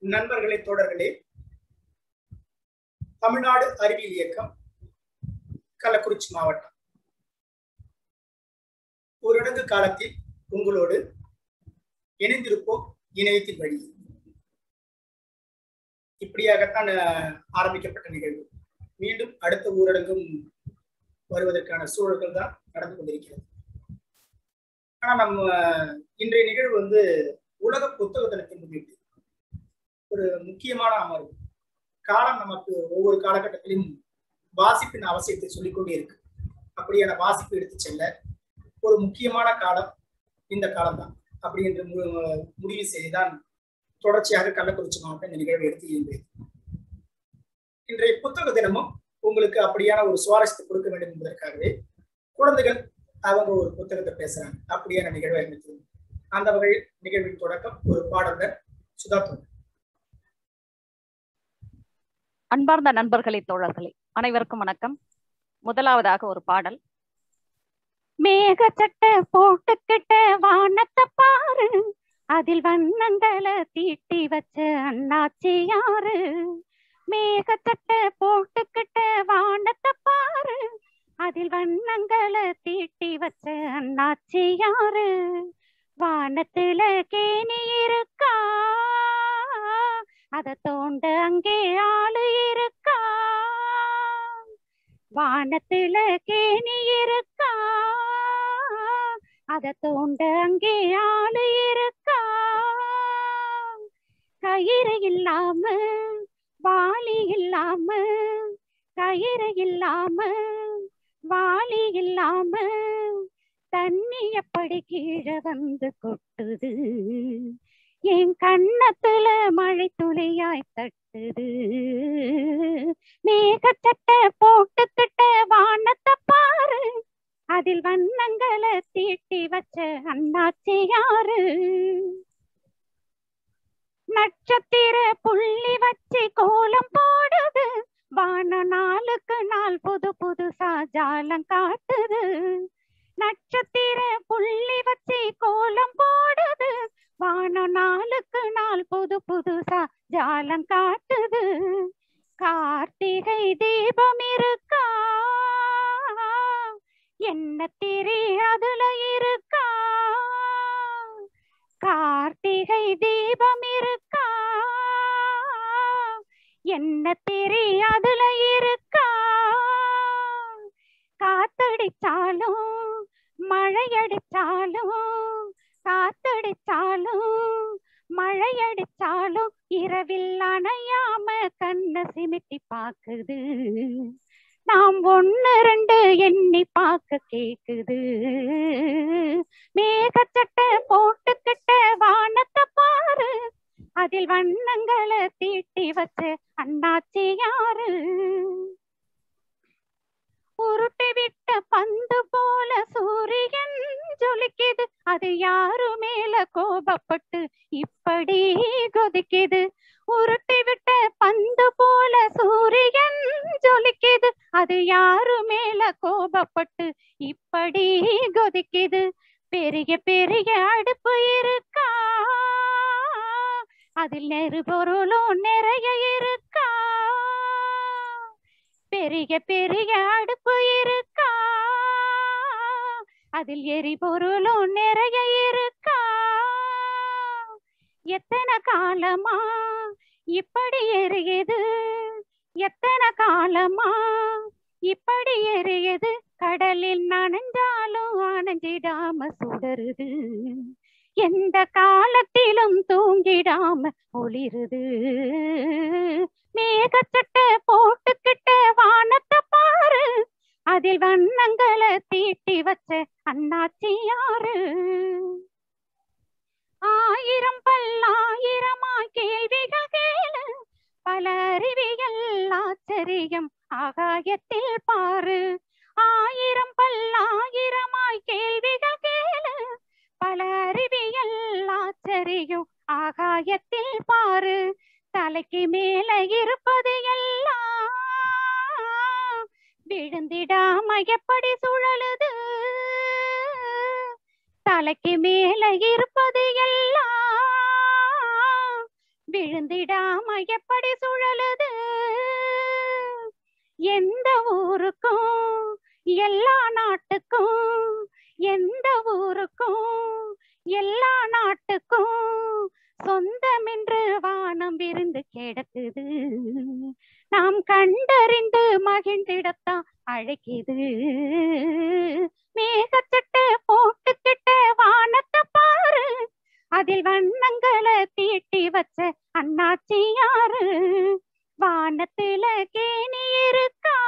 நண்பர்களே தோழர்களே தமிழ்நாடு அறிவியல் இயக்கம் கள்ளக்குறிச்சி மாவட்டம் ஊரடங்கு காலத்தில் உங்களோடு இணைந்திருப்போம் இணையத்தின் வழி இப்படியாகத்தான் அஹ், ஆரம்பிக்கப்பட்ட நிகழ்வு மீண்டும் அடுத்த ஊரடங்கும் வருவதற்கான சூழல்கள் தான் நடந்து கொண்டிருக்கிறது ஆனா நம்ம இன்றைய நிகழ்வு வந்து உலக புத்தக தினத்தை முன்னிட்டு ஒரு முக்கியமான அமர்வு காலம் நமக்கு ஒவ்வொரு காலகட்டத்திலும் வாசிப்பின் அவசியத்தை சொல்லிக்கொண்டே இருக்கு அப்படியான வாசிப்பு எடுத்து செல்ல ஒரு முக்கியமான காலம் இந்த காலம்தான் அப்படி என்று மு- முடிவு செய்துதான் தொடர்ச்சியாக கள்ளக்குறிச்சி மாவட்டம் இந்த நிகழ்வை எடுத்து இருந்தது இன்றைய புத்தக தினமும் உங்களுக்கு அப்படியான ஒரு சுவாரஸ்யத்தை கொடுக்க வேண்டும் என்பதற்காகவே குழந்தைகள் அவங்க ஒரு புத்தகத்தை பேசுறாங்க அப்படியான நிகழ்வை அமைத்தது அந்த வகையில் நிகழ்வின் தொடக்கம் ஒரு பாடலுடன் சுதா தோழர். அன்பார்ந்த நண்பர்களே தோழர்களே அனைவருக்கும் வணக்கம் முதலாவதாக ஒரு பாடல் மேக சட்டை போட்டுக்கிட்ட வானத்தை பாரு அதில் வண்ணங்களை தீட்டி வச்ச அண்ணாச்சி யாரு மேக சட்டை போட்டுக்கிட்ட வானத்தை பாரு அதில் வண்ணங்களை தீட்டி வச்ச அண்ணாச்சி யாரு வானத்துல கேணி இருக்கா அத தோண்ட அங்கே ஆளு இருக்கா வானத்துல கேணி இருக்கா அத தோண்ட அங்கே ஆளு இருக்கா கயிறு இல்லாம வாளி இல்லாம கயிறு இல்லாம வாளி இல்லாம தண்ணி எப்படி கீழே வந்து கொட்டுது என் கண்ணத்துல மழை துளியாய் தட்டுது மேகச்சட்டை போட்டுக்கிட்ட வானத்தை பாரு அதில் வண்ணங்களை தீட்டி வச்ச அண்ணாச்சி யாரு நட்சத்திர புள்ளி வச்சு கோலம் போடுது வான நாளுக்கு நாள் புது புதுசா ஜாலம் காட்டுது நட்சத்திர புள்ளி வச்சு கோலம் போடுது வானம் நாளுக்கு நாள் புது புதுசா ஜாலம் காட்டுது கார்த்திகை தீபம் இருக்கா என்ன திரி அதுல இருக்கா கார்த்திகை தீபம் இருக்கா என்ன திரி அதுல இருக்கா காத்தடிச்சாலும் மழையடிச்சாலும் காத்தடிச்சாலும் மழையடிச்சாலும் இரவில் அணையாம கண்ணை சிமிட்டி பாக்குது நாம் ஒண்ணு ரெண்டு எண்ணி பார்க்க கேக்குது மேகச்சட்டை போட்டுக்கிட்ட வானத்தை பாரு அதில் வண்ணங்களை தீட்டி வச்ச அண்ணாச்சி யாரு உருட்டி விட்ட பந்து போல சூரியன் ஜொலிக்குது அது யாரு மேல கோபப்பட்டு இப்படி கொதிக்குது உருட்டி விட்ட பந்து போல சூரியன் ஜொலிக்குது அது யாரு மேல கோபப்பட்டு இப்படி கொதிக்குது பெரிய பெரிய அடுப்பு இருக்கா அதில் நெருபொருளும் நிறைய இருக்கா பெரிய பெரிய அடுப்பு இருக்கா அதில் எரிபொருளும் நிறைய இருக்கா எத்தனை காலமா இப்படி எரியுது எத்தனை காலமா இப்படி எரியுது கடலில் நனைஞ்சாலும் அணைஞ்சிடாம சுடருது எந்த காலத்திலும் தூங்கிடாம ஒளிருது மேகச்சட்டை போட்டுக்கிட்ட வானத்தை பாரு அதில் வண்ணங்களை தீட்டி வச்ச அண்ணாச்சி யாரு ஆயிரம் பல்லாயிரமா கேள்விகள் கேளு பல அறிவியல் ஆச்சரியம் ஆகாயத்தில் பாரு ஆயிரம் பல்லாயிரமாய் கேள்விகள் கேளு பல அறிவியல் ஆச்சரியம் ஆகாயத்தில் பாரு தலைக்கு மேல இருப்பது எல்லாம் விழுந்திடாம எப்படி சுழலுது தலைக்கு மேல இருப்பது எல்லாம் விழுந்திடாம எப்படி சுழலுது எந்த ஊருக்கும் எல்லா நாட்டுக்கும் எந்த ஊருக்கும் எல்லா நாட்டுக்கும் சொந்தமென்று வானம் விருந்து கிடக்குது நாம் கண்டறிந்து மகிழ்ந்திடத்தான் அழைக்குது மேகச்சட்டை போட்டுக்கிட்ட வானத்தை பாரு அதில் வண்ணங்களை தீட்டி வச்ச அண்ணாச்சி யாரு வானத்துல கேணி இருக்கா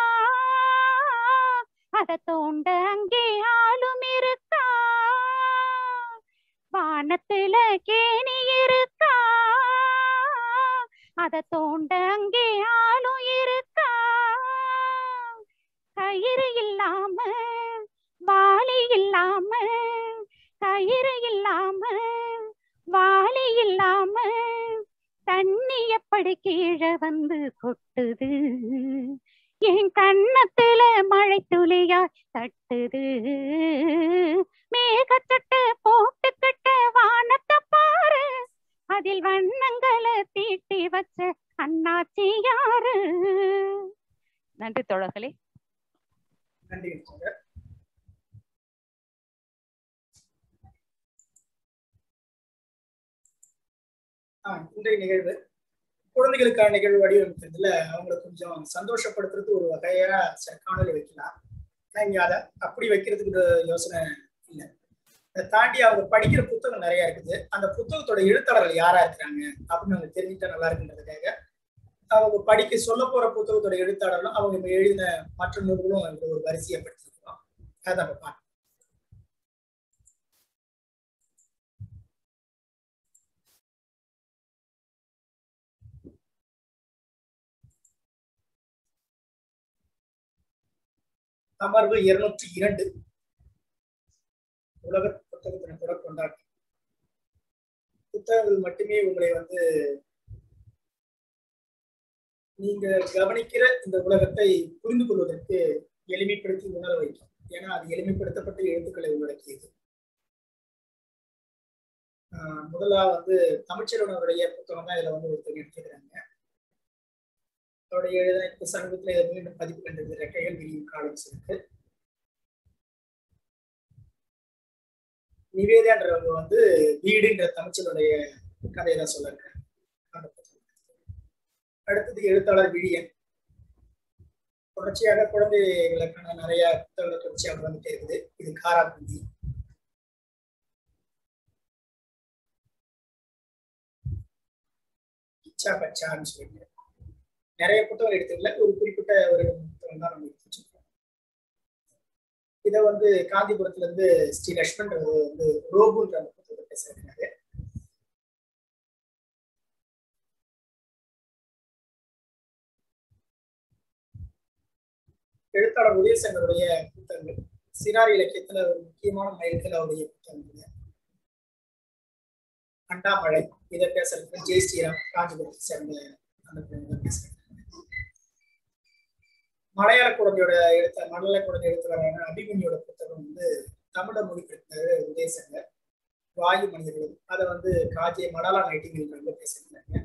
அத தோண்ட அங்கே ஆளும் இருக்கா வானத்துல கேணி இருக்கா அத தோண்ட அங்கே ஆளும் இருக்கா கயிறு இல்லாம வாளி இல்லாம கயிறு இல்லாம வாளி இல்லாம தண்ணி எப்படி கீழே வந்து கொட்டுது என் கண்ணத்துல மழை துளியா தட்டுது மேகச்சட்டை போட்டுக்கிட்ட வானத்தை பாரு அதில் வண்ணங்களை தீட்டி வச்ச அண்ணாச்சி யாரு நன்றி தோழர்களே நன்றி தோழர் ஆஹ் இன்றைய நிகழ்வு குழந்தைகளுக்கான நிகழ்வு வடிவமைக்கிறதுல அவங்களை கொஞ்சம் சந்தோஷப்படுத்துறது ஒரு வகையா சில காணொலி வைக்கலாம் ஆனா இங்க அதை அப்படி வைக்கிறதுக்கு ஒரு யோசனை இல்லை அதை தாண்டி அவங்க படிக்கிற புத்தகம் நிறைய இருக்குது அந்த புத்தகத்தோட எழுத்தாளர்கள் யாரா இருக்கிறாங்க அப்படின்னு அவங்க தெரிஞ்சுட்டா நல்லா இருக்குன்றதுக்காக அவங்க படிக்க சொல்ல போற புத்தகத்தோட எழுத்தாளர்களும் அவங்க இப்ப எழுதின மற்ற நூல்களும் இந்த ஒரு வரிசையப்படுத்திருக்கோம் அதை நம்ம பார்க்கலாம் அமர்வு இருநூற்றி இரண்டு உலக புத்தக தினத்தோட கொண்டாட்டம் புத்தகங்கள் மட்டுமே உங்களை வந்து நீங்க கவனிக்கிற இந்த உலகத்தை புரிந்து கொள்வதற்கு எளிமைப்படுத்தி உணர வைக்கும் ஏன்னா அது எளிமைப்படுத்தப்பட்ட எழுத்துக்களை உள்ளடக்கியது ஆஹ் முதலா வந்து தமிழ்ச்செல்வனுடைய புத்தகம் தான் இதுல வந்து ஒருத்தர் எடுத்துக்கிறாங்க அவருடைய எழுத இப்ப சமீபத்துல இதை மீண்டும் பதிப்பு கண்டது ரெக்கைகள் விரியும் காலம் இருக்கு நிவேதான்றவங்க வந்து வீடுன்ற தமிழ்ச்சலுடைய கதையை தான் சொல்லிருக்காங்க அந்த புத்தகம். அடுத்தது எழுத்தாளர் விழியன் தொடர்ச்சியாக குழந்தைகளுக்கான நிறைய புத்தகங்கள் தொடர்ச்சியாக வந்துட்டே இருக்குது இது காராபுந்தி இச்சா பச்சான்னு சொல்லிட்டு நிறைய புத்தகம் எடுத்துக்கல ஒரு குறிப்பிட்ட ஒரு புத்தகம் தான் நம்ம எடுத்து வச்சிருக்கோம் இதை வந்து காந்திபுரத்துல இருந்து ஸ்ரீ லட்சுமண் வந்து ரோபுன்ற அந்த புத்தகத்தை பேசுறாங்க எழுத்தாளர் உதயசங்கருடைய புத்தகங்கள் சிறார் இலக்கியத்துல ஒரு முக்கியமான மைல்கல் அவருடைய புத்தகங்கள் அண்டாமழை இதை பேசுறதுக்கு ஜெய் ஸ்ரீராம் காஞ்சிபுரத்தை சேர்ந்த அந்த பெண்கள் பேசுறாங்க மலையாள குழந்தையோட எழுத்த மலையாள குழந்தை எழுத்துக்காரான அபிமன்யோட புத்தகம் வந்து தமிழ மொழிபெயர்த்தாரு உதயசங்கர் வாயு மனிதர்களும் அதை வந்து காஜே மடாலா நைட்டிங்க பேசுகிறாங்க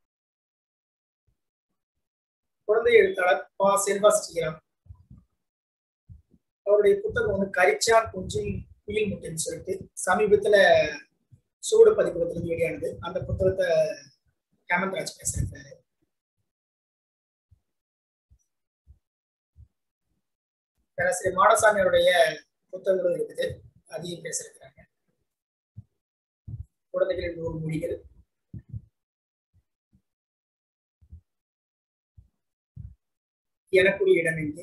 குழந்தை எழுத்தாளர் பா செல்வா ஸ்ரீராம் அவருடைய புத்தகம் வந்து கரிச்சான் கொஞ்சம் குயில் முட்டைன்னு சொல்லிட்டு சமீபத்துல சூடு பதிப்பகத்துல வெளியானது அந்த புத்தகத்தை ஹேமந்த்ராஜ் பேசுறாரு பேராசிரியர் மாடசாமியோடைய புத்தகங்களும் இருக்குது அதையும் பேசிருக்கிறாங்க குழந்தைகளின் நூறு மொழிகள் எனக்குரிய இடம் எங்கே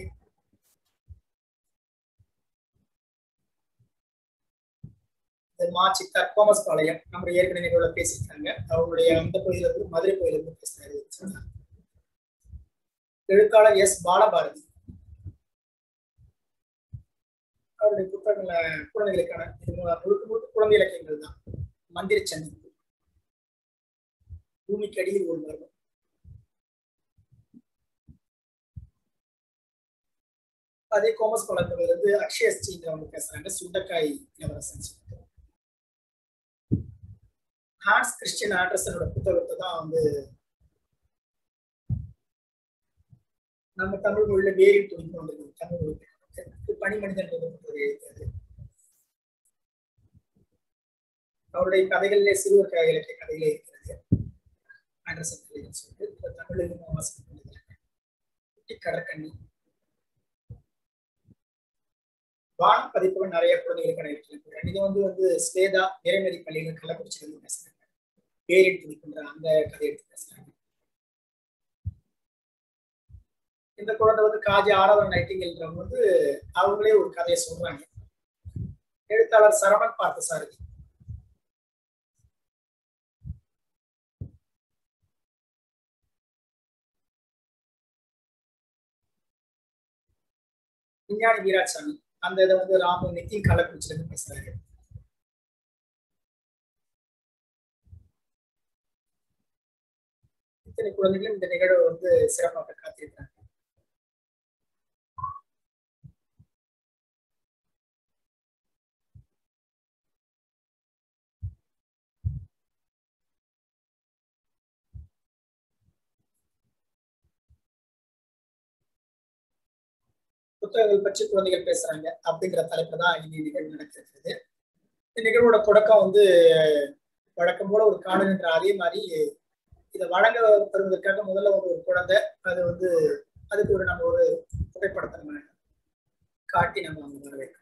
மா சித்தார் கோமஸ் பாளையம் நம்முடைய ஏற்கனவே நிகழ்வுல பேசியிருக்காங்க அவங்களுடைய அந்த பகுதியில இருந்து மதுரை கோயில இருந்து பேசினாரு சொன்னாங்க எழுத்தாளர் எஸ் பாலபாரதி அவருடைய புத்தகங்கள குழந்தைகளுக்கான இது முழுக்க முழுக்க குழந்தை இலக்கியங்கள் தான் மந்திர சந்திப்பு பூமிக்கு அடியில் ஒரு மர்மம் அதே கோமஸ் பாளையத்துல இருந்து அக்ஷய ஸ்ரீங்கிறவங்க பேசுறாங்க சுண்டக்காய் இளவரசன் சொல்லிட்டு ஹான்ஸ் கிறிஸ்டியன் ஆண்டர்சனோட புத்தகத்தை தான் வந்து நம்ம தமிழ் மொழியில வேரி துணிக்கு வந்திருக்கு தமிழ் மொழி பனிமனிதன் புத்தகம் எழுதியது அவருடைய கதைகளிலே சிறுவர் கதை இலக்கிய கதையிலே இருக்கிறது ஆண்டர்சன் கதைகள் சொல்லிட்டு தமிழிலும் வாசகம் பண்ணியிருக்காங்க குட்டி கடற்கண்ணி வான் பதிப்புகள் நிறைய குழந்தைகளுக்கான இருக்கிறேன் இது வந்து வந்து ஸ்வேதா நிறைமதி பள்ளியில் கள்ளக்குறிச்சியிலிருந்து பேசுறாங்க பேரின் துணிக்கின்ற அந்த கதை எடுத்து பேசுறாங்க இந்த குழந்தை வந்து காஜி ஆரவன் நைட்டிங்கல்ன்றவங்க வந்து அவங்களே ஒரு கதையை சொல்றாங்க எழுத்தாளர் சரவணன் பார்த்த சாரதி விஞ்ஞானி வீராசாமி அந்த இதை வந்து ராமு நித்தின் கள்ளக்குறிச்சியிலிருந்து பேசுறாரு இத்தனை குழந்தைகளும் இந்த நிகழ்வை வந்து சிறப்பாக காத்திருக்கிறாங்க புத்தகங்கள் பற்றி குழந்தைகள் பேசுறாங்க அப்படிங்கிற தலைப்பு தான் இந்த நிகழ்வு நடக்கிறது இந்த நிகழ்வோட தொடக்கம் வந்து வழக்கம் போல ஒரு காணொலின்ற அதே மாதிரி இதை வழங்க பெறுவதற்காக முதல்ல ஒரு ஒரு குழந்தை அது வந்து அதுக்கு ஒரு நம்ம ஒரு புகைப்படத்தை நம்ம காட்டி நம்ம அவங்க வரவேற்கிறோம்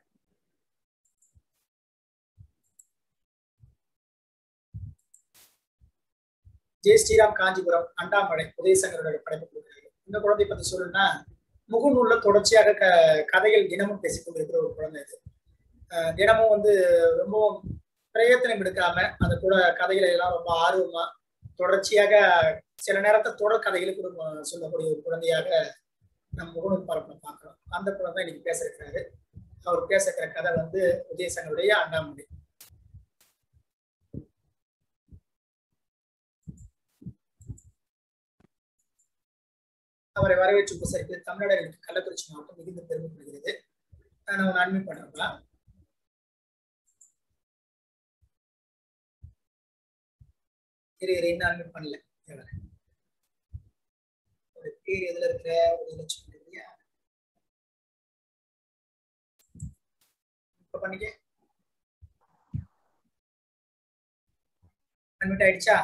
ஜெய் ஸ்ரீராம் காஞ்சிபுரம் அண்டாமடை உதயசங்கரோட படைப்பு கொடுக்குறாரு இந்த குழந்தை பத்தி சொல்லணும்னா முகநூல்ல தொடர்ச்சியாக க கதைகள் தினமும் பேசிக்கொண்டிருக்கிற ஒரு குழந்தை இது தினமும் வந்து ரொம்பவும் பிரயத்தனம் எடுக்காம அந்த கூட கதைகளை எல்லாம் ரொம்ப ஆர்வமா தொடர்ச்சியாக சில நேரத்தை தொடர் கதைகளை கூட சொல்லக்கூடிய ஒரு குழந்தையாக நம்ம முகநூல் பரப்பில் பார்க்கிறோம் அந்த குழந்தை இன்னைக்கு பேச இருக்கிறாரு அவர் பேச இருக்கிற கதை வந்து உதயசங்கருடைய அண்ணாமலை அவரை வரவேற்று உபசரிப்பது தமிழ்நாடுகளுக்கு கள்ளக்குறிச்சி மாவட்டம் மிகுந்த பெருமைப்படுகிறது நான் அவன் அண்மை பண்றப்பா இரு இரு என்ன அண்மை பண்ணல ஒரு பேர் எதுல இருக்கிற ஒரு லட்சம் இல்லையா இப்ப பண்ணிக்க அட்மிட் ஆயிடுச்சா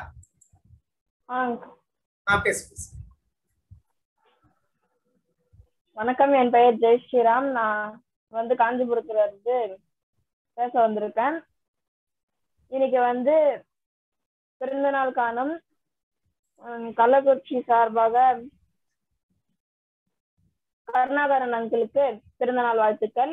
ஆ பேசு பேசு வணக்கம் என் பெயர் ஜெய் ஸ்ரீராம் நான் வந்து காஞ்சிபுரத்துல இருந்து பேச வந்திருக்கேன் இன்னைக்கு வந்து பிறந்தநாள் காணும் கள்ளக்குறிச்சி சார்பாக கருணாகரன் அங்கிளுக்கு பிறந்தநாள் வாழ்த்துக்கள்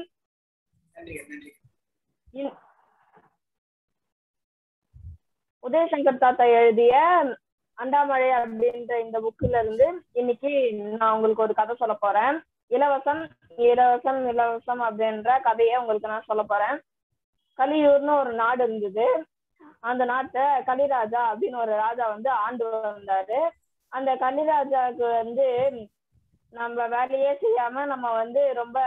உதயசங்கர் தாத்தா எழுதிய அண்டாமழை அப்படின்ற இந்த புக்ல இருந்து இன்னைக்கு நான் உங்களுக்கு ஒரு கதை சொல்ல போறேன் இலவசம் இலவசம் இலவசம் அப்படின்ற கதையை உங்களுக்கு நான் சொல்ல போறேன் கலியூர்னு ஒரு நாடு இருந்தது அந்த நாட்டை கலிராஜா அப்படின்னு ஒரு ராஜா வந்து ஆண்டு வந்தாரு அந்த கலிராஜாவுக்கு வந்து நம்ம வேலையே செய்யாம நம்ம வந்து ரொம்ப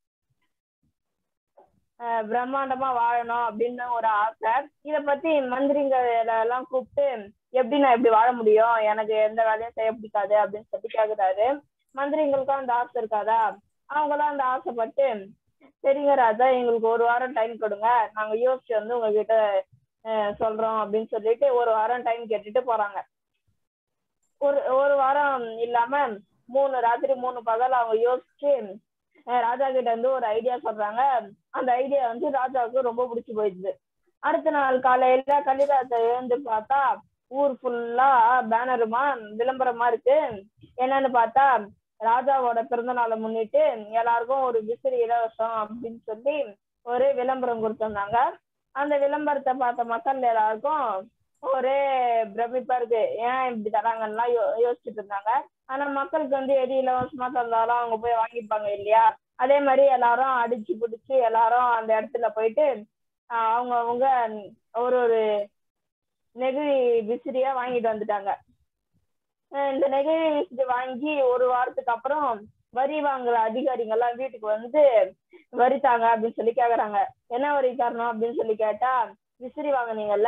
பிரம்மாண்டமா வாழணும் அப்படின்னு ஒரு ஆசை இத பத்தி மந்திரிங்களை எல்லாம் கூப்பிட்டு எப்படி நான் எப்படி வாழ முடியும் எனக்கு எந்த வேலையும் செய்ய பிடிக்காது அப்படின்னு சொல்லி கேக்குறாரு மந்திரிங்களுக்கும் அந்த ஆசை இருக்காதா அவங்களும் அந்த ஆசைப்பட்டு சரிங்க ராஜா எங்களுக்கு ஒரு வாரம் டைம் கொடுங்க நாங்க யோசிச்சு வந்து உங்ககிட்ட சொல்றோம் அப்படின்னு சொல்லிட்டு ஒரு வாரம் டைம் கேட்டுட்டு போறாங்க ஒரு ஒரு வாரம் இல்லாம மூணு ராத்திரி மூணு பகல் அவங்க யோசிச்சு ராஜா கிட்ட இருந்து ஒரு ஐடியா சொல்றாங்க அந்த ஐடியா வந்து ராஜாவுக்கு ரொம்ப பிடிச்சி போயிடுது அடுத்த நாள் காலையில கலிராஜா எழுந்து பார்த்தா ஊர் ஃபுல்லா பேனருமா விளம்பரமா இருக்கு என்னன்னு பார்த்தா ராஜாவோட பிறந்த நாளை முன்னிட்டு எல்லாருக்கும் ஒரு விசிறி இலவசம் அப்படின்னு சொல்லி ஒரு விளம்பரம் கொடுத்திருந்தாங்க அந்த விளம்பரத்தை பார்த்த மக்கள் எல்லாருக்கும் ஒரே பிரமிப்பா இருக்கு ஏன் இப்படி தராங்கன்னா யோ யோசிச்சுட்டு இருந்தாங்க ஆனா மக்களுக்கு வந்து எது இலவசமா தந்தாலும் அவங்க போய் வாங்கிப்பாங்க இல்லையா அதே மாதிரி எல்லாரும் அடிச்சு பிடிச்சு எல்லாரும் அந்த இடத்துல போயிட்டு அவங்க அவங்க ஒரு ஒரு நெகிழி விசிறியா வாங்கிட்டு வந்துட்டாங்க இந்த நெகிழி விசிறி வாங்கி ஒரு வாரத்துக்கு அப்புறம் வரி வாங்குற அதிகாரிங்க எல்லாம் வீட்டுக்கு வந்து வரி தாங்க அப்படின்னு சொல்லி கேக்குறாங்க என்ன வரி தரணும் அப்படின்னு சொல்லி கேட்டா விசிறி வாங்குனீங்கல்ல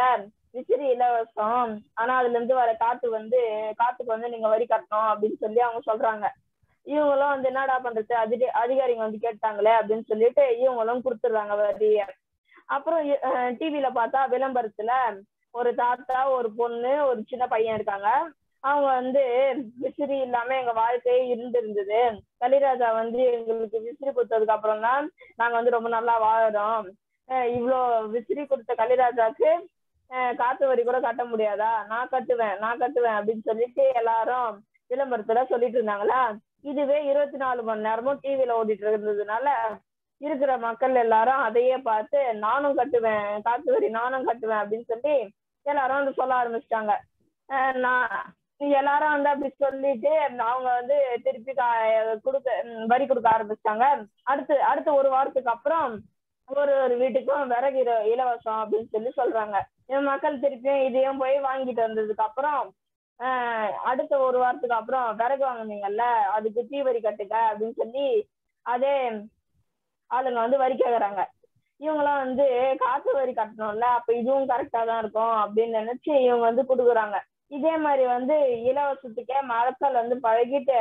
விசிறி இலவசம் ஆனா அதுல இருந்து வர காத்து வந்து காத்துக்கு வந்து நீங்க வரி கட்டணும் அப்படின்னு சொல்லி அவங்க சொல்றாங்க இவங்களும் வந்து என்னடா பண்றது அதிக அதிகாரிங்க வந்து கேட்டாங்களே அப்படின்னு சொல்லிட்டு இவங்களும் கொடுத்துடுறாங்க வரிய அப்புறம் டிவில பார்த்தா விளம்பரத்துல ஒரு தாத்தா ஒரு பொண்ணு ஒரு சின்ன பையன் இருக்காங்க அவங்க வந்து விசிறி இல்லாம எங்க வாழ்க்கையே இருந்திருந்தது கலிராஜா வந்து எங்களுக்கு விசிறி கொடுத்ததுக்கு அப்புறம் தான் நாங்க வந்து ரொம்ப நல்லா வாழறோம் அஹ் இவ்ளோ விசிறி கொடுத்த கலிராஜாக்கு அஹ் காத்து வரி கூட கட்ட முடியாதா நான் கட்டுவேன் நான் கட்டுவேன் அப்படின்னு சொல்லிட்டு எல்லாரும் விளம்பரத்துல சொல்லிட்டு இருந்தாங்களா இதுவே இருபத்தி நாலு மணி நேரமும் டிவில ஓடிட்டு இருந்ததுனால இருக்கிற மக்கள் எல்லாரும் அதையே பார்த்து நானும் கட்டுவேன் காத்து வரி நானும் கட்டுவேன் அப்படின்னு சொல்லி எல்லாரும் வந்து சொல்ல ஆரம்பிச்சிட்டாங்க நான் எல்லாரும் வந்து அப்படி சொல்லிட்டு அவங்க வந்து திருப்பி கா- கொடுக்க ம், வரி கொடுக்க ஆரம்பிச்சிட்டாங்க அடுத்து அடுத்த ஒரு வாரத்துக்கு அப்புறம் ஒரு ஒரு வீட்டுக்கும் விறகு இல- இலவசம் அப்படின்னு சொல்லி சொல்றாங்க இந்த மக்கள் திருப்பியும் இதையும் போய் வாங்கிட்டு வந்ததுக்கு அப்புறம் ஆஹ் அடுத்த ஒரு வாரத்துக்கு அப்புறம் விறகு வாங்குனீங்கல்ல அதுக்கு தீ வரி கட்டுங்க அப்படின்னு சொல்லி அதே ஆளுங்க வந்து வரி கேக்குறாங்க இவங்களாம் வந்து காசு வரி கட்டணும்ல அப்ப இதுவும் கரெக்டா தான் இருக்கும் அப்படின்னு நினைச்சு இவங்க வந்து குடுக்குறாங்க இதே மாதிரி வந்து இலவசத்துக்கே மக்கள் வந்து பழகிட்டு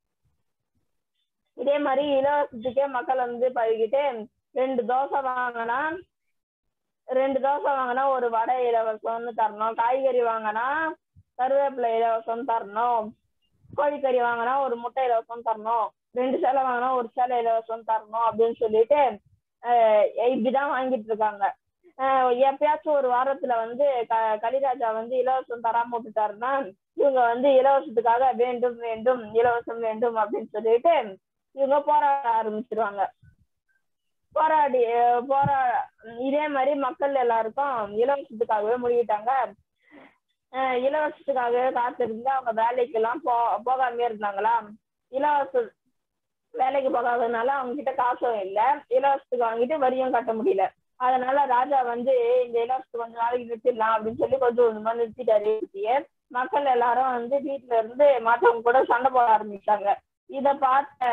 இதே மாதிரி இலவசத்துக்கே மக்கள் வந்து பழகிட்டு ரெண்டு தோசை வாங்கினா ரெண்டு தோசை வாங்கினா ஒரு வடை இலவசம்னு தரணும் காய்கறி வாங்கினா கருவேப்பிலை இலவசம் தரணும் கோழிக்கறி வாங்கினா ஒரு முட்டை இலவசம் தரணும் ரெண்டு சேலை வாங்கினா ஒரு சேலை இலவசம் தரணும் அப்படின்னு சொல்லிட்டு ஆஹ் இப்படிதான் வாங்கிட்டு இருக்காங்க ஆஹ் எப்பயாச்சும் ஒரு வாரத்துல வந்து க கலிராஜா வந்து இலவசம் தராம விட்டுட்டாருன்னா இவங்க வந்து இலவசத்துக்காக வேண்டும் வேண்டும் இலவசம் வேண்டும் அப்படின்னு சொல்லிட்டு இவங்க போராட ஆரம்பிச்சிருவாங்க போராடி அஹ் போரா இதே மாதிரி மக்கள் எல்லாருக்கும் இலவசத்துக்காகவே முடிக்கிட்டாங்க ஆஹ் இலவசத்துக்காகவே காத்திருந்து அவங்க வேலைக்கு எல்லாம் போ போகாமே இருந்தாங்களா இலவச வேலைக்கு போகாததுனால அவங்க கிட்ட காசும் இல்ல இலவசத்துக்கு வாங்கிட்டு வரியும் கட்ட முடியல அதனால ராஜா வந்து இந்த இலவசத்துக்கு கொஞ்ச நாளைக்கு நிறுத்திடலாம் அப்படின்னு சொல்லி கொஞ்சம் கொஞ்சமா நிறுத்திட்டாரு இயற்கையை. மக்கள் எல்லாரும் வந்து வீட்டுல இருந்து மற்றவங்க கூட சண்டை போட ஆரம்பிச்சாங்க இத பார்த்த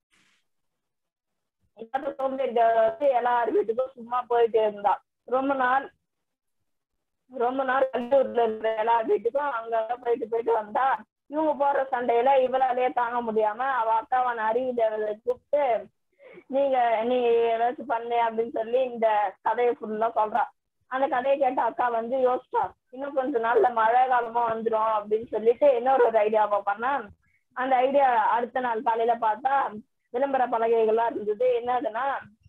இல்லாத சோம்பேறிகள் வந்து எல்லார் வீட்டுக்கும் சும்மா போயிட்டு இருந்தா ரொம்ப நாள் ரொம்ப நாள் கல்லூரில இருக்கிற எல்லா வீட்டுக்கும் அங்கங்க போயிட்டு போயிட்டு வந்தா இவங்க போற சண்டையில இவளாலேயே தாங்க முடியாம அவ அக்காவான அறிவு தேவதை கூப்பிட்டு நீங்க நீ ஏதாச்சும் பண்ணு அப்படின்னு சொல்லி இந்த கதையை ஃபுல்லா சொல்றா அந்த கதையை கேட்ட அக்கா வந்து யோசிச்சா இன்னும் கொஞ்ச நாள்ல மழை காலமா வந்துரும் அப்படின்னு சொல்லிட்டு இன்னொரு ஒரு ஐடியாவை பண்ணா அந்த ஐடியா அடுத்த நாள் காலையில பார்த்தா விளம்பர பலகைகள்லாம் இருந்தது என்னதுன்னா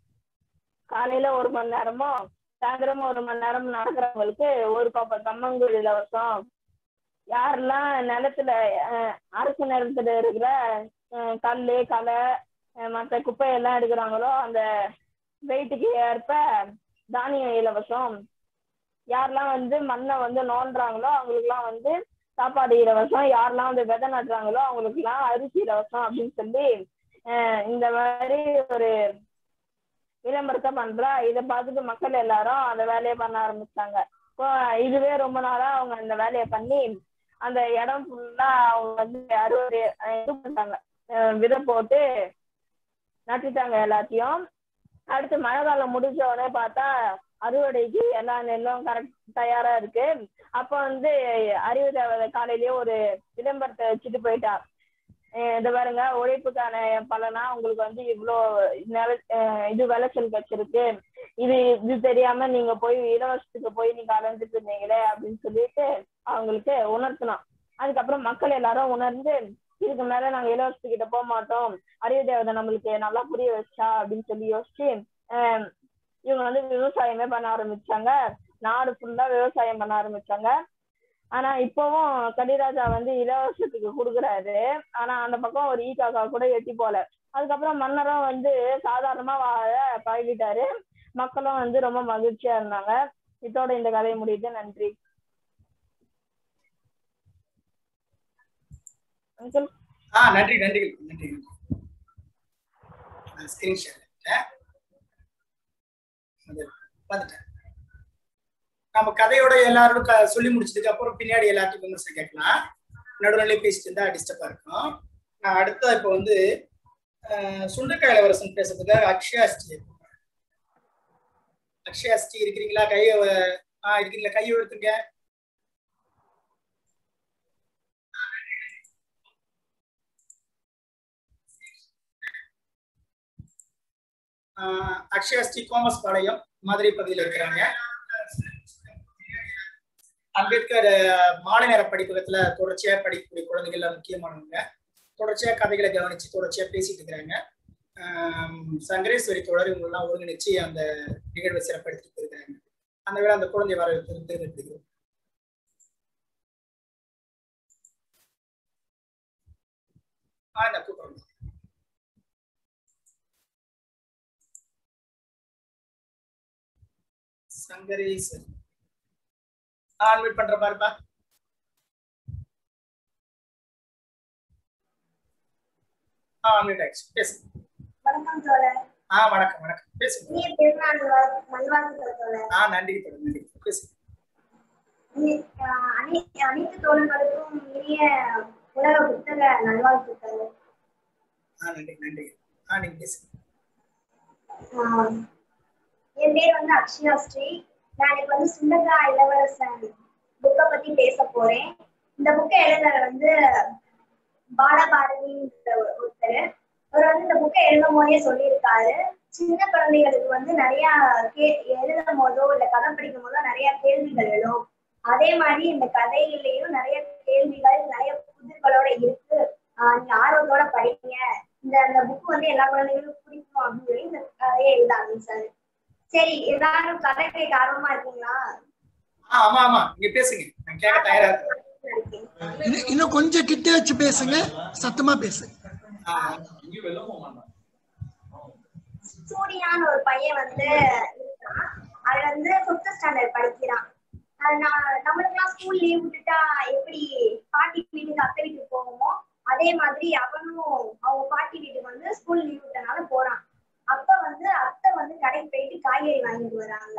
காலையில ஒரு மணி நேரமும் சாயந்தரமும் ஒரு மணி நேரம் நடக்கிறவங்களுக்கு ஒரு கோப்பை கம்மங்கூழ் இலவசம் யாரெல்லாம் நிலத்துல அஹ், அரசு நிலத்துல இருக்கிற அஹ், கல்லு களை அஹ், மத்த குப்பையெல்லாம் எடுக்கிறாங்களோ அந்த வெயிட்டுக்கு ஏற்ப தானியம் இலவசம் யாரெல்லாம் வந்து மண்ணை வந்து நோண்டுறாங்களோ அவங்களுக்குலாம் வந்து சாப்பாடு இலவசம் யாரெல்லாம் வந்து விதை நடுறாங்களோ அவங்களுக்குலாம் அரிசி இலவசம் அப்படின்னு சொல்லி அஹ், இந்த மாதிரி ஒரு விளம்பரத்தை பண்றா இதை பார்த்துட்டு மக்கள் எல்லாரும் அந்த வேலையை பண்ண ஆரம்பிச்சாங்க இப்போ இதுவே ரொம்ப நாளா அவங்க அந்த வேலையை பண்ணி அந்த இடம் ஃபுல்லா அவங்க வந்து அறுவடை அஹ் இது பண்ணாங்க அஹ் விதை போட்டு நட்டுட்டாங்க எல்லாத்தையும் அடுத்து மழை காலம் முடிஞ்ச உடனே பார்த்தா அறுவடைக்கு எல்லா நெல்லும் கரெக்ட் தயாரா இருக்கு அப்ப வந்து அறிவு தேவதை காலையிலேயே ஒரு விளம்பரத்தை வச்சுட்டு போயிட்டா அஹ் இந்த பாருங்க உழைப்புக்கான பலனா உங்களுக்கு வந்து இவ்வளோ நில அஹ் இது விளைச்சல் கிடைச்சிருக்கு இது இது தெரியாம நீங்க போய் இலவசத்துக்கு போய் நீங்க அலைஞ்சிட்டு இருந்தீங்களே அப்படின்னு சொல்லிட்டு அவங்களுக்கு உணர்த்தினோம் அதுக்கப்புறம் மக்கள் எல்லாரும் உணர்ந்து இதுக்கு மேல நாங்க இலவசத்துக்கிட்ட போக மாட்டோம் அறிவு தேவதை நம்மளுக்கு நல்லா புரிய வச்சா அப்படின்னு சொல்லி யோசிச்சு ஆஹ் இவங்க வந்து விவசாயமே பண்ண ஆரம்பிச்சாங்க நாடு ஃபுல்லா விவசாயம் பண்ண ஆரம்பிச்சாங்க ஆனா இப்பவும் கலிராஜா வந்து இலவசத்துக்கு கொடுக்குறாரு ஆனா அந்த பக்கம் ஒரு ஈ காக்கா கூட எட்டி போல அதுக்கப்புறம் மன்னரும் வந்து சாதாரணமா வாழ பழகிட்டாரு மக்களும் வந்து ரொம்ப மகிழ்ச்சியா இருந்தாங்க இதோட இந்த கதையை முடியுது நன்றி அங்கிள் ஆ நன்றி நன்றிகள் நன்றிகள் ஸ்கிரீன் ஷேர் பார்த்துட்டேன் நம்ம கதையோட எல்லாரும் க- சொல்லி முடிச்சதுக்கு அப்புறம் பின்னாடி எல்லாத்துக்கும் விமர்சனம் கேட்கலாம் நடுநிலை பேசிட்டு இருந்தா டிஸ்டர்பா இருக்கும் நான் அடுத்தா இப்போ வந்து அஹ், சுண்டக்காய் இளவரசன் பேசுறதுக்காக அக்ஷயா ஸ்ரீ அக்ஷயா ஸ்ரீ இருக்கிறீங்களா கையை ஆ இருக்கிறீங்களா கையை எடுத்துங்க ஆஹ் அக்ஷயா ஸ்ரீ கோமஸ் பாளையம் மதுரை பகுதியில் இருக்கிறாங்க அம்பேத்கர் அஹ், மாலை நேர படிப்பகத்துல தொடர்ச்சியா படிக்கக்கூடிய குழந்தைகள்ல முக்கியமானவங்க தொடர்ச்சியா கதைகளை கவனிச்சு தொடர்ச்சியா பேசிட்டு இருக்கிறாங்க ஆஹ் சங்கரேஸ்வரி தொடர் இவங்கெல்லாம் ஒருங்கிணைச்சு அந்த நிகழ்வை சிறப்படுத்திட்டு இருக்கிறாங்க அந்த வேளை அந்த குழந்தை வர தேர்ந்தெடுத்துக்கிறோம் ஆ இந்த கூப்பிடுறோம் சங்கரேஸ்வரி ஆ அன்மிட் பண்ற பாருப்பா ஆ அன்மிட் ஆயிடுச்சு பேசுங்க வணக்கம் தோழர் ஆ வணக்கம் வணக்கம் பேசுங்க இனிய திருநாள் வாழ்- நல்வாழ்த்துக்கள் தோழர் ஆ நன்றி தொடர் நன்றி பேசுங்க இனி- ஆஹ் அனை- அனைத்து தோழர்களுக்கும் இனிய உலக புத்தக நல்வாழ்த்துக்கள் ஆ நன்றி நன்றி ஆ நீங்க பேசுங்க ஆஹ் என் பேர் வந்து அக்ஷயா ஸ்ரீ நான் இன்னைக்கு வந்து சுண்டகா இளவரசன் புக்கை பத்தி பேச போறேன் இந்த புக்கை எழுதுறவர் வந்து பாலபாரதின்ற ஒரு- ஒருத்தர் அவர் வந்து இந்த புக்கை எழுதும் போதே சொல்லியிருக்காரு சின்ன குழந்தைகளுக்கு வந்து நிறைய கே எழுதும் போதோ இல்ல கதை படிக்கும் போதோ நிறைய கேள்விகள் எழும் அதே மாதிரி இந்த கதையிலையும் நிறைய கேள்விகள் நிறைய புதிர்களோட இருக்கு ஆஹ் நீங்க ஆர்வத்தோட படிங்க இந்த அந்த புக் வந்து எல்லா குழந்தைகளுக்கும் பிடிக்கும் அப்படின்னு சொல்லி இந்த கதையை எழுத ஆரம்பிச்சாரு சரி எல்லாரும் கதை கேட்க ஆர்வமா இருக்கீங்களா ஆ ஆமா ஆமா நீங்க பேசுங்க நான் கேட்க தயாரா இருக்கேன் இருக்கேன். இன்னும் இன்னும் கொஞ்சம் கிட்ட வச்சு பேசுங்க சத்தமா பேசுங்க ஆ, சூர்யான்னு ஒரு பையன் வந்து இருக்கான் அவன் வந்து ஃபிஃப்த் ஸ்டாண்டர்ட் படிக்கிறான் அஹ் நான் நம்மளுக்கெல்லாம் ஸ்கூல் லீவ் விட்டுட்டா எப்படி பாட்டி வீட்டுக்கு அத்தை வீட்டுக்கு போவோமோ அதே மாதிரி அவனும் அவங்க பாட்டி வீட்டுக்கு வந்து ஸ்கூல் லீவ் விட்டனால போறான் அப்ப வந்து அத்தை வந்து கடைக்கு போயிட்டு காய்கறி வாங்கிட்டு வராங்க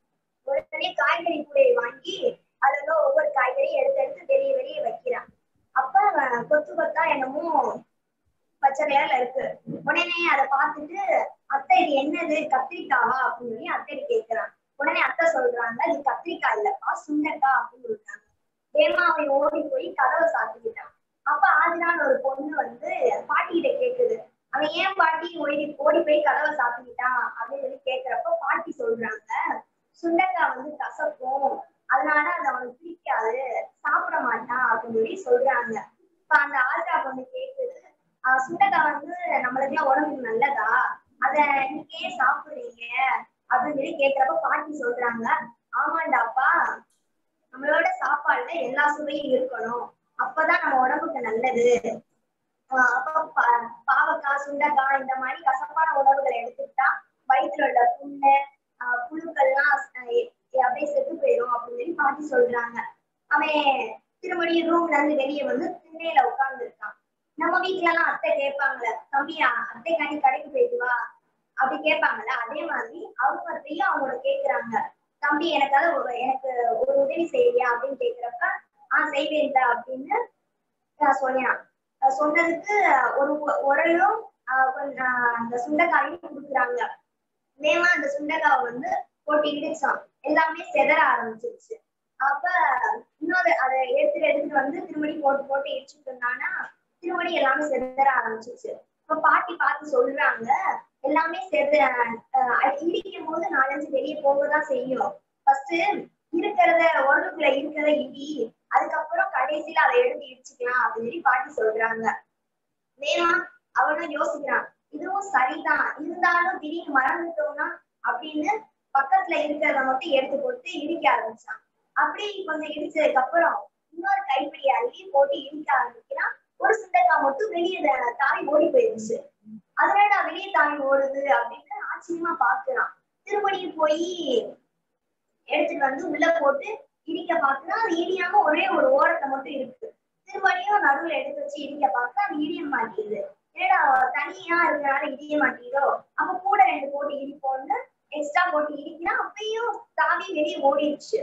உடனே காய்கறி கூடையை வாங்கி அதுல ஒவ்வொரு காய்கறியும் எடுத்து எடுத்து வெளியே வெளியே வைக்கிறான் அப்ப அவன் கொத்து கொத்தா என்னமோ பச்சை கலர்ல இருக்கு உடனே அதை பார்த்துட்டு அத்தை இது என்னது கத்திரிக்காவா அப்படின்னு சொல்லி அத்தை கேக்குறான் உடனே அத்தை சொல்றாங்க இது கத்திரிக்காய் இல்லப்பா சுண்டக்காய் அப்படின்னு சொல்றாங்க வேமா அவன் ஓடி போய் கதவை சாத்திக்கிட்டான் அப்ப ஆதிரான்னு ஒரு பொண்ணு வந்து பாட்டி கிட்ட கேக்குது அவன் ஏன் பாட்டி ஓடி ஓடி போய் கதவை சாத்திக்கிட்டான் அப்படின்னு சொல்லி கேக்குறப்ப பாட்டி சொல்றாங்க சுண்டக்காய் வந்து கசக்கும் அதனால அது அவனுக்கு பிடிக்காது சாப்பிட மாட்டான் அப்படின்னு சொல்லி சொல்றாங்க இப்ப அந்த ஆதிரா பொண்ணு கேக்குது ஆஹ் சுண்டக்காய் வந்து நம்மளுக்கு உடம்புக்கு நல்லதா அத நீங்க ஏன் சாப்பிடுறீங்க அப்படின்னு சொல்லி கேக்குறப்ப பாட்டி சொல்றாங்க ஆமாண்டாப்பா நம்மளோட சாப்பாடுல எல்லா சுவையும் இருக்கணும் அப்பதான் நம்ம உடம்புக்கு நல்லது ஆஹ் அப்ப பா- பாவக்காய் சுண்டக்காய் இந்த மாதிரி கசப்பான உணவுகளை எடுத்துக்கிட்டா வயிற்றுல உள்ள புண்ணு ஆஹ் புழுக்கள்லாம் அஹ் எ- அப்படியே செத்து போயிடும் அப்படின்னு சொல்லி பாட்டி சொல்றாங்க அவன் திருமணியும் ரூம்ல இருந்து வெளியே வந்து திண்ணையில உட்கார்ந்து இருக்கான் நம்ம வீட்ல எல்லாம் அத்தை கேட்பாங்கல்ல தம்பியா அத்தை காண்டி கடைக்கு போயிட்டு வா அப்படி கேட்பாங்கல்ல அதே மாதிரி அவங்க அத்தையும் அவங்கள கேக்குறாங்க தம்பி எனக்காக ஒரு எனக்கு ஒரு உதவி செய்யறியா அப்படின்னு கேக்குறப்ப ஆஹ் செய்வேன்டா அப்படின்னு நான் சொன்னான் அஹ் சொன்னதுக்கு ஒரு உ- உரலும் ஆஹ் கொஞ்சம் ஆஹ் அந்த சுண்டைக்காயும் கொடுக்குறாங்க வேமா அந்த சுண்டைக்காவை வந்து போட்டு இடிச்சான் எல்லாமே செதற ஆரம்பிச்சிருச்சு அப்ப இன்னொரு அதை எடுத்துட்டு எடுத்துட்டு வந்து திருமணி போட்டு போட்டு இடிச்சுட்டு இருந்தானா திருமணி எல்லாமே செதற ஆரம்பிச்சிருச்சு இப்ப பாட்டி பார்த்து சொல்றாங்க எல்லாமே செத அஹ் இடிக்கும் போது நாலஞ்சு வெளியே போகதான் செய்யும் ஃபர்ஸ்ட் இருக்கிறத உடம்புக்குள்ள இருக்கிறத இடி அதுக்கப்புறம் கடைசியில அதை எடுத்து இடிச்சுக்கலாம் அப்படின்னு சொல்லி பாட்டி சொல்றாங்க வேணா அவனும் யோசிக்கிறான் இதுவும் சரிதான் இருந்தாலும் திடீர்னு மறந்துட்டோம்னா அப்படின்னு பக்கத்துல இருக்கிறத மட்டும் எடுத்து போட்டு இடிக்க ஆரம்பிச்சான் அப்படி கொஞ்சம் இடிச்சதுக்கு அப்புறம் இன்னொரு கைப்பிடி அள்ளி போட்டு இடிக்க ஆரம்பிக்கிறான் ஒரு சுண்டக்காய் மட்டும் வெளியே த- தாவி ஓடி போயிருச்சு அதனால வெளியே தாவி ஓடுது அப்படின்னு ஆச்சரியமா பாக்குறான் திருமணியும் போய் எடுத்துட்டு வந்து உள்ள போட்டு இடிக்க பாக்குறான் அது இடியாம ஒரே ஒரு ஓரத்தை மட்டும் இருக்கு திருமணியும் நடுவுல எடுத்து வச்சு இடிக்க பார்க்க அது இடிய மாட்டேங்குது ஏடா தனியா இருக்கிறனால இடிய மாட்டேங்குதோ அப்ப கூட ரெண்டு போட்டு இடிப்போம்னு எக்ஸ்ட்ரா போட்டு இடிக்கிறான் அப்பயும் தாவி வெளியே ஓடிடுச்சு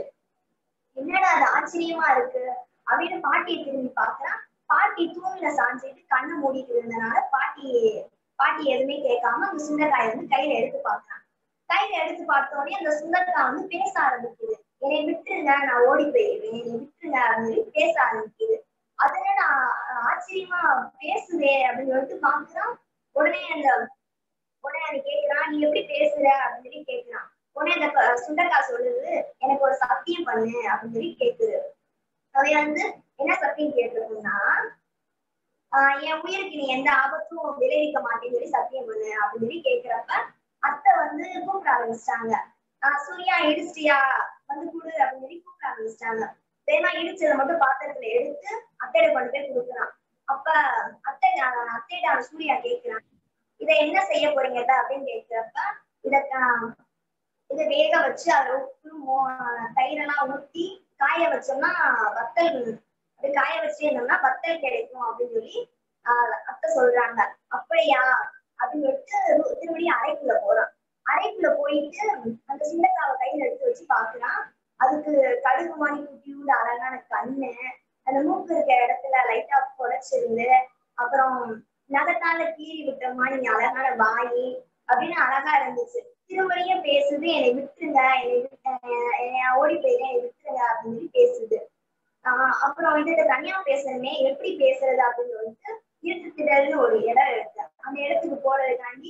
என்னடா அது ஆச்சரியமா இருக்கு அப்படின்னு பாட்டியை திரும்பி பாக்குறான் பாட்டி தூணில சாஞ்சிட்டு கண்ணை மூடிட்டு இருந்தனால பாட்டி பாட்டி எதுவுமே கேட்காம அந்த சுண்டைக்காயை வந்து கையில எடுத்து பாக்குறான் கையில எடுத்து பார்த்த உடனே அந்த சுண்டக்காய் வந்து பேச ஆரம்பிக்குது என்னை விட்டுருங்க நான் ஓடி போயிடுவேன் என்னை விட்டுருங்க அப்படின்னு சொல்லி பேச ஆரம்பிக்குது அதுல நான் ஆச்சரியமா பேசுதே அப்படின்னு சொல்லிட்டு பாக்குறான் உடனே அந்த உடனே அவன் கேக்குறான் நீ எப்படி பேசுற அப்படின்னு சொல்லி கேக்குறான் உடனே அந்த க- சுண்டக்காய் சொல்லுது எனக்கு ஒரு சத்தியம் பண்ணு அப்படின்னு சொல்லி கேக்குது அவன் வந்து என்ன சத்தியம் கேட்டிருக்குன்னா ஆஹ் என் உயிருக்கு நீ எந்த ஆபத்தும் விளைவிக்க மாட்டேன்னு சொல்லி சத்தியம் பண்ணு அப்படின்னு சொல்லி கேக்குறப்ப அத்தை வந்து கூப்பிட ஆரம்பிச்சிட்டாங்க ஆஹ் சூர்யா இடிச்சிட்டியா வந்து குடு அப்படின்னு சொல்லி கூப்பிட ஆரம்பிச்சிட்டாங்க வேணா இடிச்சதை மட்டும் பாத்திரத்துல எடுத்து அத்தையிட கொண்டு போய் கொடுக்குறான் அப்ப அத்தை ஆஹ் அத்தையிட அவன் சூர்யா கேக்குறான் இதை என்ன செய்ய போறீங்க அத்தை அப்படின்னு கேக்குறப்ப இத ஆஹ் இதை வேக வச்சு அதை உப்பு மோ- தயிரெல்லாம் ஊத்தி காய வச்சோம்னா வத்தல் அது காய வச்சுட்டே இருந்தோம்னா வத்தல் கிடைக்கும் அப்படின்னு சொல்லி ஆஹ் அத்தை சொல்றாங்க அப்படியா அப்படின்னு சொல்லிட்டு ரு- திரும்படியும் அறைக்குள்ள போறான் அறைக்குள்ள போயிட்டு அந்த சுண்டக்காவை கையில எடுத்து வச்சு பாக்குறான் அதுக்கு கடுகு மாதிரி குட்டியோட அழகான கண்ணு அந்த மூக்கு இருக்க இடத்துல லைட்டா புடைச்சிருந்து அப்புறம் நகத்தால கீறி விட்ட மாதிரி அழகான வாய் அப்படின்னு அழகா இருந்துச்சு திரும்படியும் பேசுது என்னை விட்டுருங்க என்னை விட்டு- அஹ் என்னை ஓடி போயிரு என்னை விட்டுருங்க அப்படின்னு சொல்லி பேசுது ஆஹ் அப்புறம் இதுக்கு தனியா பேசணுமே எப்படி பேசுறது அப்படின்னு சொல்லிட்டு இருட்டு திடல்னு ஒரு இடம் இருக்கு அந்த இடத்துக்கு போறதுக்காண்டி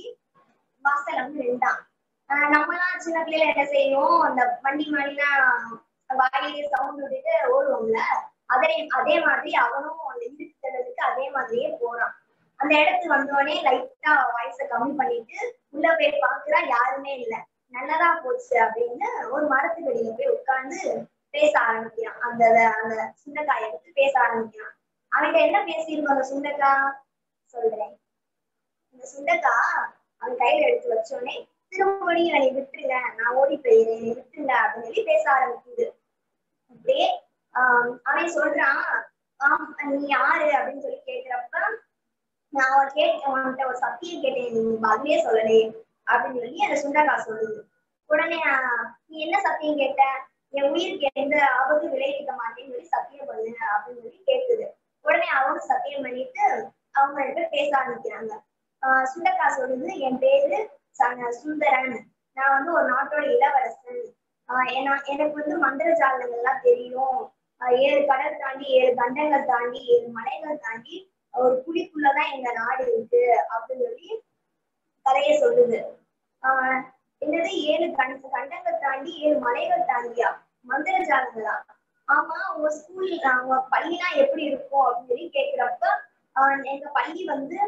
வாசல் வந்து நின்றான் ஆஹ் நம்மலாம் சின்ன பிள்ளைல என்ன செய்வோம் அந்த வண்டி மாதிரிலாம் வாயிலே சவுண்ட் விட்டுட்டு ஓடுவோம்ல அதே அதே மாதிரி அவனும் அந்த இருட்டு திடலுக்கு அதே மாதிரியே போறான் அந்த இடத்துக்கு வந்தோடனே லைட்டா வாய்ஸ கம்மி பண்ணிட்டு உள்ள போய் பாக்குறா யாருமே இல்ல நல்லதா போச்சு அப்படின்னு ஒரு மரத்துக்கடியில போய் உட்கார்ந்து பேச ஆரம்பிக்கிறான் அந்த அந்த சுண்டைக்காயை எடுத்து பேச ஆரம்பிக்கிறான் அவன்கிட்ட என்ன பேசியிருக்கோம் அந்த சுண்டைக்காய் சொல்றேன் இந்த சுண்டைக்காய் அவன் கையில எடுத்து வச்சோடனே திரும்படியும் என்னை விட்டுருங்க நான் ஓடி போயிடுறேன் என்னை விட்டுருங்க அப்படின்னு சொல்லி பேச ஆரம்பிக்குது அப்படியே ஆஹ் அவன் சொல்றான் ஆம் நீ யாரு அப்படின்னு சொல்லி கேக்குறப்ப நான் அவன் கேட்ட உன்கிட்ட ஒரு சத்தியம் கேட்டேன் நீ பதிலே சொல்லலையே அப்படின்னு சொல்லி அந்த சுண்டக்காய் சொல்லுது உடனே ஆஹ் நீ என்ன சத்தியம் கேட்ட என் உயிருக்கு எந்த ஆபத்தும் விளைவிக்க மாட்டேன்னு சொல்லி சத்தியம் பண்ணு அப்படின்னு சொல்லி கேக்குது உடனே அவனும் சத்தியம் பண்ணிட்டு அவங்க ரெண்டு பேர் பேச ஆரம்பிக்கிறாங்க ஆஹ் சுண்டக்காய் சொல்லுது என் பேரு ச- சுந்தரன் நான் வந்து ஒரு நாட்டோட இளவரசன் ஆஹ் ஏன்னா- எனக்கு வந்து மந்திர ஜாலங்கள் எல்லாம் தெரியும் ஆஹ் ஏழு கடல் தாண்டி ஏழு கண்டங்கள் தாண்டி ஏழு மலைகள் தாண்டி ஒரு குழிக்குள்ளதான் எங்க நாடு இருக்கு அப்படின்னு சொல்லி கதைய சொல்லுது ஆஹ் என்னது ஏழு கண் கண்டங்கள் தாண்டி ஏழு மலைகள் தாண்டியா மந்திர ஜாலங்களா ஆமா உங்க ஸ்கூல் உங்க பள்ளிலாம் எப்படி இருக்கும் அப்படின்னு சொல்லி கேக்குறப்ப ஆஹ் எங்க பள்ளி வந்து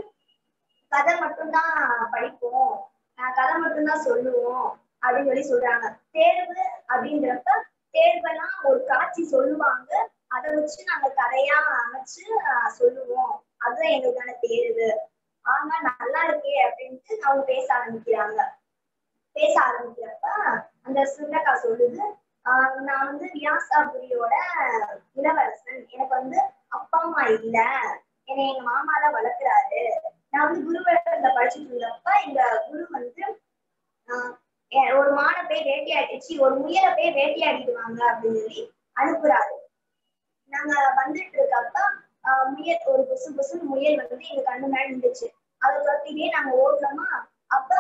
கதை மட்டும்தான் படிப்போம் ஆஹ் கதை மட்டும்தான் சொல்லுவோம் அப்படின்னு சொல்லி சொல்றாங்க தேர்வு அப்படின்றப்ப தேர்வெல்லாம் ஒரு காட்சி சொல்லுவாங்க அதை வச்சு நாங்க கதையா அமைச்சு ஆஹ் சொல்லுவோம் அதுதான் எங்களுக்கான தேர்வு ஆமா நல்லா இருக்கே அப்படின்ட்டு அவங்க பேச ஆரம்பிக்கிறாங்க பேச ஆரம்பிக்கிறப்ப அந்த சுண்டக்கா சொல்லுது ஆஹ் நான் வந்து வியாசாபுரியோட இளவரசன் எனக்கு வந்து அப்பா அம்மா இல்ல என்னை எங்க மாமா தான் வளர்க்குறாரு நான் வந்து குருவரத்துல படிச்சுட்டு இருந்தப்ப எங்க குரு வந்து ஆஹ் எ- ஒரு மானை போய் வேட்டையாடிச்சு ஒரு முயலை போய் வேட்டையாடிட்டு வாங்க அப்படின்னு சொல்லி அனுப்புறாரு நாங்க வந்துட்டு இருக்கப்ப ஆஹ் முயல் ஒரு புசு புசுன்னு முயல் வந்து எங்க கண்ணு மேல நின்றுச்சு அதை தொத்திட்டே நாங்க ஓடுறோமா அப்ப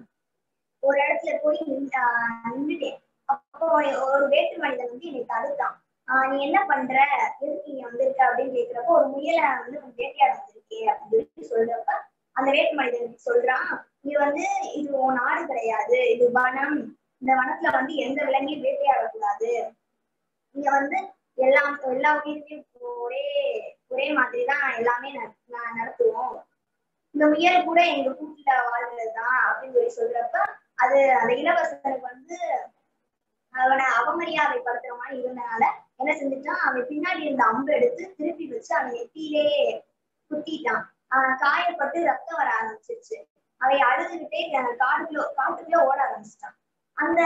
ஒரு இடத்துல போய் நின்- ஆஹ் நின்னுட்டேன் அப்போ ஒரு வேட்டு மனிதன் வந்து என்னை தடுத்தான் ஆஹ் நீ என்ன பண்ற எதுக்கு நீங்க வந்திருக்க அப்படின்னு கேக்குறப்போ ஒரு முயலை வந்து உன் வேட்டையாட வந்திருக்கே அப்படின்னு சொல்லி சொல்றப்ப அந்த வேட்டு மனிதன் சொல்றான் இது வந்து இது உன் நாடு கிடையாது இது வனம் இந்த வனத்துல வந்து எந்த விலங்கையும் வேட்டையாடக்கூடாது இங்க வந்து எல்லாம் எல்லா உயிரிலையும் ஒரே ஒரே மாதிரி தான் எல்லாமே ந- ந- நடத்துவோம் இந்த முயல் கூட எங்க கூட்டுல வாழ்றதுதான் அப்படின்னு சொல்லி சொல்றப்ப அது அந்த இளவரசனுக்கு வந்து அவனை அவமரியாதை படுத்துற மாதிரி இருந்தனால என்ன செஞ்சுட்டான் அவன் பின்னாடி இருந்த அம்பு எடுத்து திருப்பி வச்சு அவன் நெத்தியிலே குத்திட்டான் ஆஹ் காயப்பட்டு ரத்தம் வர ஆரம்பிச்சிருச்சு அவன் அழுதுகிட்டே க- காட்டுக்குள்ள காட்டுக்குள்ள ஓட ஆரம்பிச்சிட்டான் அந்த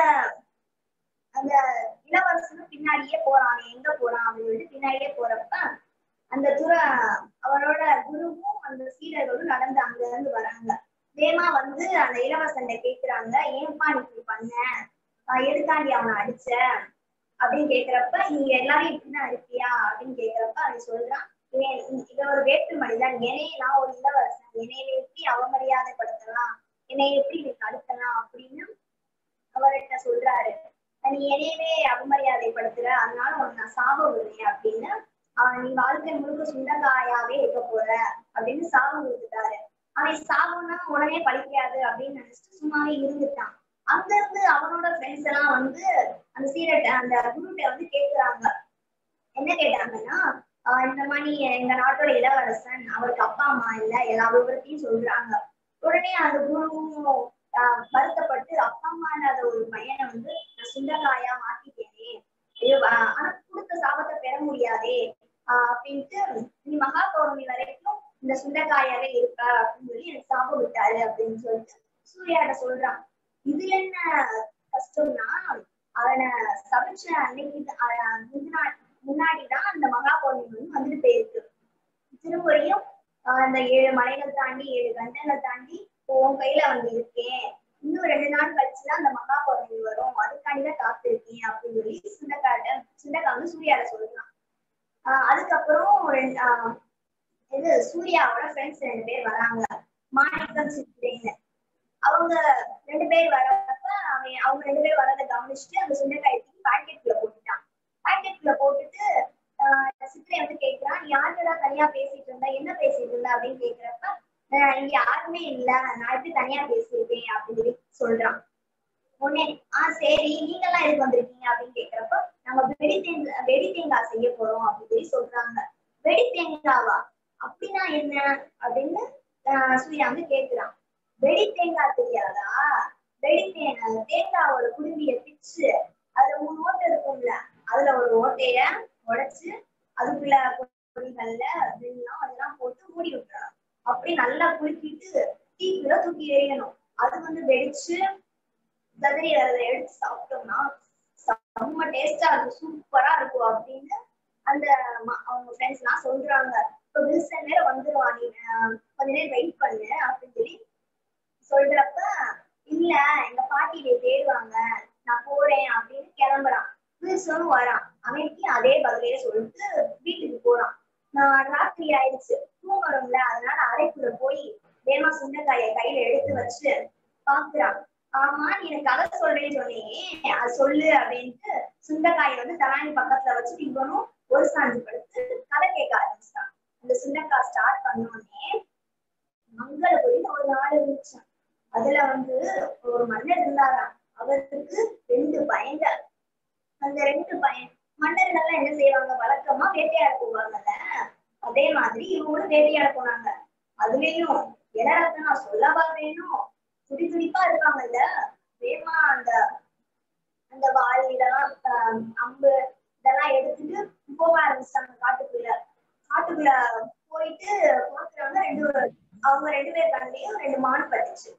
அந்த இளவரசனும் பின்னாடியே போறான் அவன் எங்க போறான் அப்படின்னு சொல்லிட்டு பின்னாடியே போறப்ப அந்த துற அவரோட குருவும் அந்த சீடர்களும் நடந்து அங்க இருந்து வராங்க வேமா வந்து அந்த இளவரசன் கேக்குறாங்க ஏன்பா நீ இப்படி பண்ண ஆஹ் எதுக்காண்டி அவனை அடிச்ச அப்படின்னு கேக்குறப்ப நீங்க எல்லாரையும் இப்படிதான் அடிப்பியா அப்படின்னு கேக்குறப்ப அவன் சொல்றான் இவன் இவன் ஒரு வேற்று மனிதன் என்னைய நான் ஒரு இளவரசன் என்னைய எப்படி அவமரியாதைப்படுத்தலாம் என்னை எப்படி நீ தடுக்கலாம் அப்படின்னு அவர்கிட்ட சொல்றாரு நீ என்னையவே அவமரியாதைப்படுத்துற அதனால உனக்கு நான் சாப விடுறேன் அப்படின்னு ஆஹ் நீ வாழ்க்கை முழுக்க சுண்டக்காயாவே இருக்க போற அப்படின்னு சாபம் கொடுத்துட்டாரு அவன் சாகுனா உடனே பழிக்காது அப்படின்னு நினைச்சிட்டு சும்மாவே இருந்துட்டான் அங்க இருந்து அவனோட ஃப்ரெண்ட்ஸ் எல்லாம் வந்து அந்த சீரட் அந்த குருட்ட வந்து கேக்குறாங்க என்ன கேட்டாங்கன்னா ஆஹ் இந்த மாதிரி எங்க நாட்டோட இளவரசன் அவருக்கு அப்பா அம்மா இல்ல எல்லா விவரத்தையும் சொல்றாங்க உடனே அந்த குருவும் ஆஹ் வருத்தப்பட்டு அப்பா அம்மா இல்லாத ஒரு பையனை வந்து நான் சுண்டக்காயா மாத்திட்டேனே ஐயோ, ஆஹ் ஆனா கொடுத்த சாபத்தை பெற முடியாதே ஆஹ் அப்படின்ட்டு நீ மகா பௌர்ணமி வரைக்கும் இந்த சுண்டக்காயாவே இருப்ப அப்படின்னு சொல்லி எனக்கு சாபம் விட்டாரு அப்படின்னு சொல்லிட்டு சூர்யாட்ட சொல்றான் இதுல என்ன கஷ்டம்னா அவனை சமைச்ச அன்னைக்கு ஆஹ் முன்னாடி முன்னாடிதான் அந்த மகா பௌர்ணமி வந்து வந்துட்டு போயிருக்கு திருமுறையும் ஆஹ் அந்த ஏழு மலைகள் தாண்டி ஏழு கண்டங்கள் தாண்டி உன் கையில வந்து இருக்கேன் இன்னும் ரெண்டு நாள் கழிச்சுதான் அந்த மகா பௌர்ணமி வரும் அதுக்காண்டிதான் காத்திருக்கேன் அப்படின்னு சொல்லி சுண்டக்காட்ட சுண்டக்கா வந்து சூர்யால சொல்றான் ஆஹ் அதுக்கப்புறம் ரெண்டு ஆஹ் இது சூர்யாவோட ஃப்ரெண்ட்ஸ் ரெண்டு பேர் வராங்க மாணிக்கம் சித்திரேன்னு அவங்க ரெண்டு பேர் வரப்ப அவன் அவங்க ரெண்டு பேர் வரதை கவனிச்சுட்டு அந்த சுண்டைக்காய் தூக்கி பாக்கெட்குள்ள போட்டுட்டான் பாக்கெட்குள்ள போட்டுட்டு ஆஹ் சித்திரை வந்து கேக்குறான் நீ யார்கிட்ட தனியா பேசிட்டு இருந்தா என்ன பேசிட்டு இருந்தா அப்படின்னு கேக்குறப்ப ஆஹ் இங்க யாருமே இல்ல நான் எப்படி தனியா பேசியிருக்கேன் அப்படின்னு சொல்லி சொல்றான் உடனே ஆஹ் சரி நீங்க எல்லாம் எதுக்கு வந்திருக்கீங்க அப்படின்னு கேக்குறப்ப நாங்க வெடி தேங்காய் வெடி தேங்காய் செய்ய போறோம் அப்படின்னு சொல்லி சொல்றாங்க வெடி தேங்காவா அப்படின்னா என்ன அப்படின்னு ஆஹ் சூர்யா வந்து கேக்குறான் வெடி தேங்காய் தெரியாதா வெடி தேங்காய் தேங்காவோட குடும்பிய பிச்சு அதுல மூணு ஓட்டை இருக்கும்ல அதுல ஒரு ஓட்டைய உடைச்சு அதுக்குள்ள பொடிகள்ல வெள்ளம் அதெல்லாம் போட்டு மூடி விட்டுறான் அப்படி நல்லா குலுக்கிட்டு தீக்குள்ள தூக்கி எறியணும் அது வந்து வெடிச்சு கதறி அதை எடுத்து சாப்பிட்டோம்னா செம்ம டேஸ்டா இருக்கும் சூப்பரா இருக்கும் அப்படின்னு அந்த ம- அவங்க ஃப்ரெண்ட்ஸ் எல்லாம் சொல்றாங்க இப்போ வில்சன் வேற வந்துருவான் நீ ஆஹ் கொஞ்ச நேரம் வெயிட் பண்ணு அப்படின்னு சொல்லி சொல்றப்ப இல்ல எங்க பாட்டி என்னை தேடுவாங்க நான் போறேன் அப்படின்னு கிளம்புறான் வில்சனும் வரான் அவனுக்கு அதே பதிலையே சொல்லிட்டு வீட்டுக்கு போறான் நான் ராத்திரி ஆயிடுச்சு தூங்கணும்ல அதனால அறைக்குள்ள போய் வேமா சுண்டைக்காயை கையில எடுத்து வச்சு பாக்குறான் ஆமா நீ எனக்கு கதை சொல்றேன்னு சொன்னீங்க அது சொல்லு அப்படின்ட்டு சுண்டைக்காயை வந்து தலாணி பக்கத்துல வச்சுட்டு இவனும் ஒரு சாஞ்சு படுத்து கதை கேட்க ஆரம்பிச்சிட்டான் அந்த சுண்டைக்காய் ஸ்டார்ட் பண்ணோடனே மங்களபுரின்னு ஒரு நாடு இருந்துச்சான் அதுல வந்து ஒரு மன்னர் இருந்தாராம் அவருக்கு ரெண்டு பையன்கள் அந்த ரெண்டு பையன் மன்னர்கள் என்ன செய்வாங்க வழக்கமா வேட்டையாட போவாங்கல்ல அதே மாதிரி இவங்களும் வேட்டையாட போனாங்க அதுலயும் இளரத்தை நான் சொல்லவா வேணும் துடி துடிப்பா இருப்பாங்கல்ல வேமா அந்த அந்த வாள் இதெல்லாம் ஆஹ் அம்பு இதெல்லாம் எடுத்துட்டு போக ஆரம்பிச்சிட்டாங்க காட்டுக்குள்ள காட்டுக்குள்ள போயிட்டு பாக்குறாங்க ரெண்டு அவங்க ரெண்டு பேர் கண்டையும் ரெண்டு மான் பட்டுச்சு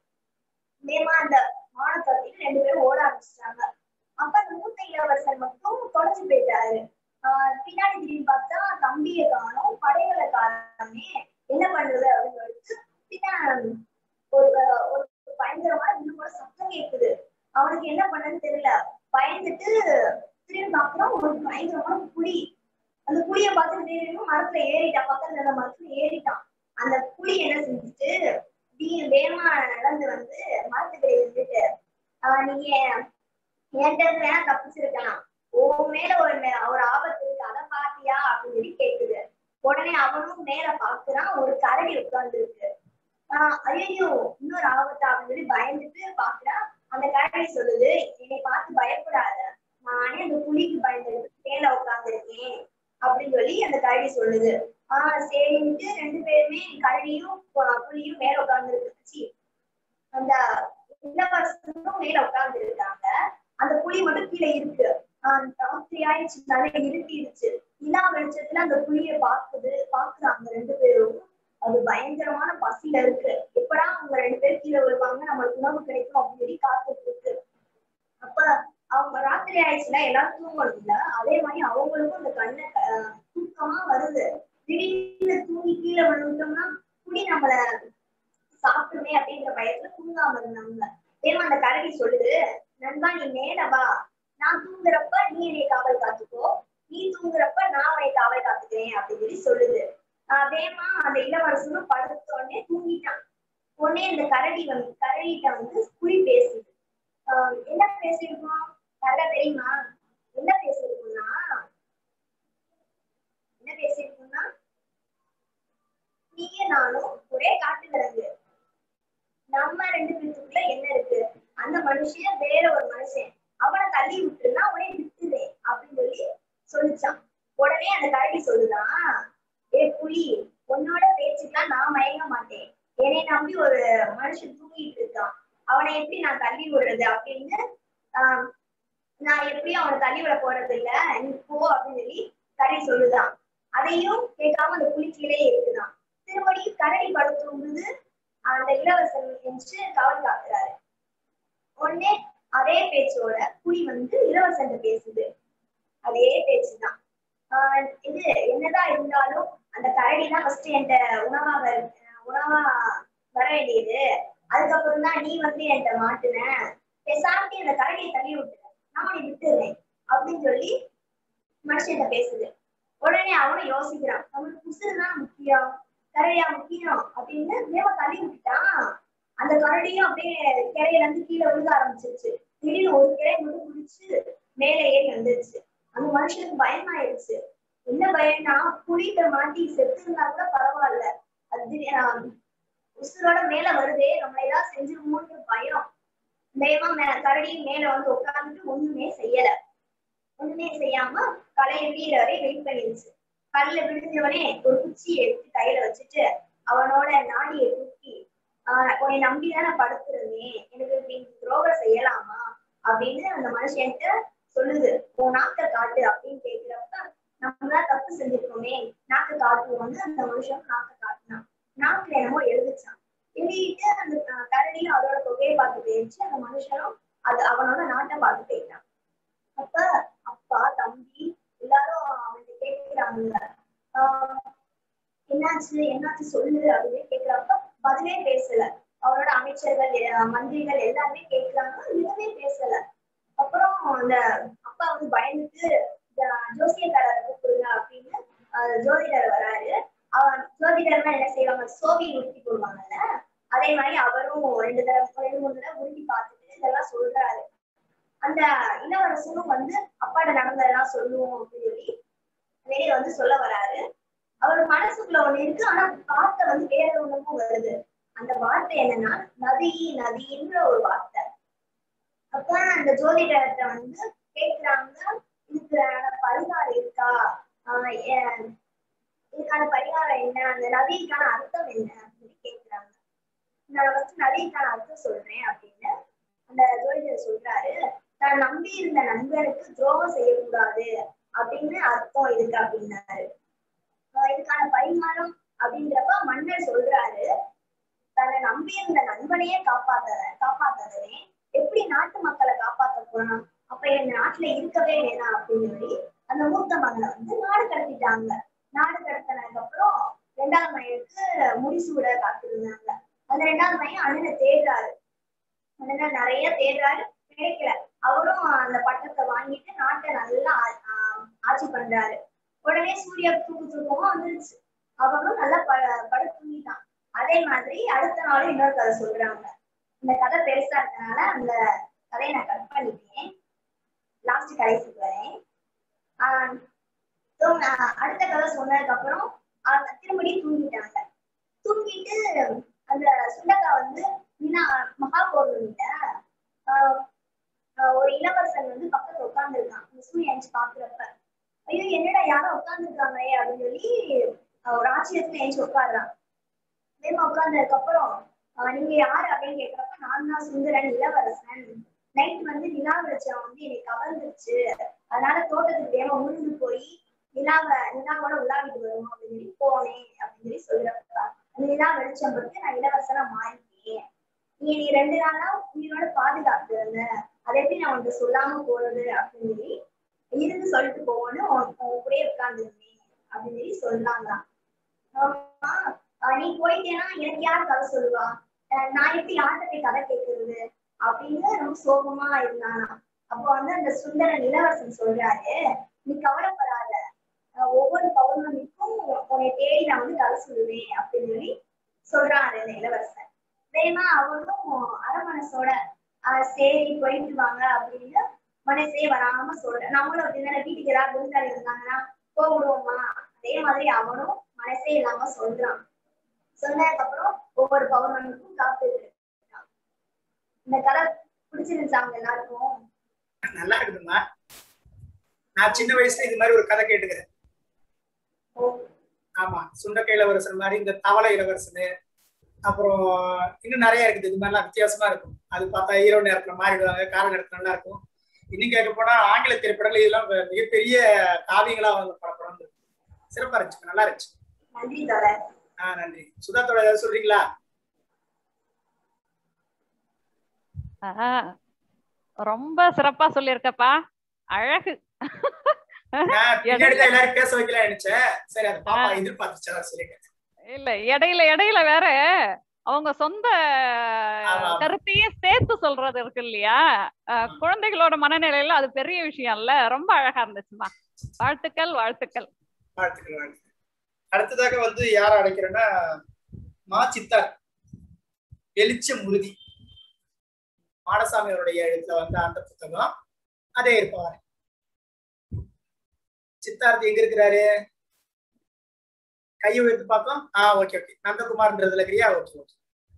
வேமா அந்த மானை தட்டிட்டு ரெண்டு பேரும் ஓட ஆரம்பிச்சிட்டாங்க அப்ப அந்த மூத்த இளவரசர் மட்டும் தொலைஞ்சு போயிட்டாரு ஆஹ் பின்னாடி திரும்பி பார்த்தா தம்பியை காணோம் படைகளை காரணமே என்ன பண்றது அப்படின்னு சொல்லிட்டு பின்னாடி ஒரு ஒரு பயங்கரமான இன்னும் கூட சத்தம் கேக்குது அவனுக்கு என்ன பண்ணன்னு தெரியல பயந்துட்டு திரும்பி பார்க்கறான் ஒரு பயங்கரமான புலி அந்த புளிய பார்த்து தெரியும் மரத்துல ஏறிட்டான் பக்கத்துல இருந்த மரத்துல ஏறிட்டான் அந்த புலி என்ன செஞ்சுட்டு வீ- வேகமா நடந்து வந்து மரத்துக்கு இருந்துட்டு ஆஹ் நீங்க என்கிட்ட இருந்து வேணா தப்பிச்சிருக்கலாம் உன் மேல ஒரு மே- ஒரு ஆபத்து இருக்கு அதை பாத்தியா அப்படின்னு சொல்லி கேக்குது உடனே அவனும் மேல பாக்குறான் ஒரு கரடி உட்கார்ந்து இருக்கு ஆஹ் ஐயோ இன்னொரு ஆபத்தா அப்படின்னு சொல்லி பயந்துட்டு பாக்குறான் அந்த கரடி சொல்லுது என்னை பார்த்து பயப்படாத நானே அந்த புலிக்கு பயந்துட்டு மேல உட்கார்ந்துருக்கேன் அப்படின்னு சொல்லி அந்த கரடி சொல்லுது ஆஹ் சரின்ட்டு ரெண்டு பேருமே கரடியும் பு- புலியும் மேல உட்கார்ந்துருக்கு அந்த இளவரசனும் மேல உட்கார்ந்து இருக்காங்க அந்த புலி மட்டும் கீழே இருக்கு ஆஹ் ராத்திரி ஆயிடுச்சு நல்லா இருட்டிடுச்சு நிலா வெளிச்சத்துல அந்த புலிய பாக்குது பாக்குறாங்க ரெண்டு பேரும் அது பயங்கரமான பசியில இருக்கு எப்படா அவங்க ரெண்டு பேரும் கீழே விழுவாங்க நம்மளுக்கு உணவு கிடைக்கும் அப்படின்னு சொல்லி காத்துட்டு இருக்கு அப்ப அவங்க ராத்திரி ஆயிடுச்சுன்னா எல்லாரும் தூங்கணும்ல அதே மாதிரி அவங்களுக்கும் அந்த கண்ணை ஆஹ் தூக்கமா வருது திடீர்னு தூங்கி கீழே விழுந்துட்டோம்னா புலி நம்மள சாப்பிட்டுமே அப்படின்ற பயத்துல தூங்காம இருந்தாங்க ஏமா அந்த கரடி சொல்லுது நண்பா நீ மேல வா நான் தூங்குறப்ப நீ என்னை காவல் காத்துக்கோ நீ தூங்குறப்ப நான் உன்னை காவல் காத்துக்கிறேன் அப்படின்னு சொல்லி சொல்லுது ஆஹ் வேமா அந்த இளவரசனும் படுத்த உடனே தூங்கிட்டான் உடனே அந்த கரடி வந்து கரடிட்ட வந்து புலி பேசுது ஆஹ் என்ன பேசியிருக்கோம் கரெக்டா தெரியுமா என்ன பேசியிருக்கோம்னா என்ன பேசியிருக்கோம்னா நீயே நானும் ஒரே காட்டு விலங்கு ரெண்டு பேத்துக்குள்ள என்ன இருக்கு அந்த மனுஷன் வேற ஒரு மனுஷன் அவனை தள்ளி விட்டுருந்தா அவனே விட்டுரு அப்படின்னு சொல்லி சொல்லிச்சான் உடனே அந்த கரடி சொல்லுதான் ஏ புலி உன்னோட பேச்சுக்கெல்லாம் நான் மயங்க மாட்டேன் என்னை நம்பி ஒரு மனுஷன் தூங்கிட்டு இருக்கான் அவனை எப்படி நான் தள்ளி விடுறது அப்படின்னு ஆஹ் நான் எப்படியும் அவனை தள்ளி விட போறது இல்ல நீ போ அப்படின்னு சொல்லி கரடி சொல்லுதான் அதையும் கேட்காம அந்த புலி கீழே இருக்குதான் திரும்படி கரடி படுத்தும்போது அந்த இளவரசன் என்று காவல் காக்குறாரு உடனே அதே பேச்சோட புலி வந்து இளவரசன் பேசுது அதே பேச்சுதான் ஆஹ் இது என்னதான் இருந்தாலும் அந்த கரடி தான் ஃபர்ஸ்ட் என்கிட்ட உணவா வர உணவா வர வேண்டியது அதுக்கப்புறம் தான் நீ வந்து என்கிட்ட மாட்டுன பேசாமட்டி அந்த கரடியை தள்ளி விட்டுற நான் நீ விட்டுறேன் அப்படின்னு சொல்லி மனுஷன் பேசுது உடனே அவனும் யோசிக்கிறான் அவனுக்கு உசுறு தான் முக்கியம் கரடியா முக்கியம் அப்படின்னு வேக தள்ளி விட்டுட்டான் அந்த கரடியும் அப்படியே கிளையில இருந்து கீழே விழுக ஆரம்பிச்சிருச்சு திடீர்னு ஒரு கிளை மட்டும் குடிச்சு மேலே ஏறி வந்துருச்சு அந்த மனுஷனுக்கு பயமாயிருச்சு என்ன பயம்னா புலிகிட்ட மாட்டி செத்து இருந்தா கூட பரவாயில்ல அது திடீர்- ஆஹ் உசுரோட மேல வருதே நம்மள ஏதாவது செஞ்சிருமோன்ற பயம் வேகமா மே கரடி மேல வந்து உட்கார்ந்துட்டு ஒண்ணுமே செய்யல ஒண்ணுமே செய்யாம கலைய வீர வரை வெயிட் பண்ணிருச்சு கல்ல விழுந்தவனே ஒரு குச்சியை எடுத்து கையில வச்சுட்டு அவனோட நாடியை தூக்கி ஆஹ் உன்னை நம்பிதானே படுத்திருந்தேன் எனக்கு இப்படி துரோகம் செய்யலாமா அப்படின்னு அந்த மனுஷன்ட்ட சொல்லுது உன் நாக்க காட்டு அப்படின்னு கேக்குறப்ப நம்ம தான் தப்பு செஞ்சிருக்கோமே நாக்கு காட்டுவோம்னு அந்த மனுஷன் நாக்க காட்டினான் நாக்குல என்னமோ எழுதிச்சான் எழுதிட்டு அந்த அஹ், கரடியும் அதோட தொகையை பார்த்து போயிடுச்சு அந்த மனுஷனும் அது அவனோட நாட்டை பார்த்து போயிட்டான் அப்ப அப்பா தம்பி எல்லாரும் அவன்கிட்ட கேட்கிறாங்க ஆஹ் என்னாச்சு என்னாச்சு சொல்லு அப்படின்னு கேக்குறப்ப பதிலே பேசல அவரோட அமைச்சர்கள் அஹ், மந்திரிகள் எல்லாருமே கேக்குறாங்க எதுவுமே பேசல அப்புறம் அந்த அப்பா வந்து பயந்துட்டு இந்த ஜோசியக்காரரை கூப்பிடுங்க அப்படின்னு அஹ், ஜோதிடர் வராரு அவன் ஜோதிடர்னா என்ன செய்வாங்க சோவி உருட்டி போடுவாங்கல்ல அதே மாதிரி அவரும் ரெண்டு தடவை ரெண்டு மூணு தடவை உருட்டி பார்த்துட்டு இதெல்லாம் சொல்றாரு அந்த இளவரசனும் வந்து அப்பாட்ட நடந்ததெல்லாம் சொல்லுவோம் அப்படின்னு சொல்லி வெளியே வந்து சொல்ல வராரு அவர் மனசுக்குள்ள ஒண்ணு இருக்கு ஆனா வார்த்தை வந்து வேற ஒண்ணுக்கும் வருது அந்த வார்த்தை என்னன்னா நதி நதின்ற ஒரு வார்த்தை அப்ப அந்த ஜோதிடர்கிட்ட வந்து கேக்குறாங்க இதுக்கான பரிகாரம் இருக்கா ஆஹ் ஏன் இதுக்கான பரிகாரம் என்ன அந்த நதிக்கான அர்த்தம் என்ன அப்படின்னு கேக்குறாங்க நான் ஃபர்ஸ்ட் நதிக்கான அர்த்தம் சொல்றேன் அப்படின்னு அந்த ஜோதிடர் சொல்றாரு நான் நம்பி இருந்த நண்பருக்கு துரோகம் செய்யக்கூடாது அப்படின்னு அர்த்தம் இதுக்கு அப்படின்னாரு ஆஹ் இதுக்கான பரிகாரம் அப்படின்றப்ப மன்னர் சொல்றாரு தன்னை நம்பி இருந்த நண்பனையே காப்பாத்த காப்பாத்தாதவே எப்படி நாட்டு மக்களை காப்பாத்த போறான் அப்ப என் நாட்டுல இருக்கவே வேணாம் அப்படின்னு சொல்லி அந்த மூத்த மகனை வந்து நாடு கடத்திட்டாங்க நாடு கடத்தினதுக்கு அப்புறம் ரெண்டாவது பையனுக்கு முடிசூட காத்திருந்தாங்க அந்த ரெண்டாவது பையன் அண்ணனை தேடுறாரு அண்ணனை நிறைய தேடுறாரு கிடைக்கல அவரும் அந்த பட்டத்தை வாங்கிட்டு நாட்டை நல்லா ஆ- ஆ- ஆட்சி பண்றாரு உடனே சூர்யா தூக்கு தூக்கமும் வந்துருச்சு அவனும் நல்லா ப படு தூங்கிட்டான் அதே மாதிரி அடுத்த நாளும் இன்னொரு கதை சொல்றாங்க இந்த கதை பெருசா இருக்கனால அந்த கதையை நான் கட் பண்ணிட்டேன் லாஸ்ட் கடைசிக்கு வரேன் ஆஹ் so நான் அடுத்த கதை சொன்னதுக்கு அப்புறம் அவங்க திரும்படி தூங்கிட்டாங்க தூங்கிட்டு அந்த சுண்டக்கா வந்து மீனா மகா பௌர்ணமியில ஆஹ் ஆஹ் ஒரு இளவரசன் வந்து பக்கத்துல உட்கார்ந்துருக்கான் அந்த சூரியன் எழுந்து பாக்குறப்ப ஐயோ என்னடா யாரோ உட்கார்ந்துருக்காங்களே அப்படின்னு சொல்லி ஆஹ் ஒரு ஆச்சரியத்துல எழுந்து உட்காடுறான் வேமா உட்கார்ந்ததுக்கு அப்புறம் ஆஹ் நீங்க யாரு அப்படின்னு கேக்குறப்ப நான் தான் சுந்தரன் இளவரசன் நைட் வந்து நிலா வெளிச்சம் வந்து என்னை கவர்ந்துருச்சு அதனால தோட்டத்துக்கு வேமா உழுந்து போய் நிலாவை நிலாவோட உலாவிட்டு வரும் அப்படின்னு சொல்லி போனேன் அப்படின்னு சொல்லி சொல்றப்ப அந்த நிலா வெளிச்சம் பட்டு நான் இளவரசனா மாறிட்டேன் நீ நீ ரெண்டு நாளா உயிரோட பாதுகாத்து இருந்த அதை எப்படி நான் உனக்கு சொல்லாம போறது அப்படின்னு சொல்லி இருந்து சொல்லிட்டு போவோன்னு உன் உன் கூடயே உட்கார்ந்துருந்தேன் அப்படின்னு சொல்லி சொல்றாங்களாம் ஆமா, ஆஹ் நீ போயிட்டேன்னா எனக்கு யார் கதை சொல்லுவா ஆஹ் நான் எப்படி யார்கிட்ட போய் கதை கேட்கறது அப்படின்னு ரொம்ப சோகமா இருந்தானா அப்போ வந்து அந்த சுந்தரன் இளவரசன் சொல்றாரு நீ கவலைப்படாத ஆஹ் ஒவ்வொரு பௌர்ணமிக்கும் உன்னை தேடி நான் வந்து கதை சொல்லுவேன் அப்படின்னு சொல்லி சொல்றாரு அந்த இளவரசன் வேணா அவனும் அரமனசோட ஆஹ் சரி போயிட்டு வாங்க அப்படின்னு மனசே வராம சொல்றேன் நம்மளும் அப்படின்னா வீட்டுக்கு ஏதாவது விருந்தாளி இருந்தாங்கன்னா போடுவோமா அதே மாதிரி அவனும் மனசே இல்லாம சொல்றான் சொன்னதுக்கு அப்புறம் ஒவ்வொரு பௌர்ணமிக்கும் காத்துட்டு இருக்கான் இந்த கதை பிடிச்சிருந்துச்சு அவங்க எல்லாருக்கும் நல்லா இருக்குதும்மா நான் சின்ன வயசுல இது மாதிரி ஒரு கதை கேட்டுக்கிறேன் ஓ, ஆமா சுண்டக்காய் இளவரசன் மாதிரி இந்த தவளை இளவரசன் அப்புறம் இன்னும் நிறைய இருக்குது இது மாதிரிலாம் வித்தியாசமா இருக்கும் அது பார்த்தா ஹீரோ நேரத்துல மாறிடுவாங்க கால நேரத்துல நல்லா இருக்கும் இன்னும் கேட்க போனா ஆங்கில திரைப்படங்கள் இதெல்லாம் மிக- மிகப்பெரிய காவியங்களா வந்து படப்படம் இருக்கு சிறப்பா இருந்துச்சு நல்லா இருந்துச்சு நன்றி தோழர் ஆஹ் நன்றி சுதாத்தோட ஏதாவது சொல்றீங்களா ஆஹா, ரொம்ப சிறப்பா சொல்லியிருக்கப்பா அழகு நான் பின்னாடி தான் எல்லாரும் பேச வைக்கலாம் நினைச்சேன் சரி அதை பாப்பா எதிர்பார்த்துச்சா சொல்லிட்டேன் இல்ல இடையில இடையில வேற அவங்க சொந்த ஆமா. கருத்தையே சேர்த்து சொல்றது இருக்கு இல்லையா அஹ், குழந்தைகளோட மனநிலையில அது பெரிய விஷயம் இல்ல ரொம்ப அழகா இருந்துச்சுமா வாழ்த்துக்கள் வாழ்த்துக்கள் வாழ்த்துக்கள் வாழ்த்துக்கள் அடுத்ததாக வந்து யார அழைக்கிறேன்னா மா சித்தார் வெளிச்சம் உறுதி மாடசாமி அவருடைய எழுத்துல வந்த அந்த புத்தகம் அதே இருப்பார் சித்தார்த்தி எங்க இருக்கிறாரு கையை உயர்த்து பார்த்தோம் ஆ ஓகே ஓகே நந்தகுமார்ன்றதுல இருக்கிறியா ஓகே ஓகே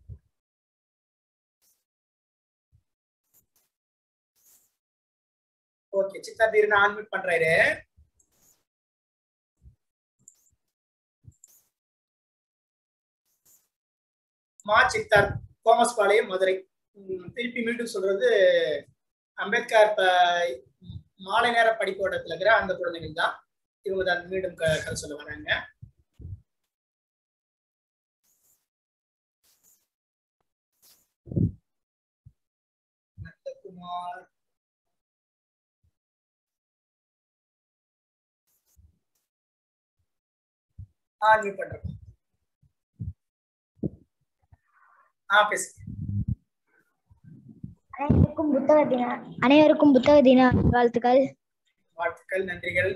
ஓகே சித்தார்த்தி இருந்து ஆன்மிட் பண்றாரு மா சித்தார் கோமஸ் பாளையம் மதுரை உம், திருப்பி மீண்டும் சொல்றது அம்பேத்கர் ப- மாலை நேர படிப்போட்டத்துல இருக்கிற அந்த குழந்தைகள் தான் இவங்க தான் மீண்டும் க- கதை சொல்ல வராங்க நந்தகுமார் ஆன்மீட் பண்றேன் ஆ பேசுங்க அனைவருக்கும் புத்தக தின அனைவருக்கும் புத்தக தின வாழ்த்துக்கள் வாழ்த்துக்கள் நன்றிகள்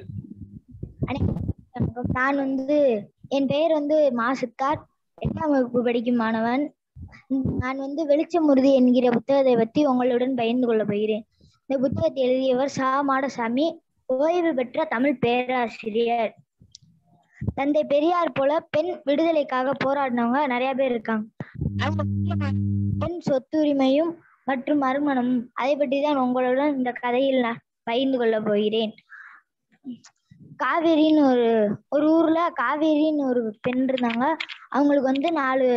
வணக்கம். நான் வந்து என் பெயர் வந்து மா சித்தார்த் எட்டாம் வகுப்பு படிக்கும் மாணவன் உம், நான் வந்து வெளிச்சமுறுதி என்கிற புத்தகத்தை பற்றி உங்களுடன் பகிர்ந்து கொள்ள போகிறேன் இந்த புத்தகத்தை எழுதியவர் சா மாடசாமி ஓய்வு பெற்ற தமிழ் பேராசிரியர் தந்தை பெரியார் போல பெண் விடுதலைக்காக போராடினவங்க நிறைய பேர் இருக்காங்க அவங்க பெண் சொத்துரிமையும் மற்றும் மறுமணமும் அதை பற்றி தான் உங்களுடன் இந்த கதையில் நான் பகிர்ந்து கொள்ள போகிறேன் காவேரின்னு ஒரு ஒரு ஊர்ல காவேரின்னு ஒரு பெண் இருந்தாங்க அவங்களுக்கு வந்து நாலு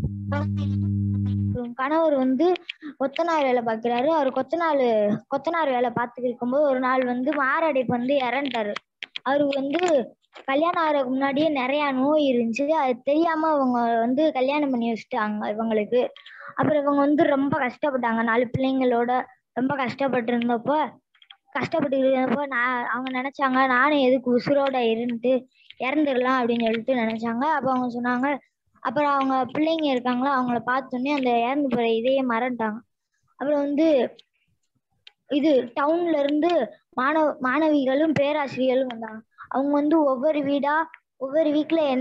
குழந்தைங்க. கணவர் வந்து கொத்தனார் வேலை பார்க்கிறாரு அவர் கொத்தனார் கொத்தனார் வேலை பார்த்துட்டு இருக்கும்போது ஒரு நாள் வந்து மாரடைப்பு வந்து இறந்துட்டாரு அவருக்கு வந்து கல்யாணம் ஆகிறதுக்கு முன்னாடியே நிறைய நோய் இருந்துச்சு அது தெரியாம அவங்க வந்து கல்யாணம் பண்ணி வச்சுட்டாங்க இவங்களுக்கு அப்புறம் இவங்க வந்து ரொம்ப கஷ்டப்பட்டாங்க நாலு பிள்ளைங்களோட ரொம்ப கஷ்டப்பட்டு இருந்தப்போ கஷ்டப்பட்டு இருந்தப்போ நான் அவங்க நினைச்சாங்க நானும் எதுக்கு உசுரோட இருந்து இறந்துடலாம் அப்படின்னு சொல்லிட்டு நினைச்சாங்க அப்போ அவங்க சொன்னாங்க அப்புறம் அவங்க பிள்ளைங்க இருக்காங்களா அவங்கள பார்த்தோன்னே அந்த இறந்து போற இதையே மறந்துட்டாங்க அப்புறம் வந்து இது டவுன்ல இருந்து மாணவ மாணவிகளும் பேராசிரியர்களும் வந்தாங்க அவங்க வந்து ஒவ்வொரு வீடா ஒவ்வொரு வீட்ல என்ன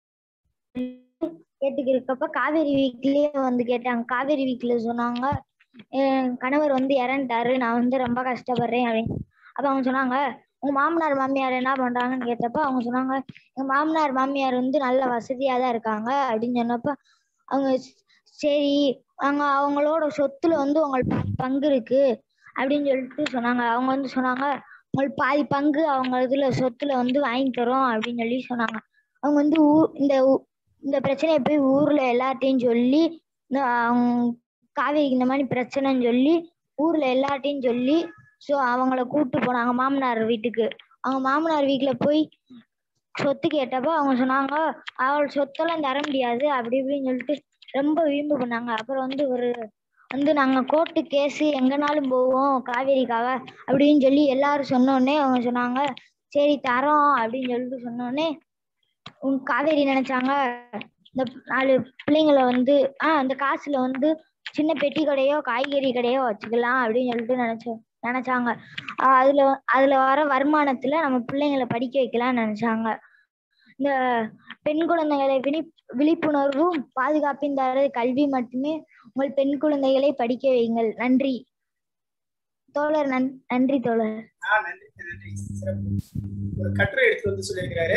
கேட்டுக்கிறப்ப காவேரி வீட்லயே வந்து கேட்டாங்க காவேரி வீட்ல சொன்னாங்க என் கணவர் வந்து இறந்துட்டாரு நான் வந்து ரொம்ப கஷ்டப்படுறேன் அப்படின்னு அப்ப அவங்க சொன்னாங்க உங்க மாமனார் மாமியார் என்ன பண்றாங்கன்னு கேட்டப்ப அவங்க சொன்னாங்க எங்க மாமனார் மாமியார் வந்து நல்ல வசதியா தான் இருக்காங்க அப்படின்னு சொன்னப்ப அவங்க சரி அங்க அவங்களோட சொத்துல வந்து உங்களுக்கு பாதி பங்கு இருக்கு அப்படின்னு சொல்லிட்டு சொன்னாங்க அவங்க வந்து சொன்னாங்க உங்களுக்கு பாதி பங்கு அவங்க இதுல சொத்துல வந்து வாங்கி தரோம் அப்படின்னு சொல்லி சொன்னாங்க அவங்க வந்து ஊ இந்த ஊ- இந்த பிரச்சனையை போய் ஊர்ல எல்லார்ட்டையும் சொல்லி இந்த அவங்க காவேரிக்கு இந்த மாதிரி பிரச்சனைன்னு சொல்லி ஊர்ல எல்லார்ட்டையும் சொல்லி ஸோ அவங்கள கூப்பிட்டு போனாங்க மாமனார் வீட்டுக்கு அவங்க மாமனார் வீட்டுல போய் சொத்து கேட்டப்ப அவங்க சொன்னாங்க அவள் சொத்தெல்லாம் தர முடியாது அப்படி இப்படின்னு சொல்லிட்டு ரொம்ப வீம்பு பண்ணாங்க அப்புறம் வந்து ஒரு வந்து நாங்க கோர்ட்டு கேஸ் எங்கனாலும் போவோம் காவேரிக்காக அப்படின்னு சொல்லி எல்லாரும் சொன்னோடனே அவங்க சொன்னாங்க சரி தரோம் அப்படின்னு சொல்லிட்டு சொன்னோடனே உம் காவேரி நினைச்சாங்க இந்த நாலு பிள்ளைங்களை வந்து ஆஹ் அந்த காசுல வந்து சின்ன பெட்டி கடையோ காய்கறி கடையோ வச்சுக்கலாம் அப்படின்னு சொல்லிட்டு நினைச்சோம் நினைச்சாங்க ஆஹ் அதுல அதுல வர வருமானத்துல நம்ம பிள்ளைங்களை படிக்க வைக்கலாம்னு நினைச்சாங்க இந்த பெண் குழந்தைகளை விழி விழிப்புணர்வும் பாதுகாப்பின் தர கல்வி மட்டுமே உங்கள் பெண் குழந்தைகளை படிக்க வையுங்கள் நன்றி தோழர் நன் நன்றி தோழர் ஆ நன்றி நன்றி சிறப்பு ஒரு கட்டுரை எடுத்து வந்து சொல்லியிருக்கிறாரு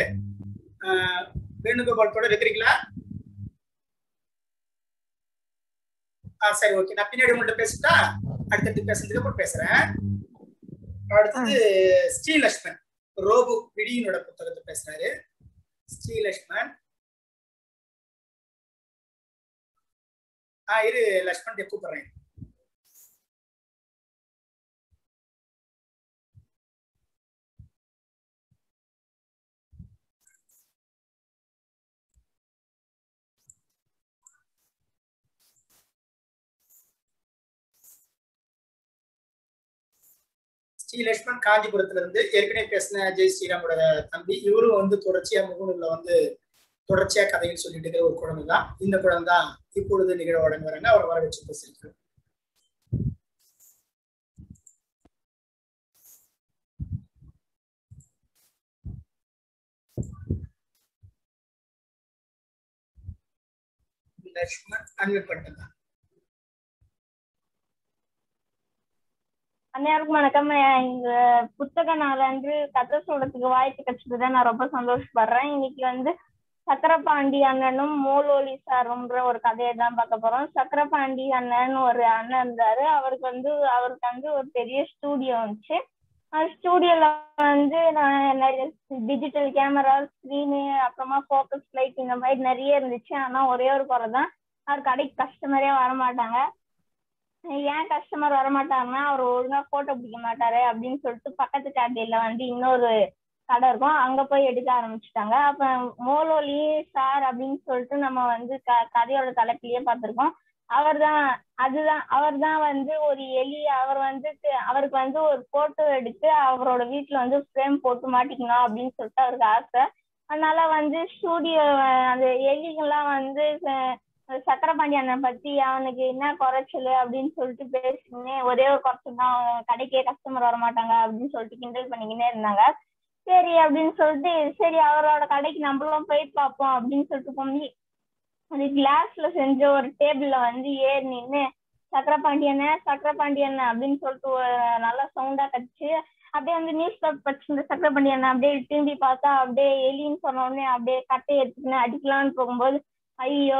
ஆஹ் வேணுகோபால் கூட இருக்கிறீங்களா ஆ சரி ஓகே நான் பின்னாடி உங்கள்கிட்ட பேசிட்டா அடுத்தடுத்து பேசுறதுக்கு அப்புறம் பேசுறேன் அடுத்தது ஸ்ரீலக்ஷ்மன் ரோபு பிடியினோட புத்தகத்தை பேசுறாரு ஸ்ரீலக்ஷ்மன் ஆ இரு லக்ஷ்மன் கூப்பிடுறேன் ஸ்ரீலக்ஷ்மன் காஞ்சிபுரத்துல இருந்து ஏற்கனவே பேசின ஜெய் ஸ்ரீராமோட தம்பி இவரும் வந்து தொடர்ச்சியா முகநூல்ல வந்து தொடர்ச்சியா கதைகள் சொல்லிட்டு இருக்கிற ஒரு குழந்தை தான் இந்த குழந்தை தான் இப்பொழுது நிகழ்வு வழங்க வராங்க அவர் வர வச்சு பேசியிருக்கிறோம் லக்ஷ்மன் அன்மிட் பண்ணிட்டு அனைவருக்கும் வணக்கம் இந்த புத்தக நாளன்று கதை சொல்றதுக்கு வாய்ப்பு கிடைச்சதுதான் நான் ரொம்ப சந்தோஷப்படுறேன் இன்னைக்கு வந்து சக்கரபாண்டி அண்ணனும் மூலோலி சாருன்ற ஒரு கதையை தான் பார்க்க போறோம் சக்கரபாண்டி அண்ணன் ஒரு அண்ணன் இருந்தாரு அவருக்கு வந்து அவருக்கு வந்து ஒரு பெரிய ஸ்டூடியோ வந்துச்சு அந்த ஸ்டூடியோல வந்து நான் நிறைய டிஜிட்டல் கேமரா ஸ்க்ரீனு அப்புறமா ஃபோக்கஸ் லைட் இந்த மாதிரி நிறைய இருந்துச்சு ஆனா ஒரே ஒரு குறை தான் அவர் கடைக்கு கஸ்டமரே வர மாட்டாங்க ஏன் கஸ்டமர் வரமாட்டாருன்னா அவர் ஒழுங்கா போட்டோ பிடிக்க மாட்டாரு அப்படின்னு சொல்லிட்டு பக்கத்து கடையில வந்து இன்னொரு கடை இருக்கும் அங்க போய் எடுக்க ஆரம்பிச்சுட்டாங்க அப்ப மோலோலி சார் அப்படின்னு சொல்லிட்டு நம்ம வந்து க கதையோட தலைப்பிலேயே பார்த்திருக்கோம் அவர் தான் அதுதான் அவர் தான் வந்து ஒரு எலி அவர் வந்து அவருக்கு வந்து ஒரு போட்டோ எடுத்து அவரோட வீட்டுல வந்து ஃப்ரேம் போட்டு மாட்டிக்கணும் அப்படின்னு சொல்லிட்டு அவருக்கு ஆசை அதனால வந்து ஸ்டூடியோ அந்த எலிகள்லாம் வந்து சக்கரபாண்டி அண்ணன் பத்தி அவனுக்கு என்ன குறைச்சல் அப்படின்னு சொல்லிட்டு பேசிக்கினே ஒரே ஒரு குறைச்சல் தான் கடைக்கே கஸ்டமர் வர மாட்டாங்க அப்படின்னு சொல்லிட்டு கிண்டல் பண்ணிக்கினே இருந்தாங்க சரி அப்படின்னு சொல்லிட்டு சரி அவரோட கடைக்கு நம்மளும் போய் பார்ப்போம் அப்படின்னு சொல்லிட்டு போய் அது கிளாஸ்ல செஞ்ச ஒரு டேபிள்ல வந்து ஏறி நின்று சக்கரபாண்டியன சக்கரபாண்டியன் அப்படின்னு சொல்லிட்டு நல்லா சவுண்டா கடிச்சு அப்படியே வந்து நியூஸ் பேப்பர் படிச்சிருந்த சக்கரபாண்டியன் அப்படியே திரும்பி பார்த்தா அப்படியே எலின்னு சொன்ன உடனே அப்படியே கட்டையை எடுத்துக்கின்னு அடிக்கலாம்னு போகும்போது ஐயோ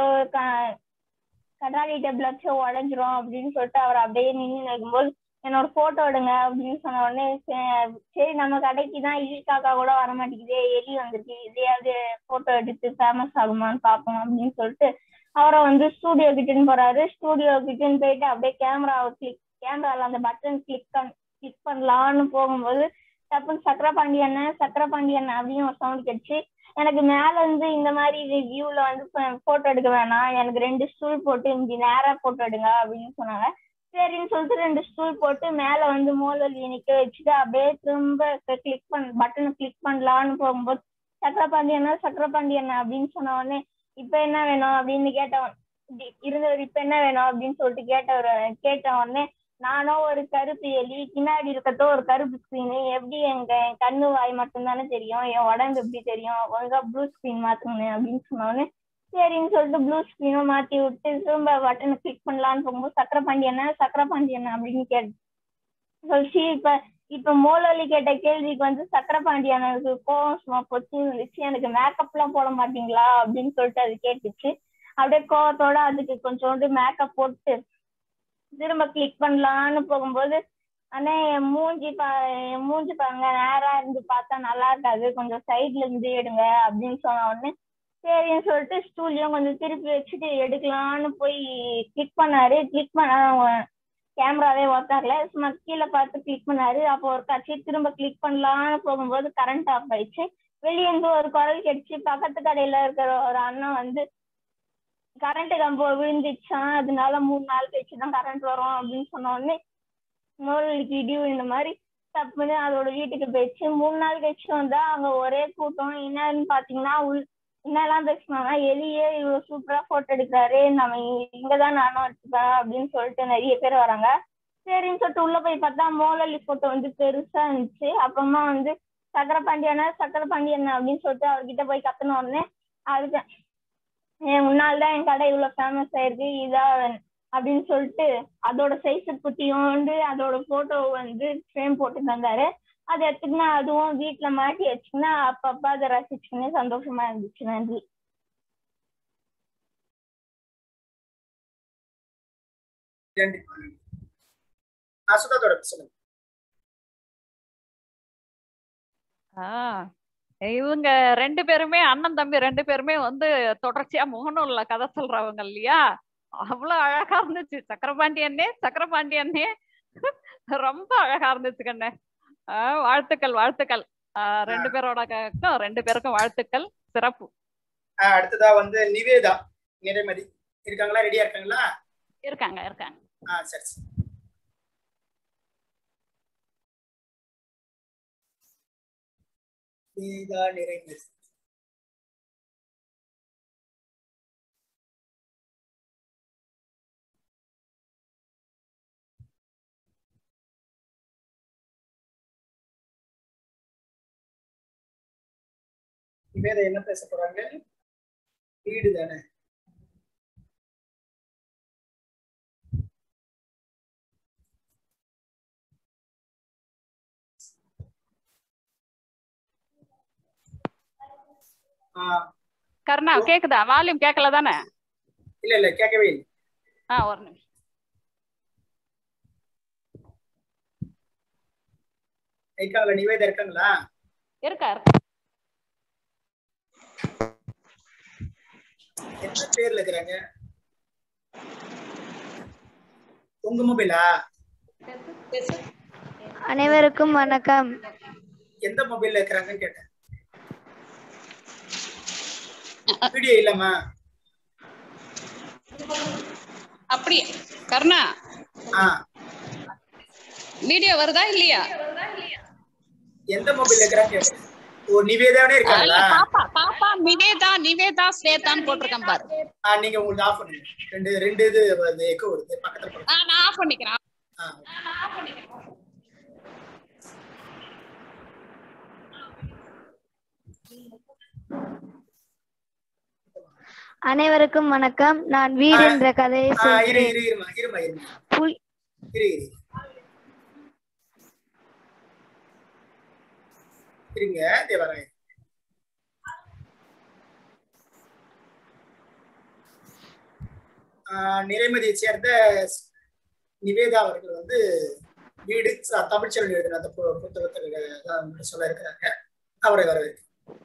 கண்ணாடி டேபிள் வச்சு உடஞ்சிரும் அப்படின்னு சொல்லிட்டு அவர் அப்படியே நின்று நிற்கும்போது என்னோட போட்டோ எடுங்க அப்படின்னு சொன்ன உடனே சரி நம்ம கடைக்கு தான் எலி காக்கா கூட வர மாட்டேங்குதே எலி வந்துருக்கு இதையாவது போட்டோ எடுத்து ஃபேமஸ் ஆகுமான்னு பார்ப்போம் அப்படின்னு சொல்லிட்டு அவரை வந்து ஸ்டூடியோ கிட்டன்னு போறாரு ஸ்டூடியோ கிட்டன்னு போயிட்டு அப்படியே கேமராவை கிளிக் கேமரால அந்த பட்டன் கிளிக் பண் கிளிக் பண்ணலான்னு போகும்போது டப்புன்னு சக்கரபாண்டி அண்ணன் சக்கரபாண்டி அண்ணன் அப்படின்னு ஒரு சவுண்ட் கிடைச்சு எனக்கு மேல இருந்து இந்த மாதிரி வியூல வந்து போட்டோ எடுக்க வேணாம் எனக்கு ரெண்டு ஸ்டூல் போட்டு இப்படி நேரா போட்டோ எடுங்க அப்படின்னு சொன்னாங்க சரின்னு சொல்லிட்டு ரெண்டு ஸ்டூல் போட்டு மேல வந்து மோலி நிக்க வச்சுட்டு அப்படியே திரும்ப கிளிக் பண்ண பட்டனை கிளிக் பண்ணலான்னு போகும்போது சக்கரபாண்டி அண்ணா சக்கரபாண்டி அண்ணா அப்படின்னு சொன்ன உடனே இப்ப என்ன வேணும் அப்படின்னு கேட்டவன் இருந்தவர் இப்ப என்ன வேணும் அப்படின்னு சொல்லிட்டு கேட்டவர் கேட்ட உடனே நானும் ஒரு கருப்பு எலி பின்னாடி இருக்கிறதோ ஒரு கருப்பு ஸ்கிரீனு எப்படி எங்க கண்ணு வாய் மட்டும்தானே தெரியும் என் உடம்பு எப்படி தெரியும் ஒழுங்கா ப்ளூ ஸ்கிரீன் மாத்துங்க அப்படின்னு சொன்னோடனே சரின்னு சொல்லிட்டு ப்ளூ ஸ்கிரீனும் மாத்தி விட்டு திரும்ப பட்டனை கிளிக் பண்ணலான்னு போகும்போது சக்கரபாண்டி என்ன சக்கரபாண்டி என்ன அப்படின்னு கேட்டு சொல்லிச்சு இப்ப இப்ப மோலோலி கேட்ட கேள்விக்கு வந்து சக்கரபாண்டி எனக்கு கோவம் சும்மா பொச்சு இருந்துச்சு எனக்கு மேக்கப் எல்லாம் போட மாட்டீங்களா அப்படின்னு சொல்லிட்டு அது கேட்டுச்சு அப்படியே கோவத்தோட அதுக்கு கொஞ்சோண்டு மேக்கப் போட்டு திரும்ப கிளிக் பண்ணலான்னு போகும்போது ஆனா என் மூஞ்சி பா என் மூஞ்சி பாருங்க நேரா இருந்து பார்த்தா நல்லா இருக்காது கொஞ்சம் சைட்ல இருந்து எடுங்க அப்படின்னு சொன்ன உடனே சரின்னு சொல்லிட்டு ஸ்டூலையும் கொஞ்சம் திருப்பி வச்சுட்டு எடுக்கலான்னு போய் கிளிக் பண்ணாரு கிளிக் பண்ண கேமராவே ஒர்க்காகல சும்மா கீழே பார்த்து கிளிக் பண்ணாரு அப்போ ஒரு காட்சி திரும்ப கிளிக் பண்ணலான்னு போகும்போது கரண்ட் ஆஃப் ஆயிடுச்சு வெளியே இருந்து ஒரு குரல் கிடைச்சு பக்கத்து கடையில இருக்கிற ஒரு அண்ணன் வந்து கரண்ட் கம்போ விழுந்துச்சான் அதனால மூணு நாள் கழிச்சு தான் கரண்ட் வரும் அப்படின்னு சொன்ன உடனே மோலிக்கு இடி இந்த மாதிரி தப்புன்னு அதோட வீட்டுக்கு போயிடுச்சு மூணு நாள் கழிச்சு வந்தா அங்க ஒரே கூட்டம் என்னன்னு பாத்தீங்கன்னா உள் என்னெல்லாம் பேசினாங்கன்னா எலியே இவ்வளவு சூப்பரா போட்டோ எடுக்கிறாரு நம்ம இங்கதான் நானும் எடுத்துக்கிறேன் அப்படின்னு சொல்லிட்டு நிறைய பேர் வராங்க சரின்னு சொல்லிட்டு உள்ள போய் பார்த்தா மோலலி போட்டோ வந்து பெருசா இருந்துச்சு அப்புறமா வந்து சக்கரபாண்டியனா சக்கரபாண்டியன் அப்படின்னு சொல்லிட்டு அவர்கிட்ட போய் கத்துன உடனே அதுக்கு என் முன்னால் தான் என் கடை இவ்வளவு ஃபேமஸ் ஆயிருக்கு இதா அப்படின்னு சொல்லிட்டு அதோட சைஸ் குட்டியோண்டு அதோட போட்டோ வந்து ஃப்ரேம் போட்டு தந்தாரு அதை எடுத்துக்கினா அதுவும் வீட்டுல மாட்டி வச்சுக்கினா அப்பப்ப அதை ரசிச்சுக்கினே சந்தோஷமா இருந்துச்சு நன்றி கண்டிப்பா ஆ சுதா தொடர்பு சொல்லுங்க ஆஹ் இவங்க ரெண்டு பேருமே அண்ணன் தம்பி ரெண்டு பேருமே வந்து தொடர்ச்சியா முகநூல்ல கதை சொல்றவங்க இல்லையா அவ்வளவு அழகா இருந்துச்சு சக்கரபாண்டியன்னே சக்கரபாண்டியன்னே ரொம்ப அழகா இருந்துச்சு கண்ணு ஆஹ் வாழ்த்துக்கள் வாழ்த்துக்கள் ஆஹ் ரெண்டு பேரோட க- ரெண்டு பேருக்கும் வாழ்த்துக்கள் சிறப்பு ஆ, அடுத்ததா வந்து நிவேதா நிறைமதி இருக்காங்களா ரெடியா இருக்காங்களா இருக்காங்க இருக்காங்க ஆ சரி சரி நிவேதா நிறைமதி நிவேதா என்ன பேச போறாங்க வீடு தானே ஆ, கருணா கேக்குதா வால்யூம் கேட்கல தானே இல்ல இல்ல கேட்கவே இல்லை ஆ ஒரு நிமிஷம் இருக்காங்களா நிவேதா இருக்காங்களா இருக்கா இருக்கா என்ன பேர்ல இருக்கிறாங்க உங்க மொபைலா அனைவருக்கும் வணக்கம் எந்த மொபைல்ல இருக்கிறாங்கன்னு கேட்டேன் வீடியோ இல்லம்மா அப்படி கருணா ஆ வீடியோ வருதா இல்லையா எந்த மொபைல்ல இருக்கிறாங்க கேட்டேன் ஓ நிவேதானே இருக்காங்களா பாப்பா பாப்பா நிவேதா நிவேதா ஸ்வேதான்னு போட்டிருக்கேன் பாரு ஆ நீங்க உங்களுக்கு ஆஃப் பண்ணுங்க ரெண்டு ரெண்டு இது வருது எக்கோ வருது பக்கத்துல போடுங்க. ஆ, நான் ஆஃப் பண்ணிக்கிறேன் ஆ அனைவருக்கும் வணக்கம் நான் வீடு என்ற கதையை ஆ, இரு சொல்கிறேன் இரு இருமா இருமா இருமா புல் இரு இரு இருங்க தேவராய நிறைமதியை சேர்ந்த நிவேதா அவர்கள் வந்து வீடு ச- தமிழ்ச்செல்வன் எழுதின அந்த பு- புத்தகத்தில் தான் உங்கள்ட்ட சொல்ல இருக்கிறாங்க அவரை வரவேற்க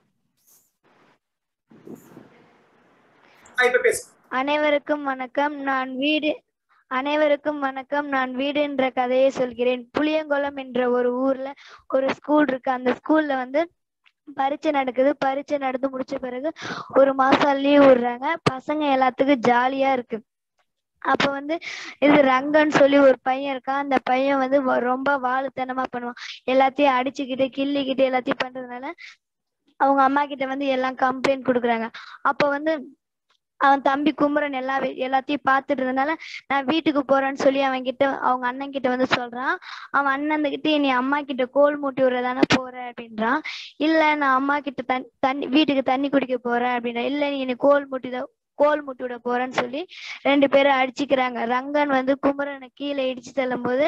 இப்ப பேசு அனைவருக்கும் வணக்கம் நான் வீடு அனைவருக்கும் வணக்கம் நான் வீடு என்ற கதையை சொல்கிறேன் புளியங்குளம் என்ற ஒரு ஊர்ல ஒரு ஸ்கூல் இருக்கு அந்த ஸ்கூல்ல வந்து பரீட்சை நடக்குது பரீட்சை நடந்து முடிச்ச பிறகு ஒரு மாசம் லீவ் விடுறாங்க பசங்க எல்லாத்துக்கும் ஜாலியா இருக்கு அப்ப வந்து இது ரங்கன்னு சொல்லி ஒரு பையன் இருக்கான் அந்த பையன் வந்து வ- ரொம்ப வாழுத்தனமா பண்ணுவான் எல்லாத்தையும் அடிச்சுக்கிட்டு கிள்ளிக்கிட்டு எல்லாத்தையும் பண்றதுனால அவங்க அம்மா கிட்ட வந்து எல்லாம் கம்ப்ளைண்ட் கொடுக்குறாங்க அப்ப வந்து அவன் தம்பி குமரன் எல்லா வே- எல்லாத்தையும் பார்த்துட்டு இருந்தனால நான் வீட்டுக்கு போறேன்னு சொல்லி அவன் கிட்ட அவங்க அண்ணன் கிட்ட வந்து சொல்றான் அவன் அண்ணன் கிட்ட நீ அம்மா கிட்ட கோல் மூட்டி விடுறதானே போற அப்படின்றான் இல்ல நான் அம்மா கிட்ட தண்ணி தண்ணி வீட்டுக்கு தண்ணி குடிக்க போறேன் அப்படின்னா இல்ல நீ என்னை கோல் மூட்டி தான் கோல் மூட்டி விட போறேன்னு சொல்லி ரெண்டு பேரும் அடிச்சுக்கிறாங்க ரங்கன் வந்து குமரனை கீழே இடிச்சு தள்ளும் போது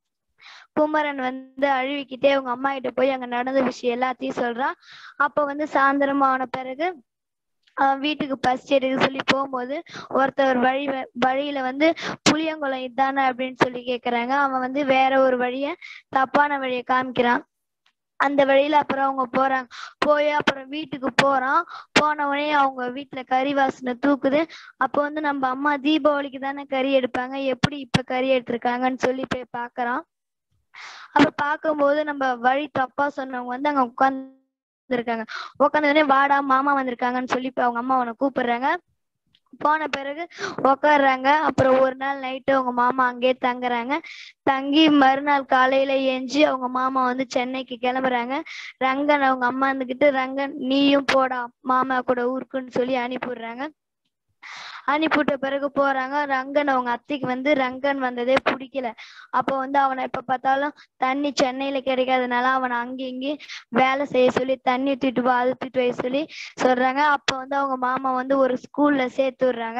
குமரன் வந்து அழுவிக்கிட்டே அவங்க அம்மா கிட்ட போய் அங்க நடந்த விஷயம் எல்லாத்தையும் சொல்றான் அப்ப வந்து சாயந்தரம் ஆன பிறகு அவன் வீட்டுக்கு பஸ் எடுக்க சொல்லி போகும்போது ஒருத்தர் வழி வ- வழியில வந்து புளியங்குளம் இதானே அப்படின்னு சொல்லி கேக்குறாங்க அவன் வந்து வேற ஒரு வழிய தப்பான வழிய காமிக்கிறான் அந்த வழியில அப்புறம் அவங்க போறாங்க போய் அப்புறம் வீட்டுக்கு போறான் போன உடனே அவங்க வீட்டுல கறி வாசனை தூக்குது அப்போ வந்து நம்ம அம்மா தீபாவளிக்கு தானே கறி எடுப்பாங்க எப்படி இப்ப கறி எடுத்திருக்காங்கன்னு சொல்லி போய் பாக்குறான் அப்ப பார்க்கும்போது நம்ம வழி தப்பா சொன்னவங்க வந்து அங்க உட்கார்ந்து இருக்காங்க உட்காந்தோடனே வாடா மாமா வந்திருக்காங்கன்னு சொல்லி இப்ப அவங்க அம்மா அவனை கூப்பிடுறாங்க போன பிறகு உக்காடுறாங்க அப்புறம் ஒரு நாள் நைட்டு அவங்க மாமா அங்கேயே தங்குறாங்க தங்கி மறுநாள் காலையில எஞ்சி அவங்க மாமா வந்து சென்னைக்கு கிளம்புறாங்க ரங்கன் அவங்க அம்மா இருந்துகிட்டு ரங்கன் நீயும் போடா மாமா கூட ஊருக்குன்னு சொல்லி அனுப்பிவிடுறாங்க அனுப்பிவிட்ட பிறகு போறாங்க ரங்கன் அவங்க அத்தைக்கு வந்து ரங்கன் வந்ததே பிடிக்கல அப்போ வந்து அவனை எப்ப பார்த்தாலும் தண்ணி சென்னையில கிடைக்காதனால அவனை அங்கே இங்கேயும் வேலை செய்ய சொல்லி தண்ணி தூக்கிட்டு வா அது தூக்கிட்டு வை சொல்லி சொல்றாங்க அப்ப வந்து அவங்க மாமா வந்து ஒரு ஸ்கூல்ல சேர்த்து விடுறாங்க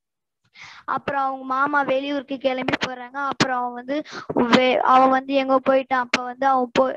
அப்புறம் அவங்க மாமா வெளியூருக்கு கிளம்பி போறாங்க அப்புறம் அவன் வந்து வே- அவன் வந்து எங்க போயிட்டான் அப்ப வந்து அவன் போ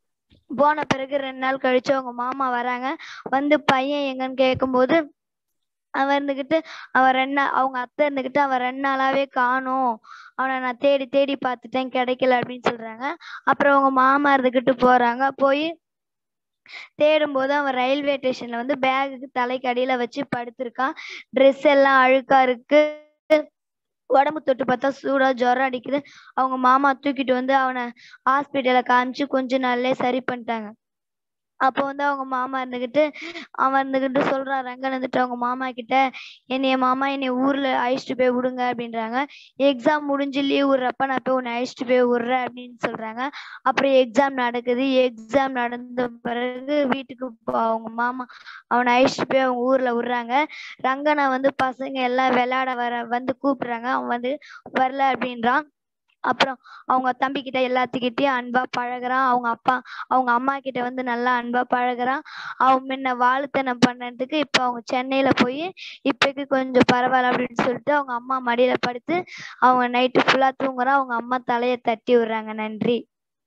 போன பிறகு ரெண்டு நாள் கழிச்சு அவங்க மாமா வராங்க வந்து பையன் எங்கன்னு கேட்கும்போது அவன் இருந்துகிட்டு அவன் ரெண்டு நா- அவங்க அத்தை இருந்துகிட்டு அவன் ரெண்டு நாளாவே காணோம் அவனை நான் தேடி தேடி பார்த்துட்டேன் கிடைக்கல அப்படின்னு சொல்றாங்க அப்புறம் அவங்க மாமா இருந்துகிட்டு போறாங்க போய் தேடும்போது அவன் ரயில்வே ஸ்டேஷன்ல வந்து பேகுக்கு தலைக்கு அடியில வச்சு படுத்திருக்கான் ட்ரெஸ் எல்லாம் அழுக்கா இருக்கு உடம்பு தொட்டு பார்த்தா சூடா ஜுரம் அடிக்குது அவங்க மாமா தூக்கிட்டு வந்து அவனை ஹாஸ்பிட்டல்ல காமிச்சு கொஞ்ச நாள்லயே சரி பண்ணிட்டாங்க அப்போ வந்து அவங்க மாமா இருந்துகிட்டு அவன் இருந்துகிட்டு சொல்றான் ரங்கன் வந்துட்டு அவங்க மாமா கிட்ட என்னைய மாமா என்னைய ஊர்ல அழைச்சிட்டு போய் விடுங்க அப்படின்றாங்க எக்ஸாம் முடிஞ்சு லீவ் விடுறப்ப நான் போய் உன்னை அழைச்சிட்டு போய் விடுறேன் அப்படின்னு சொல்றாங்க அப்புறம் எக்ஸாம் நடக்குது எக்ஸாம் நடந்த பிறகு வீட்டுக்கு போ- அவங்க மாமா அவனை அழைச்சிட்டு போய் அவங்க ஊர்ல விடுறாங்க ரங்கனை வந்து பசங்க எல்லாம் விளையாட வர வந்து கூப்பிடுறாங்க அவன் வந்து வரல அப்படின்றான் அப்புறம் அவங்க தம்பி கிட்ட எல்லாத்துக்கிட்டயும் அன்பா பழகுறான் அவங்க அப்பா அவங்க அம்மா கிட்ட வந்து நல்லா அன்பா பழகுறான் அவன் முன்ன வாழுத்தனம் பண்ணதுக்கு இப்ப அவங்க சென்னையில போய் இப்பக்கு கொஞ்சம் பரவாயில்ல அப்படின்னு சொல்லிட்டு அவங்க அம்மா மடியில படுத்து அவங்க நைட்டு ஃபுல்லா தூங்குறான் அவங்க அம்மா தலைய தட்டி விடுறாங்க நன்றி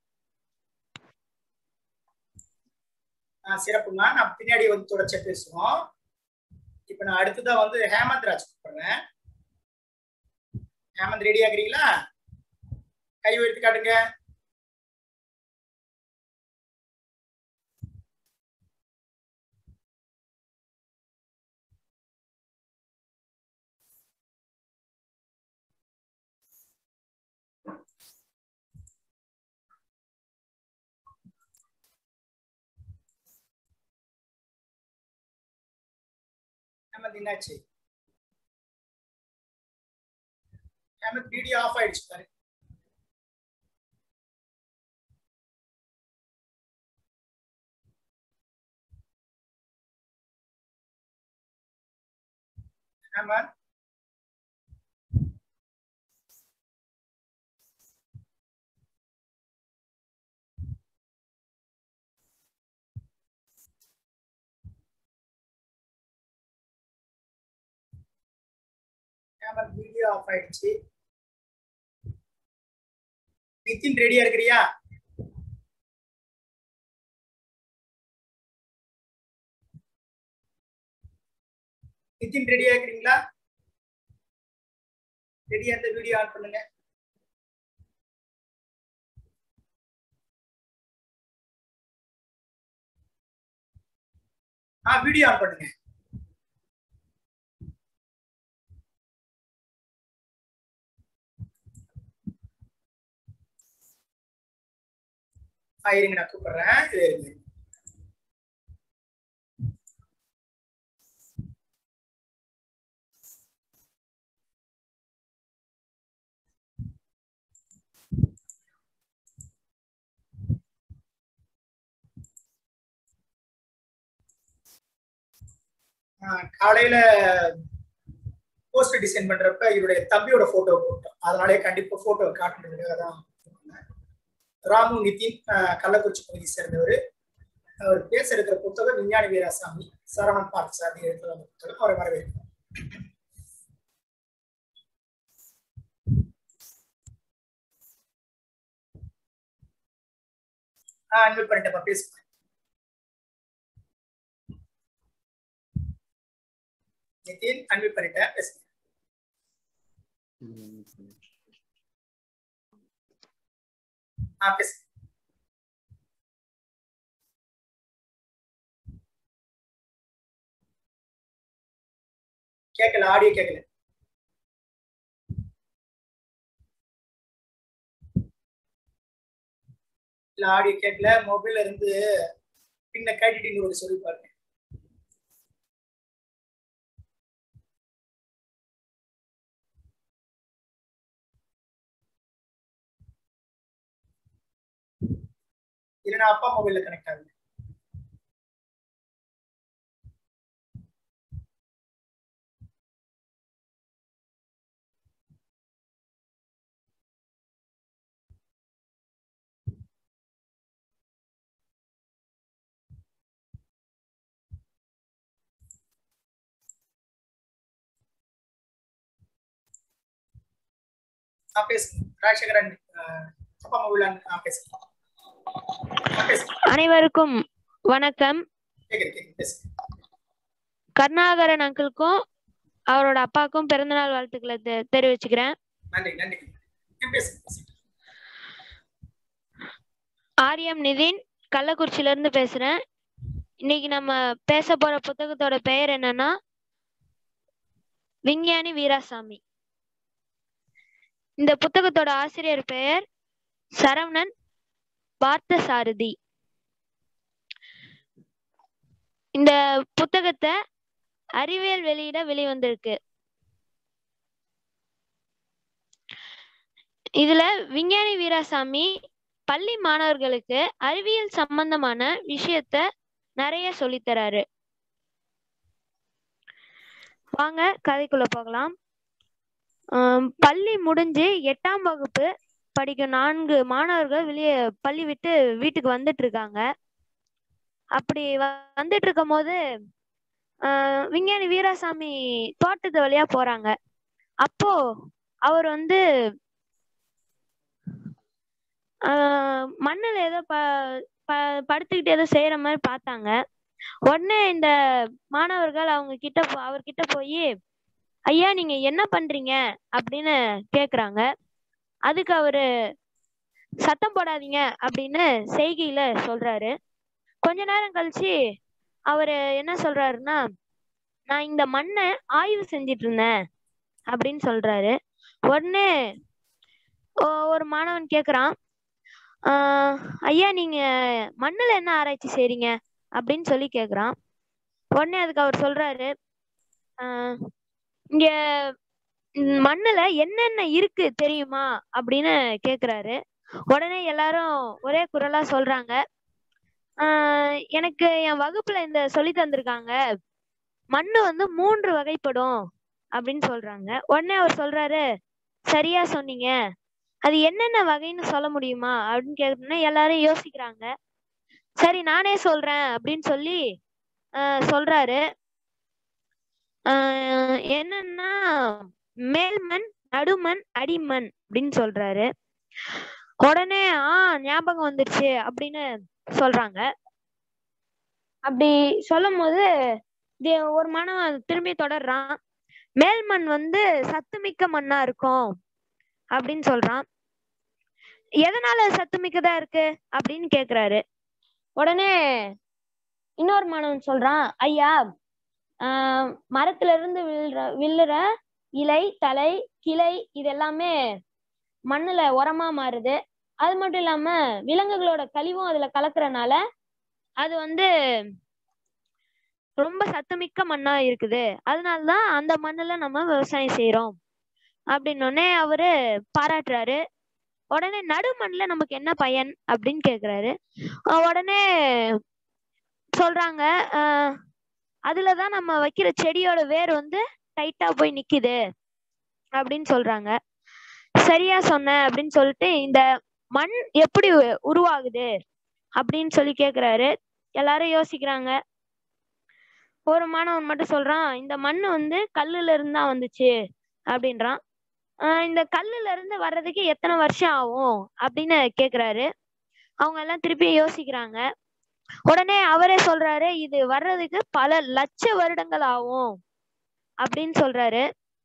ஆஹ் சிறப்புமா நான் பின்னாடி வந்து தொடர்ச்சியா பேசுவோம் இப்ப நான் அடுத்ததா வந்து ஹேமந்த் ராஜ் கூப்பிடுறேன் ஹேமந்த் ரெடி ஆகுறீங்களா கை உயர்த்தி காட்டுங்க ஹேமந்த் என்னாச்சு ஹேமந்த் வீடியோ ஆஃப் ஆயிடுச்சு பாரு ஹேமந்த் ஹேமந்த் வீடியோ ஆஃப் ஆயிடுச்சு நிதின் ரெடியா இருக்கிறியா நிதின் ரெடியா இருக்கிறீங்களா ரெடியா இந்த வீடியோ ஆன் பண்ணுங்க ஆ வீடியோ ஆன் பண்ணுங்க ஆ இருங்க நான் கூப்பிடுறேன் இது இருங்க ஆஹ் காலையில போஸ்டர் டிசைன் பண்றப்ப இவருடைய தம்பியோட போட்டோ போட்டோம் அதனாலே கண்டிப்பா போட்டோ காட்டுறதுக்காக தான் போட்டிருந்தேன். ராமு நிதின் ஆஹ் கள்ளக்குறிச்சி பகுதியை சேர்ந்தவர் அவர் பேச இருக்கிற புத்தகம் விஞ்ஞான வீராசாமி சரவணன் பார்த்தசாரதி எழுதுற அந்த புத்தகம் அவரை வரவேற்கிறோம் ஆஹ் அன்பு பண்ணிட்டப்பா பேசுங்க நிதின் அன்பு பண்ணிட்டேன் பேசுங்க ஆ பேசுங்க கேட்கல ஆடியோ கேட்கல இல்ல ஆடியோ கேட்கல மொபைல்ல இருந்து பின்ன கேட்டுட்டு ஒரு சொல்லி பாருங்க இல்லைன்னா அப்பா மொபைல்ல கனெக்ட் ஆகுது ஆ பேசுங்க ராஜசேகரன் ஆஹ், அப்பா மொபைல் ஆ பேசுங்க ஆ பேசுங்க அனைவருக்கும் வணக்கம் கேக்குது கேக்குது பேசுங்க கருணாகரன் அங்கிளுக்கும் அவரோட அப்பாவுக்கும் பிறந்தநாள் வாழ்த்துக்களை தெ- தெரிவிச்சுக்கிறேன் நன்றி நன்றி பேசுங்க பேசுங்க. ஆரியம் நிதின் கள்ளக்குறிச்சியில இருந்து பேசுறேன் இன்னைக்கு நம்ம பேச போற புத்தகத்தோட பெயர் என்னன்னா விஞ்ஞானி வீராசாமி இந்த புத்தகத்தோட ஆசிரியர் பெயர் சரவணன் பார்த்தசாரதி இந்த புத்தகத்தை அறிவியல் வெளியிட வெளிவந்திருக்கு இதுல விஞ்ஞானி வீராசாமி பள்ளி மாணவர்களுக்கு அறிவியல் சம்பந்தமான விஷயத்த நிறைய சொல்லித் தராரு வாங்க கதைக்குள்ள போகலாம் ஆம், பள்ளி முடிஞ்சு எட்டாம் வகுப்பு படிக்கும் நான்கு மாணவர்கள் வெளியே பள்ளி விட்டு வீட்டுக்கு வந்துட்டு இருக்காங்க அப்படி வ- வந்துட்டு இருக்கும் போது ஆஹ், விஞ்ஞானி வீராசாமி தோட்டத்து வழியா போறாங்க அப்போ அவர் வந்து ஆஹ் மண்ணுல ஏதோ ப ப படுத்துக்கிட்டு ஏதோ செய்யற மாதிரி பார்த்தாங்க உடனே இந்த மாணவர்கள் அவங்க கிட்ட போ- அவர்கிட்ட போய் ஐயா நீங்க என்ன பண்றீங்க அப்படின்னு கேக்குறாங்க அதுக்கு அவரு சத்தம் போடாதீங்க அப்படின்னு செய்கையில சொல்றாரு கொஞ்ச நேரம் கழிச்சு அவரு என்ன சொல்றாருன்னா நான் இந்த மண்ணை ஆய்வு செஞ்சிட்டு இருந்தேன் அப்படின்னு சொல்றாரு உடனே ஒ- ஒரு மாணவன் கேக்குறான் ஆஹ் ஐயா நீங்க மண்ணுல என்ன ஆராய்ச்சி செய்றீங்க அப்படின்னு சொல்லி கேக்குறான் உடனே அதுக்கு அவர் சொல்றாரு ஆஹ் இங்க ம், மண்ணுல என்னென்ன இருக்கு தெரியுமா அப்படின்னு கேக்குறாரு உடனே எல்லாரும் ஒரே குரலா சொல்றாங்க ஆஹ் எனக்கு என் வகுப்புல இந்த சொல்லி தந்திருக்காங்க மண்ணு வந்து மூன்று வகைப்படும் அப்படின்னு சொல்றாங்க உடனே அவர் சொல்றாரு சரியா சொன்னீங்க அது என்னென்ன வகைன்னு சொல்ல முடியுமா அப்படின்னு கேட்டோன்னே எல்லாரும் யோசிக்கிறாங்க சரி நானே சொல்றேன் அப்படின்னு சொல்லி ஆஹ் சொல்றாரு ஆஹ் என்னன்னா மேல்மண் நடுமண் அடிமண் அப்படின்னு சொல்றாரு உடனே ஆ ஞாபகம் வந்துருச்சு அப்படின்னு சொல்றாங்க அப்படி சொல்லும் போது தி- ஒரு மாணவன் திரும்பி தொடர்றான் மேல்மண் வந்து சத்துமிக்க மண்ணா இருக்கும் அப்படின்னு சொல்றான் எதனால சத்துமிக்கதா இருக்கு அப்படின்னு கேக்குறாரு உடனே இன்னொரு மாணவன் சொல்றான் ஐயா ஆஹ் மரத்துல இருந்து விழுற விழுற இலை தலை கிளை இது எல்லாமே மண்ணுல உரமா மாறுது அது மட்டும் இல்லாம விலங்குகளோட கழிவும் அதுல கலக்கறனால அது வந்து ரொம்ப சத்துமிக்க மண்ணா இருக்குது அதனாலதான் அந்த மண்ணுல நம்ம விவசாயம் செய்யறோம் அப்படின்னோடனே அவரு பாராட்டுறாரு உடனே நடுமண்ல நமக்கு என்ன பயன் அப்படின்னு கேக்குறாரு அஹ் உடனே சொல்றாங்க ஆஹ் அதுலதான் நம்ம வைக்கிற செடியோட வேர் வந்து டைட்டா போய் நிக்குது அப்படின்னு சொல்றாங்க சரியா சொன்ன அப்படின்னு சொல்லிட்டு இந்த மண் எப்படி உ- உருவாகுது அப்படின்னு சொல்லி கேக்குறாரு எல்லாரும் யோசிக்கிறாங்க ஒரு மாணவன் மட்டும் சொல்றான் இந்த மண் வந்து கல்லுல இருந்து தான் வந்துச்சு அப்படின்றான் ஆஹ் இந்த கல்லுல இருந்து வர்றதுக்கு எத்தனை வருஷம் ஆகும் அப்படின்னு கேக்குறாரு அவங்க எல்லாம் திருப்பி யோசிக்கிறாங்க உடனே அவரே சொல்றாரு இது வர்றதுக்கு பல லட்ச வருடங்கள் ஆகும் அப்படின்னு சொல்றாரு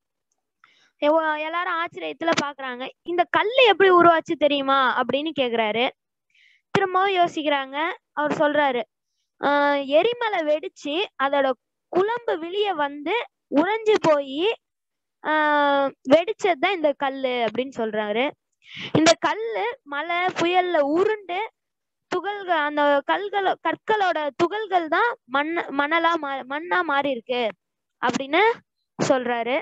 எவ்வ- எல்லாரும் ஆச்சரியத்துல பாக்குறாங்க இந்த கல்லு எப்படி உருவாச்சு தெரியுமா அப்படின்னு கேக்குறாரு திரும்பவும் யோசிக்கிறாங்க அவர் சொல்றாரு ஆஹ் எரிமலை வெடிச்சு அதோட குழம்பு வெளிய வந்து உறைஞ்சு போய் ஆஹ் வெடிச்சதுதான் இந்த கல்லு அப்படின்னு சொல்றாரு இந்த கல்லு மழை புயல்ல உருண்டு துகள்கள் அந்த கல்கள கற்களோட துகள்கள் தான் மண் மணலா மா மண்ணா மாறி இருக்கு அப்படின்னு சொல்றாரு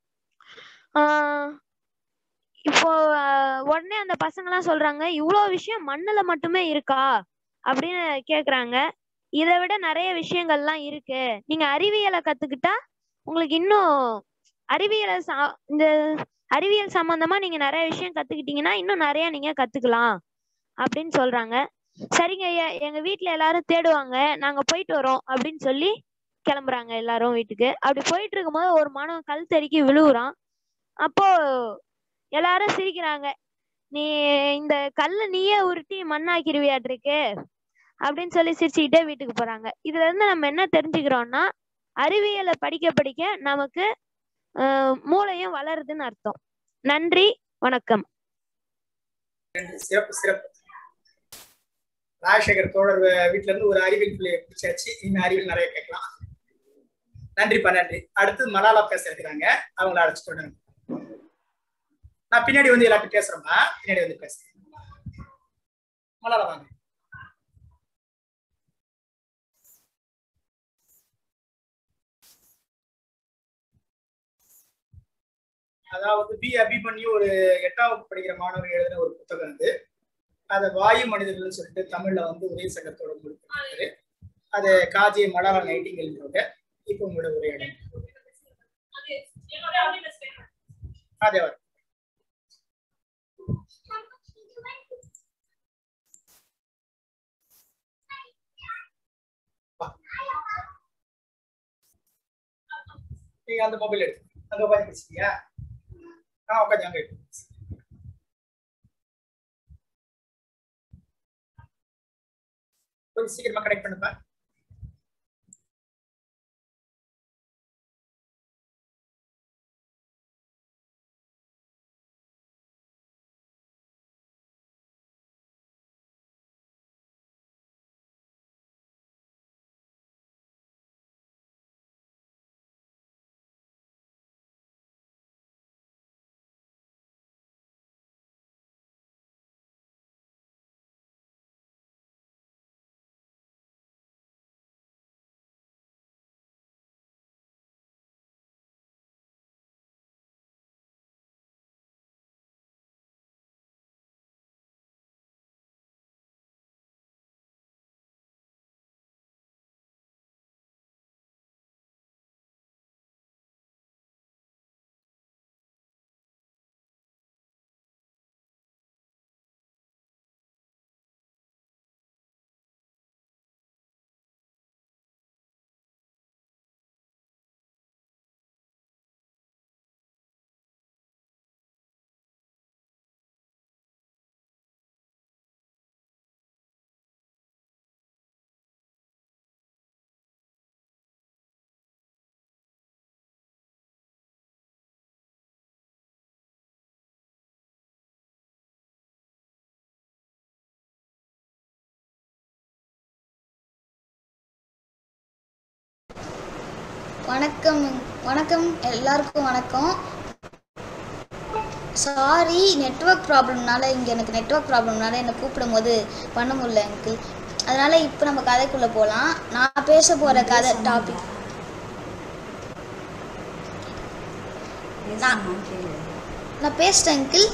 ஆஹ் இப்போ ஆஹ் உடனே அந்த பசங்க எல்லாம் சொல்றாங்க இவ்வளோ விஷயம் மண்ணுல மட்டுமே இருக்கா அப்படின்னு கேக்குறாங்க இதை விட நிறைய விஷயங்கள்லாம் இருக்கு நீங்க அறிவியலை கத்துக்கிட்டா உங்களுக்கு இன்னும் அறிவியலை சா- இந்த அறிவியல் சம்பந்தமா நீங்க நிறைய விஷயம் கத்துக்கிட்டீங்கன்னா இன்னும் நிறைய நீங்க கத்துக்கலாம் அப்படின்னு சொல்றாங்க சரிங்க ஐயா எங்க வீட்ல எல்லாரும் தேடுவாங்க நாங்க போயிட்டு வரோம் அப்படின்னு சொல்லி கிளம்புறாங்க எல்லாரும் வீட்டுக்கு அப்படி போயிட்டு இருக்கும்போது ஒரு மாணவன் கல் தெறிக்கி விழுகுறான் அப்போ எல்லாரும் சிரிக்கிறாங்க நீ இந்த கல்லை நீயே உருட்டி மண்ணாக்கிருவியாட்டிருக்கு அப்படின்னு சொல்லி சிரிச்சுக்கிட்டே வீட்டுக்கு போறாங்க இதுல இருந்து நம்ம என்ன தெரிஞ்சுக்கிறோம்னா அறிவியலை படிக்க படிக்க நமக்கு ஆஹ் மூளையும் வளருதுன்னு அர்த்தம் நன்றி வணக்கம் நன்றி சிறப்பு சிறப்பு ராஜசேகர் தோழர் வ- வீட்ல இருந்து ஒரு அறிவியல் பிள்ளையை பிடிச்சாச்சு இன்னும் அறிவியல் நிறைய கேட்கலாம் நன்றிப்பா நன்றி அடுத்து மலாலா பேச இருக்கிறாங்க அவங்கள அழைச்சு தொடருங்க நான் பின்னாடி வந்து எல்லாத்தையும் பேசுறேம்மா பின்னாடி வந்து பேசுறேன் மலாலா வாங்க அதாவது பி அபிமன்யு ஒரு எட்டாம் வகுப்பு படிக்கிற மாணவர் எழுதின ஒரு புத்தகம் அது அதை வாயு மனிதர்கள்னு சொல்லிட்டு தமிழ்ல வந்து உதய சங்கத்தோட கொடுத்துருக்காரு அது காஜி மலாலா நைட்டிங்கல்ன்றவங்க இப்போ உங்களோட உரையாடல் அதே வரும் நீங்க அந்த மொபைல் எடுத்து அங்க உட்காந்து பேசுறியா ஆ உட்காந்து அங்க எடுத்து பேசு. கொஞ்சம் சீக்கிரமா கனெக்ட் பண்ணுப்பா வணக்கம் வணக்கம் எல்லாருக்கும் வணக்கம் சாரி நெட்வொர்க் ப்ராப்ளம்னால இங்கே எனக்கு நெட்வொர்க் ப்ராப்ளம்னால என்னை கூப்பிடும் போது பண்ண முடியல எனக்கு அதனால இப்போ நம்ம கதைக்குள்ளே போகலாம் நான் பேச போகிற கதை டாபிக் நான் நான் பேசிட்டேன் அங்கிள்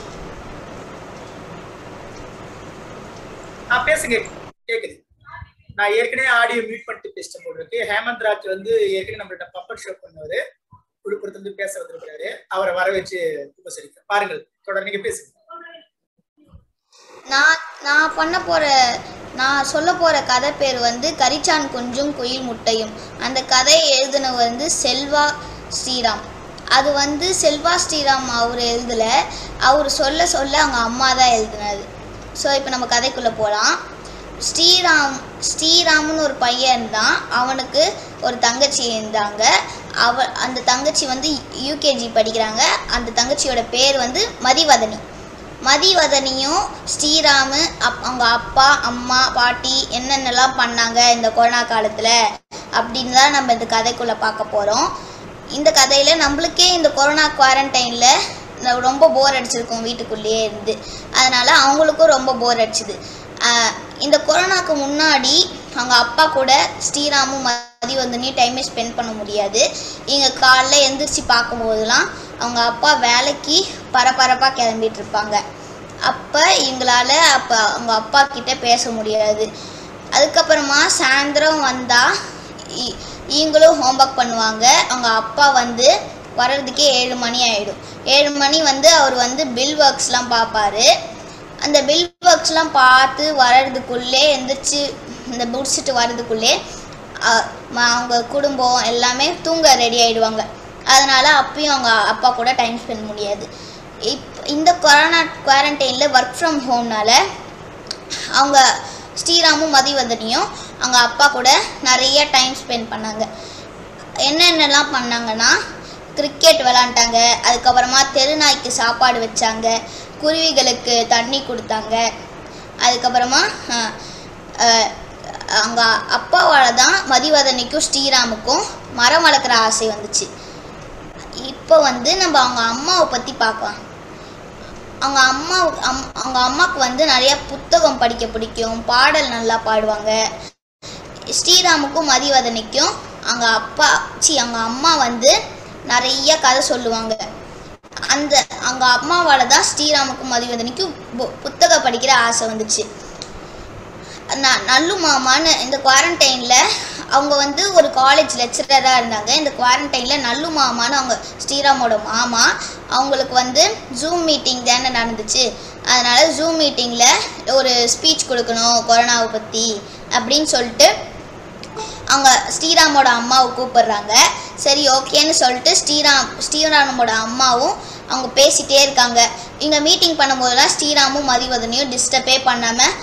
ஆ பேசுங்க கேக்குது நான் ஏற்கனவே ஆடியோ மியூட் பண்ணிட்டு பேசிட்டேன் போல இருக்கு ஹேமந்த் ராஜ் வந்து ஏற்கனவே நம்மள்ட்ட பப்பட் ஷோ பண்ணவர் விழுப்புரத்துல இருந்து பேச வந்திருக்கிறாரு அவரை வர வச்சு உபசரிக்க பாருங்கள் தொடர் நீங்க பேசுங்க நான் நான் பண்ண போகிற நான் சொல்ல போகிற கதை பேர் வந்து கரிச்சான் குஞ்சும் குயில் முட்டையும் அந்த கதையை எழுதினவர் வந்து செல்வா ஸ்ரீராம் அது வந்து செல்வா ஸ்ரீராம் அவர் எழுதல அவர் சொல்ல சொல்ல அவங்க அம்மா தான் எழுதினாரு ஸோ இப்போ நம்ம கதைக்குள்ளே போகலாம் ஸ்ரீராம் ஸ்ரீராம்னு ஒரு பையன் இருந்தான் அவனுக்கு ஒரு தங்கச்சி இருந்தாங்க அவ அந்த தங்கச்சி வந்து யூகேஜி படிக்கிறாங்க அந்த தங்கச்சியோட பேர் வந்து மதிவதனி மதிவதனியும் ஸ்ரீராமு அப் அவங்க அப்பா அம்மா பாட்டி என்னென்னலாம் பண்ணாங்க இந்த கொரோனா காலத்தில் அப்படின்னு தான் நம்ம இந்த கதைக்குள்ளே பார்க்க போகிறோம் இந்த கதையில் நம்மளுக்கே இந்த கொரோனா குவாரண்டைனில் ரொம்ப போர் அடிச்சிருக்கும் வீட்டுக்குள்ளேயே இருந்து அதனால் அவங்களுக்கும் ரொம்ப போர் அடிச்சுது ஆஹ் இந்த கொரோனாக்கு முன்னாடி அவங்க அப்பா கூட ஸ்ரீராமும் மதிவதனியும் டைமே ஸ்பெண்ட் பண்ண முடியாது இங்கே காலைல எந்திரிச்சு பார்க்கும்போதெல்லாம் அவங்க அப்பா வேலைக்கு பரபரப்பாக கிளம்பிட்டு இருப்பாங்க அப்போ எங்களால் அப்போ அவங்க அப்பா கிட்ட பேச முடியாது அதுக்கப்புறமா சாயந்தரம் வந்தால் இவங்களும் ஹோம்ஒர்க் பண்ணுவாங்க அவங்க அப்பா வந்து வர்றதுக்கே ஏழு மணி ஆகிடும் ஏழு மணி வந்து அவர் வந்து பில் ஒர்க்ஸ்லாம் பார்ப்பாரு அந்த பில் ஒர்க்ஸ்லாம் பார்த்து வர்றதுக்குள்ளே எந்திரிச்சு இந்த முடிச்சுட்டு வர்றதுக்குள்ளே அஹ், ம- அவங்க குடும்பம் எல்லாமே தூங்க ரெடி ஆயிடுவாங்க அதனால அப்பயும் அவங்க அப்பா கூட டைம் ஸ்பெண்ட் முடியாது இப் இந்த கொரோனா குவாரண்டைனில் ஒர்க் ஃப்ரம் ஹோம்னால அவங்க ஸ்ரீராமும் மதிவதனியும் அவங்க அப்பா கூட நிறைய டைம் ஸ்பெண்ட் பண்ணாங்க என்னென்னலாம் பண்ணாங்கன்னா கிரிக்கெட் விளாண்டாங்க அதுக்கப்புறமா தெருநாய்க்கு சாப்பாடு வச்சாங்க குருவிகளுக்கு தண்ணி கொடுத்தாங்க அதுக்கப்புறமா அஹ், அஹ், அவங்க அப்பாவால் தான் மதிவதனிக்கும் ஸ்ரீராமுக்கும் மரம் வளர்க்குற ஆசை வந்துச்சு இப்போ வந்து நம்ம அவங்க அம்மாவை பற்றி பார்க்கலாம் அவங்க அம்மா அம் அவங்க அம்மாவுக்கு வந்து நிறைய புத்தகம் படிக்க பிடிக்கும் பாடல் நல்லா பாடுவாங்க ஸ்ரீராமுக்கும் மதிவதனிக்கும் அவங்க அப்பா சி அவங்க அம்மா வந்து நிறைய கதை சொல்லுவாங்க அந்த அவங்க அம்மாவால் தான் ஸ்ரீராமுக்கும் மதிவதனிக்கும் பு- புத்தகம் படிக்கிற ஆசை வந்துச்சு ந- நல்லு மாமான்னு இந்த குவாரண்டைனில் அவங்க வந்து ஒரு காலேஜ் லெக்சரராக இருந்தாங்க இந்த குவாரண்டைனில் நல்லு மாமான்னு அவங்க ஸ்ரீராமோட மாமா அவங்களுக்கு வந்து ஜூம் மீட்டிங் தானே நடந்துச்சு அதனால் ஜூம் மீட்டிங்கில் ஒரு ஸ்பீச் கொடுக்கணும் கொரோனாவை பற்றி அப்படின்னு சொல்லிட்டு அவங்க ஸ்ரீராமோட அம்மாவை கூப்பிடுறாங்க சரி ஓகேன்னு சொல்லிட்டு ஸ்ரீராம் ஸ்ரீராமோட அம்மாவும் அவங்க பேசிட்டே இருக்காங்க இங்கே மீட்டிங் பண்ணும்போதெல்லாம் ஸ்ரீராமும் மதிவதனையும் டிஸ்டர்பே பண்ணாமல்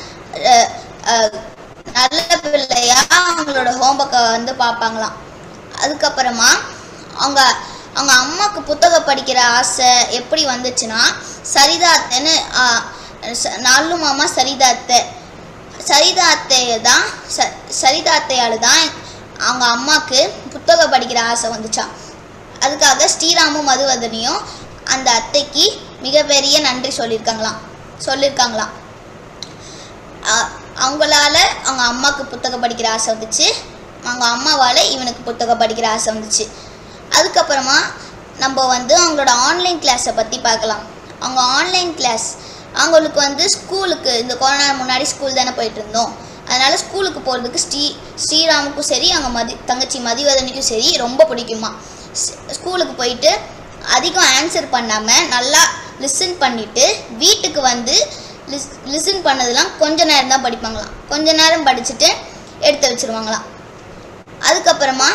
நல்ல பிள்ளையா அவங்களோட ஹோம்ஒர்க்கை வந்து பார்ப்பாங்களாம் அதுக்கப்புறமா அவங்க அவங்க அம்மாவுக்கு புத்தகம் படிக்கிற ஆசை எப்படி வந்துச்சுன்னா சரிதாத்தன்னு நல்லு மாமா சரிதாத்தை சரிதாத்தையை தான் ச சரிதாத்தையால் தான் அவங்க அம்மாவுக்கு புத்தகம் படிக்கிற ஆசை வந்துச்சாம் அதுக்காக ஸ்ரீராமும் மதுவதனியும் அந்த அத்தைக்கு மிகப்பெரிய நன்றி சொல்லியிருக்காங்களாம் சொல்லியிருக்காங்களாம் அ- அவங்களால அவங்க அம்மாவுக்கு புத்தகம் படிக்கிற ஆசை வந்துச்சு அவங்க அம்மாவால் இவனுக்கு புத்தகம் படிக்கிற ஆசை வந்துச்சு அதுக்கப்புறமா நம்ம வந்து அவங்களோட ஆன்லைன் கிளாஸை பற்றி பார்க்கலாம் அவங்க ஆன்லைன் கிளாஸ் அவங்களுக்கு வந்து ஸ்கூலுக்கு இந்த கொரோனா முன்னாடி ஸ்கூல் தானே போயிட்டு இருந்தோம் அதனால ஸ்கூலுக்கு போகிறதுக்கு ஸ்ரீ ஸ்ரீராமுக்கும் சரி அவங்க மதி தங்கச்சி மதிவதனிக்கும் சரி ரொம்ப பிடிக்குமா ஸ்- ஸ்கூலுக்கு போயிட்டு அதிகம் ஆன்சர் பண்ணாமல் நல்லா லிசன் பண்ணிவிட்டு வீட்டுக்கு வந்து லிஸ் லிசன் பண்ணதெல்லாம் கொஞ்ச நேரம் தான் படிப்பாங்களாம் கொஞ்ச நேரம் படிச்சுட்டு எடுத்து வச்சிருவாங்களாம் அதுக்கப்புறமா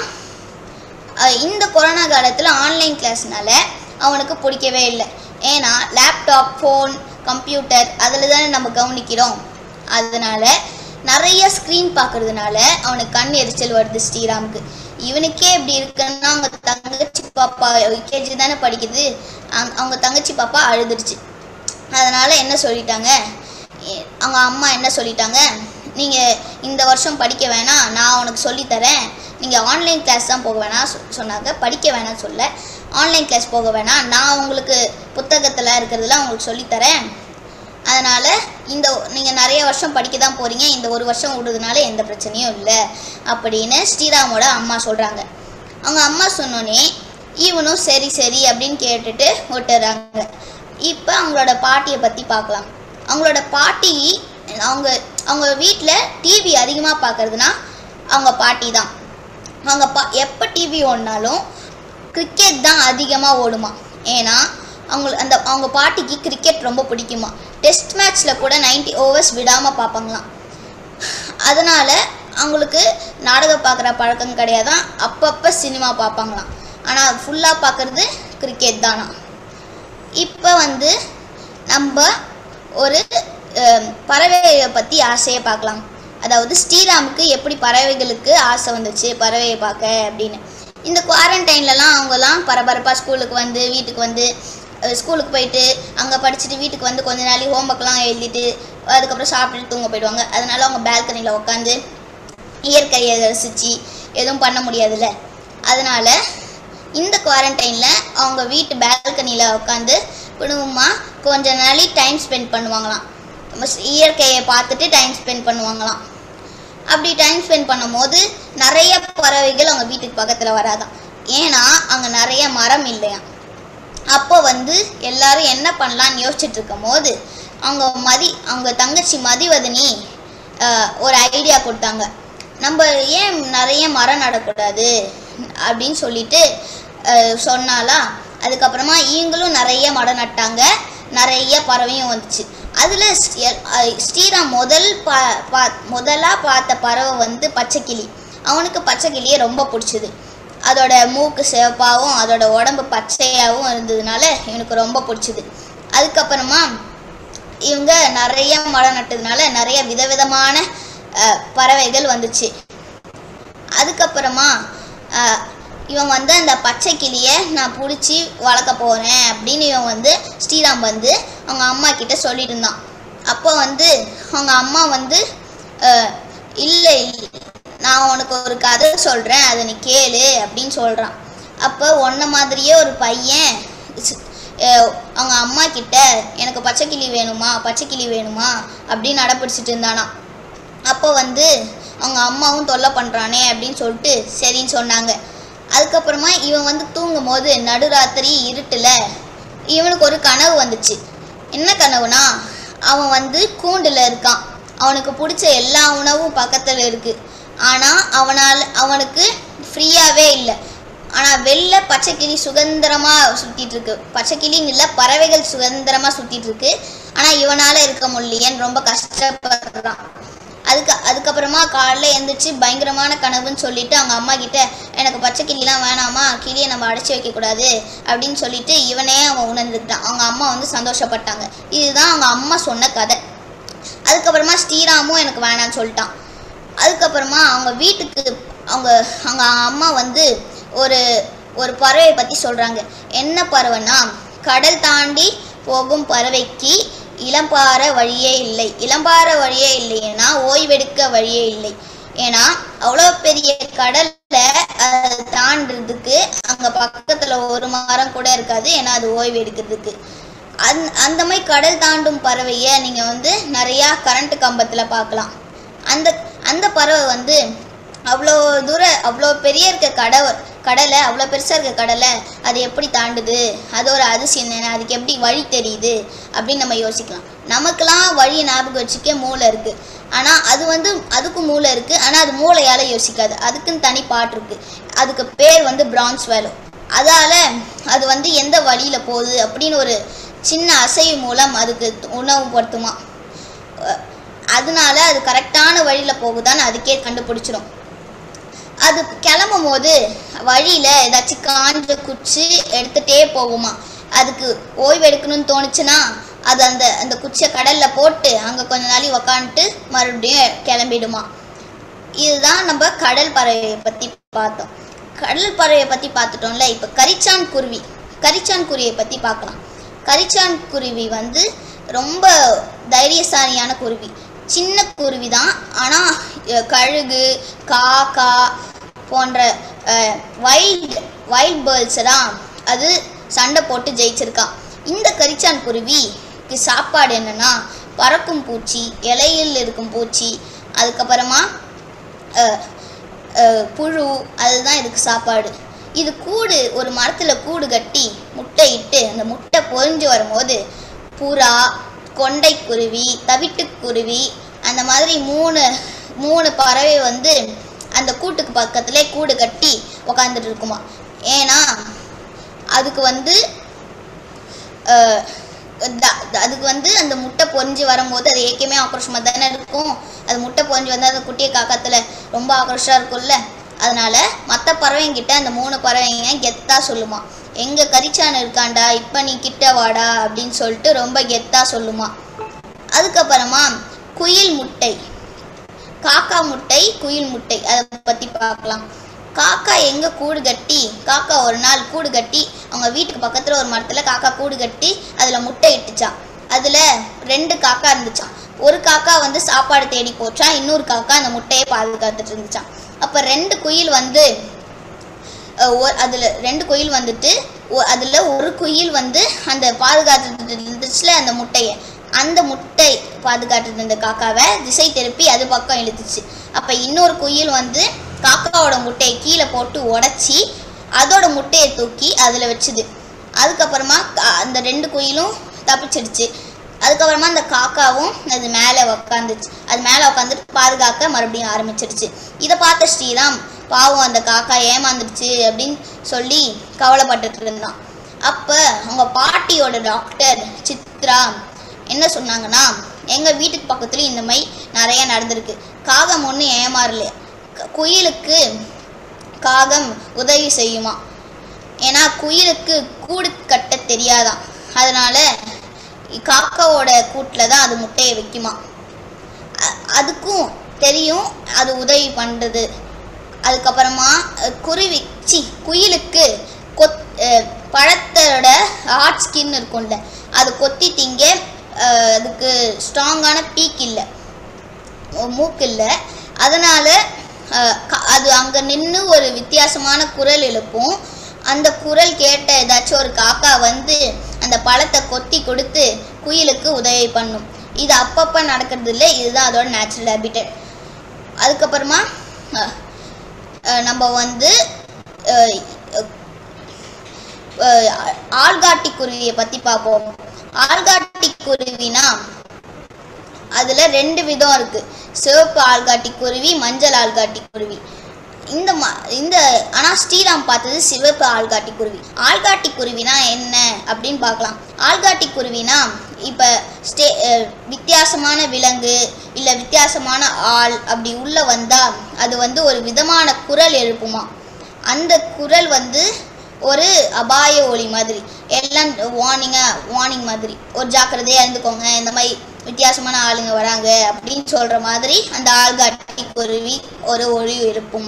அஹ், இந்த கொரோனா காலத்தில் ஆன்லைன் கிளாஸ்னால அவனுக்கு பிடிக்கவே இல்லை ஏன்னா லேப்டாப் ஃபோன் கம்ப்யூட்டர் அதில் தானே நம்ம கவனிக்கிறோம் அதனால நிறைய ஸ்க்ரீன் பார்க்கறதுனால அவனுக்கு கண் எரிச்சல் வருது ஸ்ரீராமுக்கு இவனுக்கே இப்படி இருக்குன்னா அவங்க தங்கச்சி பாப்பா யூகேஜி தானே படிக்குது அங்க- அவங்க தங்கச்சி பாப்பா அழுதுருச்சு அதனால் என்ன சொல்லிட்டாங்க எ- அவங்க அம்மா என்ன சொல்லிட்டாங்க நீங்கள் இந்த வருஷம் படிக்க வேணாம் நான் உனக்கு சொல்லித்தரேன் நீங்கள் ஆன்லைன் கிளாஸ் தான் போக வேணாம் சொ- சொன்னாங்க படிக்க வேணாம் சொல்ல ஆன்லைன் கிளாஸ் போக வேணாம் நான் உங்களுக்கு புத்தகத்தில் இருக்கிறதெல்லாம் உங்களுக்கு சொல்லித்தரேன் அதனால் இந்த நீங்கள் நிறைய வருஷம் படிக்க தான் போகிறீங்க இந்த ஒரு வருஷம் விடுறதுனால எந்த பிரச்சனையும் இல்லை அப்படின்னு ஸ்ரீராமோட அம்மா சொல்கிறாங்க அவங்க அம்மா சொன்னோன்னே இவனும் சரி சரி அப்படின்னு கேட்டுட்டு விட்டுறாங்க இப்போ அவங்களோட பாட்டியை பற்றி பார்க்கலாம் அவங்களோட பாட்டி அவங்க அவங்க வீட்டில் டிவி அதிகமாக பார்க்கறதுனா அவங்க பாட்டி தான் அவங்க பா எப்போ டிவி ஓடினாலும் கிரிக்கெட் தான் அதிகமாக ஓடுமா ஏன்னா அவங்க அந்த அவங்க பாட்டிக்கு கிரிக்கெட் ரொம்ப பிடிக்குமா டெஸ்ட் மேட்ச்சில் கூட 90 ஓவர்ஸ் விடாமல் பார்ப்பாங்களாம் அதனால் அவங்களுக்கு நாடகம் பார்க்குற பழக்கம் கிடையாதான் அப்பப்போ சினிமா பார்ப்பாங்களாம் ஆனால் ஃபுல்லாக பார்க்குறது கிரிக்கெட் தானா இப்போ வந்து நம்ம ஒரு அஹ், பறவையை பற்றி ஆசையை பார்க்கலாம் அதாவது ஸ்ரீராமுக்கு எப்படி பறவைகளுக்கு ஆசை வந்துச்சு பறவையை பார்க்க அப்படின்னு இந்த குவாரண்டைன்லலாம் அவங்கலாம் பரபரப்பாக ஸ்கூலுக்கு வந்து வீட்டுக்கு வந்து அஹ், ஸ்கூலுக்கு போயிட்டு அங்கே படிச்சுட்டு வீட்டுக்கு வந்து கொஞ்ச நாளைக்கு ஹோம்ஒர்க்லாம் எழுதிட்டு அதுக்கப்புறம் சாப்பிட்டுட்டு தூங்க போயிடுவாங்க அதனால அவங்க பால்கனியில் உட்காந்து இயற்கையை ரசித்து எதுவும் பண்ண முடியாதுல்ல அதனால் இந்த குவாரண்டைனில் அவங்க வீட்டு பால்கனியில் உட்காந்து குடும்பமாக கொஞ்ச நாளைக்கு டைம் ஸ்பெண்ட் பண்ணுவாங்களாம் நம்ம ஸ்- இயற்கையை பார்த்துட்டு டைம் ஸ்பெண்ட் பண்ணுவாங்களாம் அப்படி டைம் ஸ்பெண்ட் பண்ணும்போது நிறைய பறவைகள் அவங்க வீட்டுக்கு பக்கத்தில் வராதாம் ஏன்னா அங்கே நிறைய மரம் இல்லையாம் அப்போ வந்து எல்லாரும் என்ன பண்ணலான்னு யோசிச்சுட்டு இருக்கும் போது அவங்க மதி அவங்க தங்கச்சி மதிவதனி ஆஹ், ஒரு ஐடியா கொடுத்தாங்க நம்ம ஏன் நிறைய மரம் நடக்கூடாது அப்படின்னு சொல்லிட்டு ஆஹ், சொன்னாலா அதுக்கப்புறமா இவங்களும் நிறைய மரம் நட்டாங்க நிறைய பறவையும் வந்துச்சு அதில் ஸ்ரீராம் முதல் பா பா முதலாக பார்த்த பறவை வந்து பச்சைக்கிளி அவனுக்கு பச்சைக்கிளியை ரொம்ப பிடிச்சது அதோட மூக்கு சிவப்பாகவும் அதோட உடம்பு பச்சையாகவும் இருந்ததுனால இவனுக்கு ரொம்ப பிடிச்சது அதுக்கப்புறமா இவங்க நிறைய மரம் நட்டதுனால நிறைய விதவிதமான அஹ், பறவைகள் வந்துச்சு அதுக்கப்புறமா அஹ், இவன் வந்து அந்த பச்சை கிளியை நான் பிடிச்சி வளர்க்க போகிறேன் அப்படின்னு இவன் வந்து ஸ்ரீராம் வந்து அவங்க அம்மா கிட்ட சொல்லிட்டு இருந்தான் அப்போ வந்து அவங்க அம்மா வந்து அஹ், இல்லை நான் உனக்கு ஒரு கதை சொல்கிறேன் அதை நீ கேளு அப்படின்னு சொல்கிறான் அப்போ உன்ன மாதிரியே ஒரு பையன் ஸ்- அஹ், அவங்க அம்மா கிட்ட எனக்கு பச்சை கிளி வேணுமா பச்சை கிளி வேணுமா அப்படின்னு அடப்பிடிச்சிட்டு இருந்தானா அப்போ வந்து அவங்க அம்மாவும் தொல்லை பண்ணுறானே அப்படின்னு சொல்லிட்டு சரின்னு சொன்னாங்க அதுக்கப்புறமா இவன் வந்து தூங்கும் போது நடுராத்திரி இருட்டில் இவனுக்கு ஒரு கனவு வந்துச்சு என்ன கனவுனா அவன் வந்து கூண்டில் இருக்கான் அவனுக்கு பிடிச்ச எல்லா உணவும் பக்கத்தில் இருக்குது ஆனால் அவனால் அவனுக்கு ஃப்ரீயாகவே இல்லை ஆனால் வெளில பச்சைக்கிளி சுதந்திரமாக சுற்றிட்டு இருக்கு பச்சைக்கிளின்னு இல்லை பறவைகள் சுதந்திரமாக சுற்றிட்டு இருக்கு ஆனால் இவனால் இருக்க முடியலையேன்னு ரொம்ப கஷ்டப்படுறான் அதுக்கு அதுக்கப்புறமா காலைல எழுந்திரிச்சு பயங்கரமான கனவுன்னு சொல்லிட்டு அவங்க அம்மா கிட்ட எனக்கு பச்சை கிளிலாம் வேணாமா கிளியை நம்ம அடைச்சி வைக்கக்கூடாது அப்படின்னு சொல்லிட்டு இவனே அவன் உணர்ந்துக்கிட்டான் அவங்க அம்மா வந்து சந்தோஷப்பட்டாங்க இதுதான் அவங்க அம்மா சொன்ன கதை அதுக்கப்புறமா ஸ்ரீராமும் எனக்கு வேணாம்னு சொல்லிட்டான் அதுக்கப்புறமா அவங்க வீட்டுக்கு அவங்க அவங்க அம்மா வந்து ஒரு ஒரு பறவையை பற்றி சொல்கிறாங்க என்ன பறவைன்னா கடல் தாண்டி போகும் பறவைக்கு இளம்பாற வழியே இல்லை இளம்பாற வழியே இல்லைன்னா ஓய்வெடுக்க வழியே இல்லை ஏன்னா அவ்வளோ பெரிய கடல்ல அதை தாண்டுறதுக்கு அங்கே பக்கத்தில் ஒரு மரம் கூட இருக்காது ஏன்னா அது ஓய்வு எடுக்கிறதுக்கு அந் அந்த மாதிரி கடல் தாண்டும் பறவையை நீங்கள் வந்து நிறையா கரண்ட் கம்பத்தில் பார்க்கலாம் அந்த அந்த பறவை வந்து அவ்வளோ தூரம் அவ்வளோ பெரிய இருக்க கடை கடலை அவ்வளோ பெருசாக இருக்க கடலை அது எப்படி தாண்டுது அதோட அதிசயம் என்ன அதுக்கு எப்படி வழி தெரியுது அப்படின்னு நம்ம யோசிக்கலாம் நமக்கெல்லாம் வழியை ஞாபகம் வச்சுக்க மூளை இருக்குது ஆனால் அது வந்து அதுக்கும் மூளை இருக்குது ஆனால் அது மூளையால் யோசிக்காது அதுக்குன்னு தனி பாட்டு இருக்குது அதுக்கு பேர் வந்து பிரான்ஸ் வேலோ அதால் அது வந்து எந்த வழியில் போகுது அப்படின்னு ஒரு சின்ன அசைவு மூலம் அதுக்கு உணவுப்படுத்துமா அஹ் அதனால அது கரெக்டான வழியில் போகுதான்னு அதுக்கே கண்டுபிடிச்சிரும் அது கிளம்பும் போது வழியில் ஏதாச்சும் காஞ்ச குச்சி எடுத்துகிட்டே போகுமா அதுக்கு ஓய்வு எடுக்கணும்னு தோணுச்சுன்னா அது அந்த அந்த குச்சியை கடலில் போட்டு அங்கே கொஞ்ச நாளை உக்காந்துட்டு மறுபடியும் கிளம்பிடுமா இதுதான் நம்ம கடல் பறவையை பற்றி பார்த்தோம் கடல் பறவையை பற்றி பார்த்துட்டோம்ல இப்போ கரிச்சான் குருவி கரிச்சான் குருவியை பற்றி பார்க்கலாம் கரிச்சான் குருவி வந்து ரொம்ப தைரியசாலியான குருவி சின்ன குருவி தான் ஆனால் கழுகு காக்கா போன்ற வைல்ட் வைல்ட் பேர்ட்ஸை தான் அது சண்டை போட்டு ஜெயிச்சிருக்கான் இந்த கரிச்சான் குருவிக்கு சாப்பாடு என்னன்னா பறக்கும் பூச்சி இலையில் இருக்கும் பூச்சி அதுக்கப்புறமா அஹ், அஹ், புழு அதுதான் இதுக்கு சாப்பாடு இது கூடு ஒரு மரத்தில் கூடு கட்டி முட்டை இட்டு அந்த முட்டை பொரிஞ்சு வரும்போது புறா கொண்டைக்குருவி தவிட்டுக்குருவி அந்த மாதிரி மூணு மூணு பறவை வந்து அந்த கூட்டுக்கு பக்கத்திலே கூடு கட்டி உக்காந்துட்டு இருக்குமா ஏன்னா அதுக்கு வந்து அஹ், த- த- அதுக்கு வந்து அந்த முட்டை பொரிஞ்சு வரும்போது அது ஏற்கனவே ஆக்ரோஷமாக தானே இருக்கும் அது முட்டை பொரிஞ்சு வந்து அந்த குட்டிய காக்கத்தில் ரொம்ப ஆக்ரோஷமாக இருக்கும்ல அதனால மற்ற பறவைங்கிட்ட அந்த மூணு பறவைங்க கெத்தா சொல்லுமா எங்க கரிச்சான் இருக்காண்டா இப்போ நீ கிட்ட வாடா அப்படின்னு சொல்லிட்டு ரொம்ப கெத்தா சொல்லுமா அதுக்கப்புறமா குயில் முட்டை காக்கா முட்டை குயில் முட்டை அதை பற்றி பார்க்கலாம் காக்கா எங்கே கூடு கட்டி காக்கா ஒரு நாள் கூடு கட்டி அவங்க வீட்டுக்கு பக்கத்தில் ஒரு மரத்தில் காக்கா கூடு கட்டி அதில் முட்டை இட்டுச்சான் அதில் ரெண்டு காக்கா இருந்துச்சான் ஒரு காக்கா வந்து சாப்பாடு தேடி போச்சான் இன்னொரு காக்கா அந்த முட்டையை பாதுகாத்துட்டு இருந்துச்சான் அப்போ ரெண்டு குயில் வந்து அதில் ரெண்டு குயில் வந்துட்டு அதில் ஒரு குயில் வந்து அந்த பாதுகாத்துட்டு இருந்துச்சுல அந்த முட்டையை அந்த முட்டை பாதுகாத்துட்டு இருந்த காக்காவை திசை திருப்பி அது பக்கம் இழுத்துச்சு அப்போ இன்னொரு குயில் வந்து காக்காவோட முட்டையை கீழே போட்டு உடச்சி அதோட முட்டையை தூக்கி அதில் வச்சுது அதுக்கப்புறமா கா- அந்த ரெண்டு குயிலும் தப்பிச்சிடுச்சு அதுக்கப்புறமா அந்த காக்காவும் அது மேலே உக்காந்துச்சு அது மேலே உட்காந்துட்டு பாதுகாக்க மறுபடியும் ஆரம்பிச்சிடுச்சு இதை பார்த்த ஸ்ரீராம் பாவம் அந்த காக்கா ஏமாந்துடுச்சு அப்படின்னு சொல்லி கவலைப்பட்டுட்டு இருந்தான் அப்போ அவங்க பாட்டியோட டாக்டர் சித்ரா என்ன சொன்னாங்கன்னா எங்கள் வீட்டுக்கு பக்கத்துலேயும் இந்த மாதிரி நிறைய நடந்திருக்கு காகம் ஒன்றும் ஏமாறல க- குயிலுக்கு காகம் உதவி செய்யுமா ஏன்னா குயிலுக்கு கூடு கட்ட தெரியாதாம் அதனால காக்காவோட கூட்டில் தான் அது முட்டையை வைக்குமா அ- அதுக்கும் தெரியும் அது உதவி பண்ணுறது அதுக்கப்புறமா அஹ், குருவி சி குயிலுக்கு கொத் அஹ், பழத்தோட ஹார்ட் ஸ்கின் இருக்கும்ல அது கொத்தி திங்க அஹ், அதுக்கு ஸ்ட்ராங்கான பீக் இல்லை மூக்கு இல்லை அதனால அஹ், க- அது அங்கே நின்று ஒரு வித்தியாசமான குரல் எழுப்பும் அந்த குரல் கேட்ட ஏதாச்சும் ஒரு காக்கா வந்து அந்த பழத்தை கொத்தி கொடுத்து குயிலுக்கு உதவி பண்ணும் இது அப்பப்போ நடக்கிறது இல்லை இதுதான் அதோட நேச்சுரல் ஹேபிட்டட் அதுக்கப்புறமா அஹ், அஹ், நம்ம வந்து அஹ், அஹ், ஆள்காட்டி குருவியை பற்றி பார்ப்போம் ஆள்காட்டி குருவினா அதுல ரெண்டு விதம் இருக்கு சிவப்பு ஆள்காட்டி குருவி மஞ்சள் ஆள்காட்டி குருவி இந்த ம இந்த ஆனா ஸ்ரீராம் பார்த்தது சிவப்பு ஆள்காட்டி குருவி ஆள்காட்டி குருவினா என்ன அப்படின்னு பார்க்கலாம் ஆள்காட்டி குருவினா இப்ப ஸ்டே அஹ் வித்தியாசமான விலங்கு இல்ல வித்தியாசமான ஆள் அப்படி உள்ள வந்தா அது வந்து ஒரு விதமான குரல் எழுப்புமா அந்த குரல் வந்து ஒரு அபாய ஒளி மாதிரி எல்லாம் வார்னிங்காக வார்னிங் மாதிரி ஒரு ஜாக்கிரதையாக இருந்துக்கோங்க இந்த மாதிரி வித்தியாசமான ஆளுங்க வராங்க அப்படின்னு சொல்கிற மாதிரி அந்த ஆள்காட்டி குருவி ஒரு ஒளி எழுப்புமா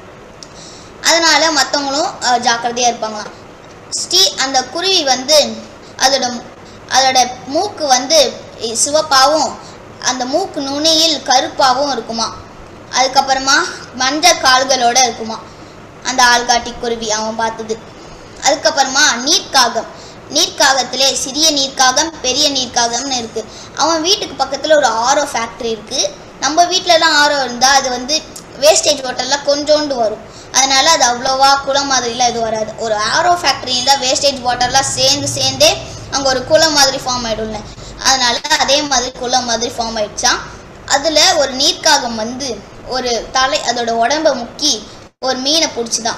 அதனால மற்றவங்களும் ஜாக்கிரதையாக இருப்பாங்களாம் ஸ்ரீ அந்த குருவி வந்து அதோட அதோட மூக்கு வந்து இ- சிவப்பாவும் அந்த மூக்கு நுனியில் கருப்பாகவும் இருக்குமா அதுக்கப்புறமா மஞ்சள் கால்களோட இருக்குமா அந்த ஆள்காட்டி குருவி அவன் பார்த்தது அதுக்கப்புறமா நீர்க்காகம் நீர்க்காகத்திலே சிறிய நீர்க்காகம் பெரிய நீர்க்காகம்னு இருக்கு அவன் வீட்டுக்கு பக்கத்தில் ஒரு ஆரோ ஃபேக்ட்ரி இருக்கு நம்ம வீட்டிலலாம் ஆரோ இருந்தால் அது வந்து வேஸ்டேஜ் வாட்டர்லாம் கொஞ்சோண்டு வரும் அதனால அது அவ்வளோவா குளம் மாதிரிலாம் எதுவும் வராது ஒரு ஆரோ ஃபேக்ட்ரி இருந்தால் வேஸ்டேஜ் வாட்டர்லாம் சேர்ந்து சேர்ந்தே அங்கே ஒரு குளம் மாதிரி ஃபார்ம் ஆயிடும்ல அதனால அதே மாதிரி குளம் மாதிரி ஃபார்ம் ஆயிடுச்சான் அதில் ஒரு நீர்க்காகம் வந்து ஒரு தலை அதோட உடம்ப முக்கி ஒரு மீனை பிடிச்சிதான்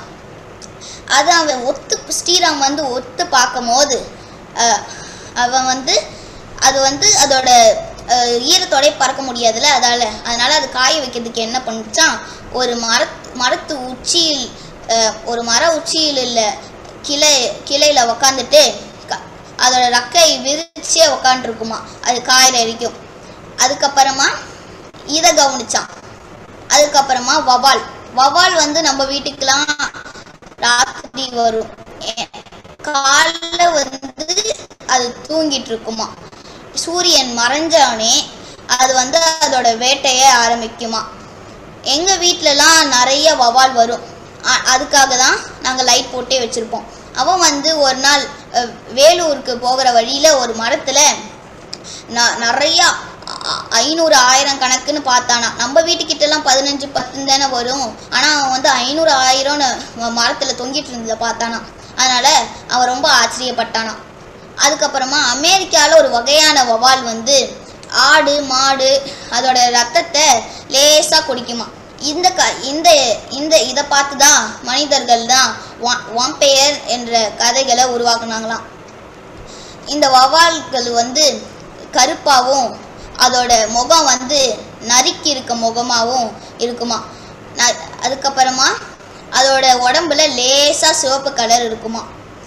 அது அவன் ஒத்து ஸ்ரீராம் வந்து ஒத்து பார்க்கும் போது அஹ், அவன் வந்து அது வந்து அதோட அஹ், ஈரத்தோடே பறக்க முடியாதுல்ல அதால அதனால அது காய வைக்கிறதுக்கு என்ன பண்ணுச்சான் ஒரு மர மரத்து உச்சியில் அஹ், ஒரு மர உச்சியில் உள்ள கிளை கிளையில உக்காந்துட்டு க- அதோட ரக்கை விரிச்சே உக்காண்டிருக்குமா அது காயில எரிக்கும் அதுக்கப்புறமா இதை கவனிச்சான் அதுக்கப்புறமா வவால் வவால் வந்து நம்ம வீட்டுக்கெல்லாம் ராத்திரி வரும் ஏ- காலைல வந்து அது தூங்கிட்டு இருக்குமா சூரியன் மறைஞ்சவனே அது வந்து அதோட வேட்டையை ஆரம்பிக்குமா எங்க வீட்டிலலாம் நிறைய வவால் வரும் அ- அதுக்காக தான் நாங்கள் லைட் போட்டே வச்சிருப்போம் அவன் வந்து ஒரு நாள் அஹ், வேலூருக்கு போகிற வழியில ஒரு மரத்துல ந- நிறைய அ- ஐநூறு ஆயிரம் கணக்குன்னு பார்த்தானா நம்ம வீட்டுக்கிட்டலாம் பதினஞ்சு பத்து தானே வரும் ஆனால் அவன் வந்து ஐநூறு ஆயிரம்னு ம- மரத்துல தொங்கிட்டு இருந்ததை பார்த்தானா அதனால அவன் ரொம்ப ஆச்சரியப்பட்டானா அதுக்கப்புறமா அமெரிக்காவில் ஒரு வகையான வவால் வந்து ஆடு மாடு அதோட ரத்தத்தை லேசாக குடிக்குமா இந்த க இந்த இந்த இதை பார்த்து தான் மனிதர்கள் தான் வாம்பெயர் என்ற கதைகளை உருவாக்குனாங்களாம் இந்த வவால்கள் வந்து கருப்பாகவும் அதோட முகம் வந்து நறுக்கி இருக்க முகமாகவும் இருக்குமா ந- அதுக்கப்புறமா அதோட உடம்புல லேசா சிவப்பு கலர் இருக்குமா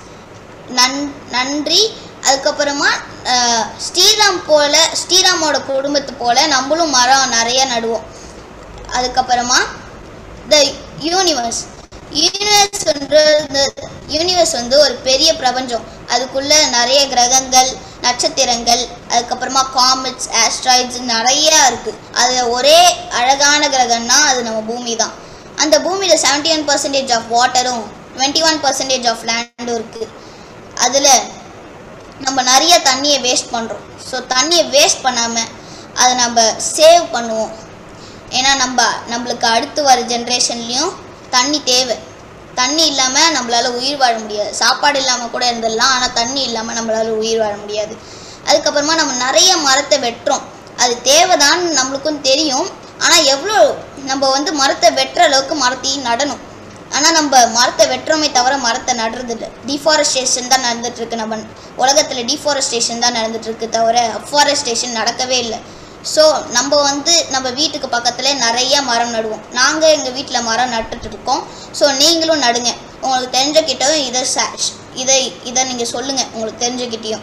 நன் நன்றி அதுக்கப்புறமா அஹ், ஸ்ரீராம் போல ஸ்ரீராமோட குடும்பத்து போல நம்மளும் மரம் நிறைய நடுவோம் அதுக்கப்புறமா த யூனிவர்ஸ் யூனிவர்ஸ் வந்து யூனிவர்ஸ் வந்து ஒரு பெரிய பிரபஞ்சம் அதுக்குள்ள நிறைய கிரகங்கள் நட்சத்திரங்கள் அதுக்கப்புறமா காமெட்ஸ் ஆஸ்ட்ராய்ட்ஸ் நிறைய இருக்கு அது ஒரே அழகான கிரகம்னா அது நம்ம பூமி தான் அந்த பூமியில் செவன்டி ஒன் பர்சன்டேஜ் ஆஃப் வாட்டரும் டுவெண்ட்டி ஒன் பர்சன்டேஜ் ஆஃப் லேண்டும் இருக்கு அதில் நம்ம நிறைய தண்ணியை வேஸ்ட் பண்ணுறோம் ஸோ தண்ணியை வேஸ்ட் பண்ணாமல் அதை நம்ம சேவ் பண்ணுவோம் ஏன்னா நம்ம நம்மளுக்கு அடுத்து வர ஜென்ரேஷன்லேயும் தண்ணி தேவை தண்ணி இல்லாமல் நம்மளால உயிர் வாழ முடியாது சாப்பாடு இல்லாமல் கூட இருந்துடலாம் ஆனால் தண்ணி இல்லாமல் நம்மளால உயிர் வாழ முடியாது அதுக்கப்புறமா நம்ம நிறைய மரத்தை வெட்டுறோம் அது தேவைதான்னு நம்மளுக்கும் தெரியும் ஆனால் எவ்வளோ நம்ம வந்து மரத்தை வெட்டுற அளவுக்கு மரத்தையும் நடணும் ஆனால் நம்ம மரத்தை வெட்டுறோமே தவிர மரத்தை நடுறது இல்லை டிஃபாரஸ்டேஷன் தான் நடந்துட்டு இருக்கு நம்ம உலகத்தில் டிஃபாரஸ்டேஷன் தான் நடந்துட்டு இருக்கு தவிர அஃபாரஸ்டேஷன் நடக்கவே இல்லை ஸோ நம்ம வந்து நம்ம வீட்டுக்கு பக்கத்தில் நிறைய மரம் நடுவோம் நாங்கள் எங்கள் வீட்டில் மரம் நட்டுட்டு இருக்கோம் ஸோ நீங்களும் நடுங்க உங்களுக்கு தெரிஞ்சக்கிட்டையும் இதை ச- இதை இதை நீங்கள் சொல்லுங்கள் உங்களுக்கு தெரிஞ்சக்கிட்டையும்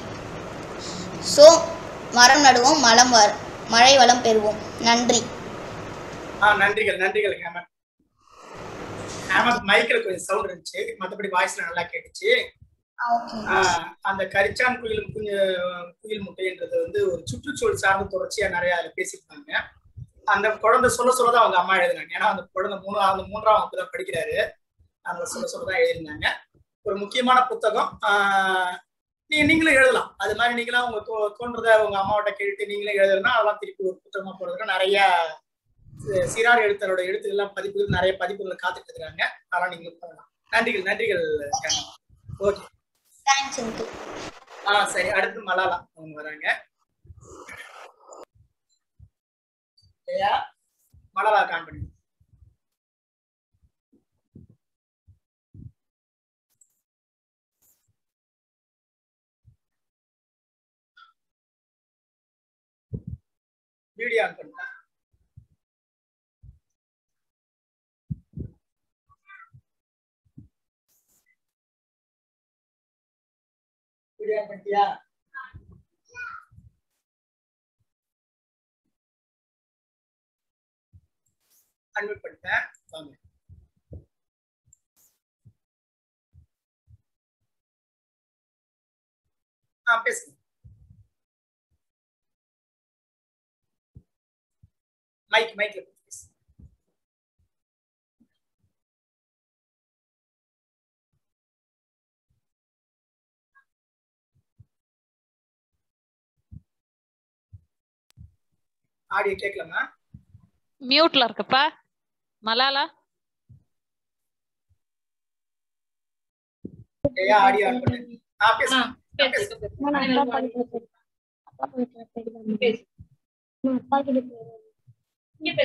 ஸோ மரம் நடுவோம் மலம் வ மழை வளம் பெறுவோம் நன்றி ஆ நன்றிகள் நன்றிகள் ஹேமன் ஆமா மைக்ல கொஞ்சம் சவுண்ட் இருந்துச்சு மத்தபடி வாய்ஸ்ல நல்லா கேட்டுச்சு ஆஹ் அந்த கரிச்சான் குயில் குஞ்சு குயில் முட்டைன்றது வந்து ஒரு சுற்றுச்சூழல் சார்ந்த தொடர்ச்சியா நிறைய அதுல பேசியிருப்பாங்க அந்த குழந்தை சொல்ல சொல்லதான் அவங்க அம்மா எழுதினாங்க ஏன்னா அந்த குழந்தை மூணு அந்த மூன்றாம் வகுப்பு தான் படிக்கிறாரு அதனால சொல்ல சொல்லதான் எழுதிருந்தாங்க ஒரு முக்கியமான புத்தகம் ஆஹ் நீங்க நீங்களும் எழுதலாம் அது மாதிரி நீங்களும் உங்க தோ- தோன்றதை உங்க அம்மாவோட கேட்டு நீங்களே எழுதுனா அதெல்லாம் திருப்பி ஒரு புத்தகமா போடுறதுக்கு நிறைய சி- சிறார் எழுத்தரோட எழுத்துக்கள்லாம் பதிப்புகள் நிறைய பதிப்புகள் காத்துட்டு இருக்காங்க அதெல்லாம் நீங்களும் பண்ணலாம் நன்றிகள் நன்றிகள் ஓகே தேங்க்ஸ் அங்கிள் ஆ சரி அடுத்து மலாலா அவங்க வராங்க சரியா மலாலா கான் பண்ணி வீடியோ ஆன் பண்ணுங்க வீடியோ ஆன் பண்ணிட்டியா அன்மியூட் பண்ணிட்டேன் வாங்க ஆ பேசுங்க மைக் மைக்ல பேசு ஆடியோ கேட்கலாமா மியூட்ல இருக்குப்பா மலாலா ஏயா ஆடியோ ஆன் பண்ணு ஆ பேசுங்க நான் அப்பா படிக்கிற பேர் அப்பா படிக்கிற பேர் தான் நான் அப்பா கிட்ட போறேன்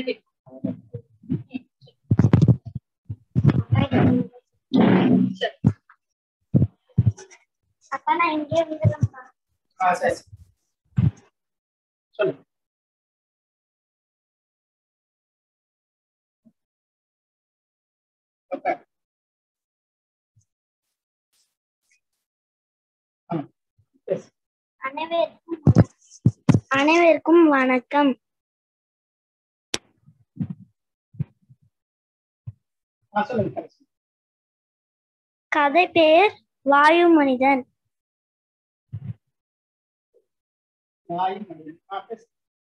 அப்பா நான் இங்கே வந்துடுறேன்ப்பா ஆ சரி சொல்லு Okay. ஆ, பேசு. அனைவருக்கும் அனைவருக்கும் வணக்கம் ஆ, சொல்லுங்க கடைசி. கதை பேர் வாயு மனிதன் வாய் மனிதன். ஆ, பேசு.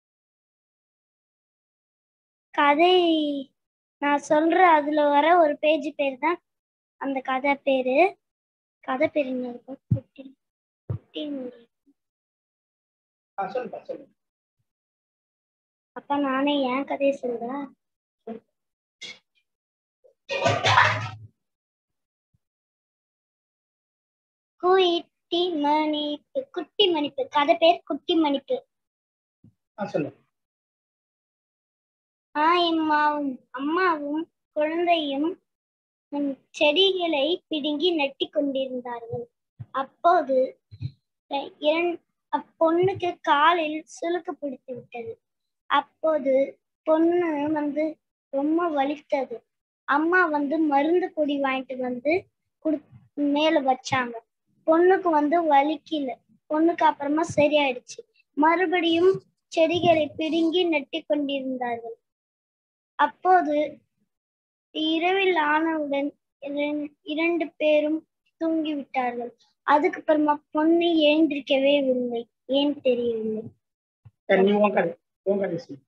கதை நான் சொல்ற அதுல வர ஒரு பேஜ் பேர் தான் அந்த கதை பேரு கதை பேர் என்ன இருக்கும் குட்டி குட்டி முயல். ஆ, சொல்லுப்பா சொல்லுங்க அப்பா நானே என் கதையை சொல்றேன் குட்டி மணிப்பு குட்டி மணிப்பு கதை பேர் குட்டி மணிப்பு ஆ, சொல்லுங்க ஆயம்மாவும் அம்மாவும் குழந்தையும் உம், செடிகளை பிடுங்கி நட்டி கொண்டிருந்தார்கள் அப்போது அஹ், இரண்- அப்பொண்ணுக்கு காலில் சுளுக்கு பிடித்து விட்டது அப்போது பொண்ணு வந்து ரொம்ப வலித்தது அம்மா வந்து மருந்து பொடி வாங்கிட்டு வந்து குடு மேல வச்சாங்க பொண்ணுக்கு வந்து வலிக்கல பொண்ணுக்கு அப்புறமா சரியாயிடுச்சு மறுபடியும் செடிகளை பிடுங்கி நட்டி கொண்டிருந்தார்கள் அப்போது இரவில் ஆனவுடன் இரண்- இரண்டு பேரும் தூங்கிவிட்டார்கள் அதுக்கப்புறமா பொண்ணு எழுந்திருக்கவே இல்லை ஏன் தெரியவில்லை சரி நீ உன் கதை உன் கதை சொல்லு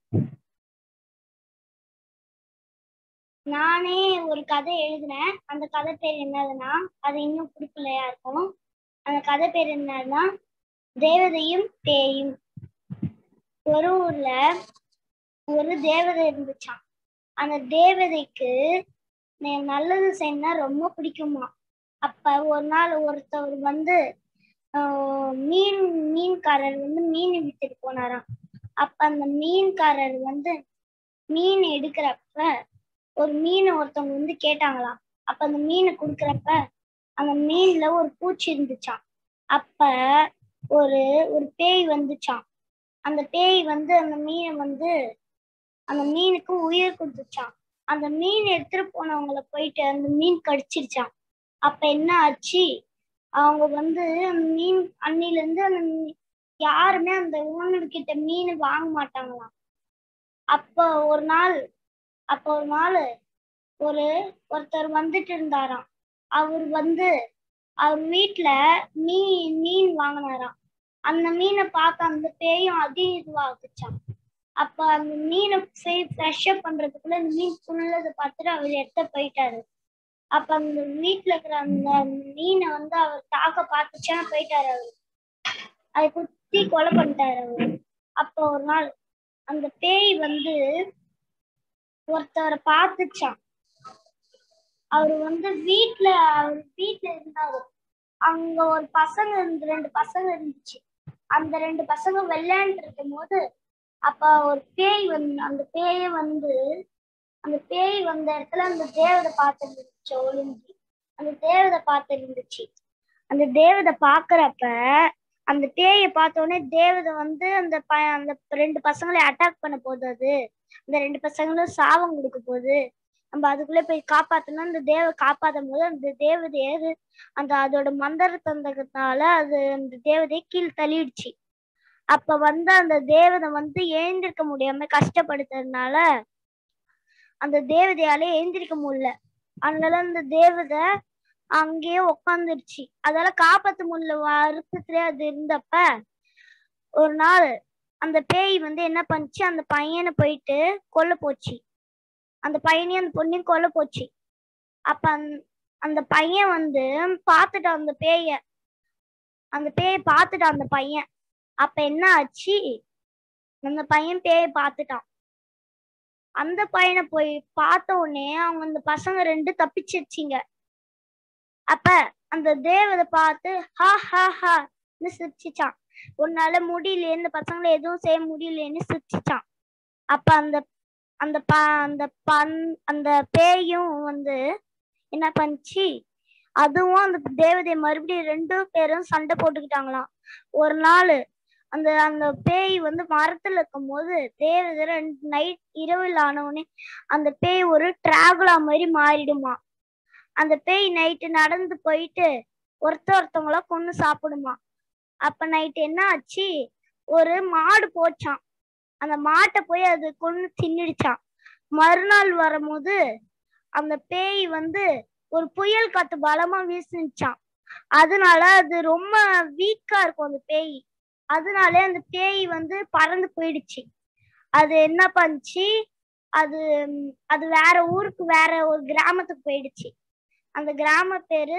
நானே ஒரு கதை எழுதினேன் அந்த கதை பேர் என்னதுன்னா அது இன்னும் குறிப்பில்லையா இருக்கும் அந்த கதை பேர் என்னன்னா தேவதையும் பேயும் ஒரு ஊர்ல ஒரு தேவதை இருந்துச்சாம் அந்த தேவதைக்கு நே- நல்லது செய்யணும்னா ரொம்ப பிடிக்குமா அப்ப ஒரு நாள் ஒருத்தவர் வந்து ஆஹ், மீன் மீன்காரர் வந்து மீன் வித்துட்டு போனாராம் அப்ப அந்த மீன்காரர் வந்து மீன் எடுக்கிறப்ப ஒரு மீனை ஒருத்தவங்க வந்து கேட்டாங்களாம் அப்ப அந்த மீனை கொடுக்கறப்ப அந்த மீன்ல ஒரு பூச்சி இருந்துச்சாம் அப்ப ஒரு ஒரு பேய் வந்துச்சாம் அந்த பேய் வந்து அந்த மீனை வந்து அந்த மீனுக்கு உயிர் கொடுத்துச்சாம் அந்த மீன் எடுத்துட்டு போனவங்கள போயிட்டு அந்த மீன் கடிச்சிருச்சாம் அப்ப என்ன ஆச்சு அவங்க வந்து அந்த மீன் அன்னில இருந்து அந்த மீ- யாருமே அந்த ஓனர் கிட்ட மீன் வாங்க மாட்டாங்களாம் அப்ப ஒரு நாள் அப்ப ஒரு நாள் ஒரு ஒருத்தர் வந்துட்டு இருந்தாராம் அவர் வந்து அவர் வீட்ல மீன் மீன் வாங்கினாராம் அந்த மீனை பார்த்து அந்த பேயும் அதி இதுவாகுச்சான் அப்ப அந்த மீனை ஃப்ரெஷ் அப் பண்றதுக்குள்ள இந்த மீன் புள்ளதை பார்த்துட்டு அவர் எடுத்த போயிட்டாரு அப்ப அந்த வீட்ல இருக்கிற அந்த மீனை வந்து அவர் தாக்க பார்த்துச்சா போயிட்டாரு அவரு அதை குத்தி கொலை பண்ணிட்டாரு அவரு அப்ப ஒரு நாள் அந்த பேய் வந்து ஒருத்தவரை பார்த்துச்சான் அவர் வந்து வீட்ல அவர் வீட்ல இருந்தாரு அங்க ஒரு பசங்க இருந்து ரெண்டு பசங்க இருந்துச்சு அந்த ரெண்டு பசங்க விளையாண்டு இருக்கும் போது அப்ப ஒரு பேய் வந்து அந்த பேய வந்து அந்த பேய் வந்த இடத்துல அந்த தேவதை பார்த்து இருந்துச்சு ஒளிஞ்சு அந்த தேவதை பார்த்து இருந்துச்சு அந்த தேவதை பாக்குறப்ப அந்த பேயை பார்த்த உடனே தேவதை வந்து அந்த ப அந்த ரெண்டு பசங்களை அட்டாக் பண்ண போகுது அது அந்த ரெண்டு பசங்களும் சாபம் கொடுக்க போகுது நம்ம அதுக்குள்ள போய் காப்பாத்தணும் அந்த தேவ காப்பாத்தும் போது அந்த தேவதைய அந்த அதோட மந்திர தந்தகத்தினால அது அந்த தேவதையை கீழ் தள்ளிடுச்சு அப்ப வந்து அந்த தேவதை வந்து எழுந்திருக்க முடியாம கஷ்டப்படுத்துறதுனால அந்த தேவதையால எழுந்திருக்க முடியல அதனால அந்த தேவதை அங்கேயே உக்காந்துருச்சு அதால காப்பாத்த முடியல வருத்தத்திலே அது இருந்தப்ப ஒரு நாள் அந்த பேய் வந்து என்ன பண்ணுச்சு அந்த பையனை போயிட்டு கொல்ல போச்சு அந்த பையனையும் அந்த பொண்ணையும் கொல்ல போச்சு அப்ப அந்த அந்த பையன் வந்து பார்த்துட்டான் அந்த பேய அந்த பேய பார்த்துட்டான் அந்த பையன் அப்ப என்ன ஆச்சு அந்த பையன் பேய பார்த்துட்டான் அந்த பையனை போய் பார்த்த உடனே அவங்க அந்த பசங்க ரெண்டு தப்பிச்சிருச்சிங்க அப்ப அந்த தேவதை பார்த்து ஹா ஹா ஹா சிரிச்சிச்சான் உன்னால முடியலையே இந்த பசங்களை எதுவும் செய்ய முடியலையேன்னு சிரிச்சிச்சான் அப்ப அந்த அந்த ப அந்த பன் அந்த பேயும் வந்து என்ன பண்ணுச்சு அதுவும் அந்த தேவதை மறுபடியும் ரெண்டு பேரும் சண்டை போட்டுக்கிட்டாங்களாம் ஒரு நாள் அந்த அந்த பேய் வந்து மரத்துல இருக்கும் போது தேவதை ரெண்டு நைட் இரவில் ஆனவுடனே அந்த பேய் ஒரு டிராகுலா மாதிரி மாறிடுமா அந்த பேய் நைட்டு நடந்து போயிட்டு ஒருத்த ஒருத்தவங்கள கொண்டு சாப்பிடுமா அப்ப நைட் என்ன ஆச்சு ஒரு மாடு போச்சான் அந்த மாட்டை போய் அது கொண்டு தின்னுடுச்சான் மறுநாள் வரும்போது அந்த பேய் வந்து ஒரு புயல் காத்து பலமா வீசுனுச்சான் அதனால அது ரொம்ப வீக்கா இருக்கும் அந்த பேய் அதனாலே அந்த பேய் வந்து பறந்து போயிடுச்சு அது என்ன பண்ணுச்சு அது அது வேற ஊருக்கு வேற ஒரு கிராமத்துக்கு போயிடுச்சு அந்த கிராம பேரு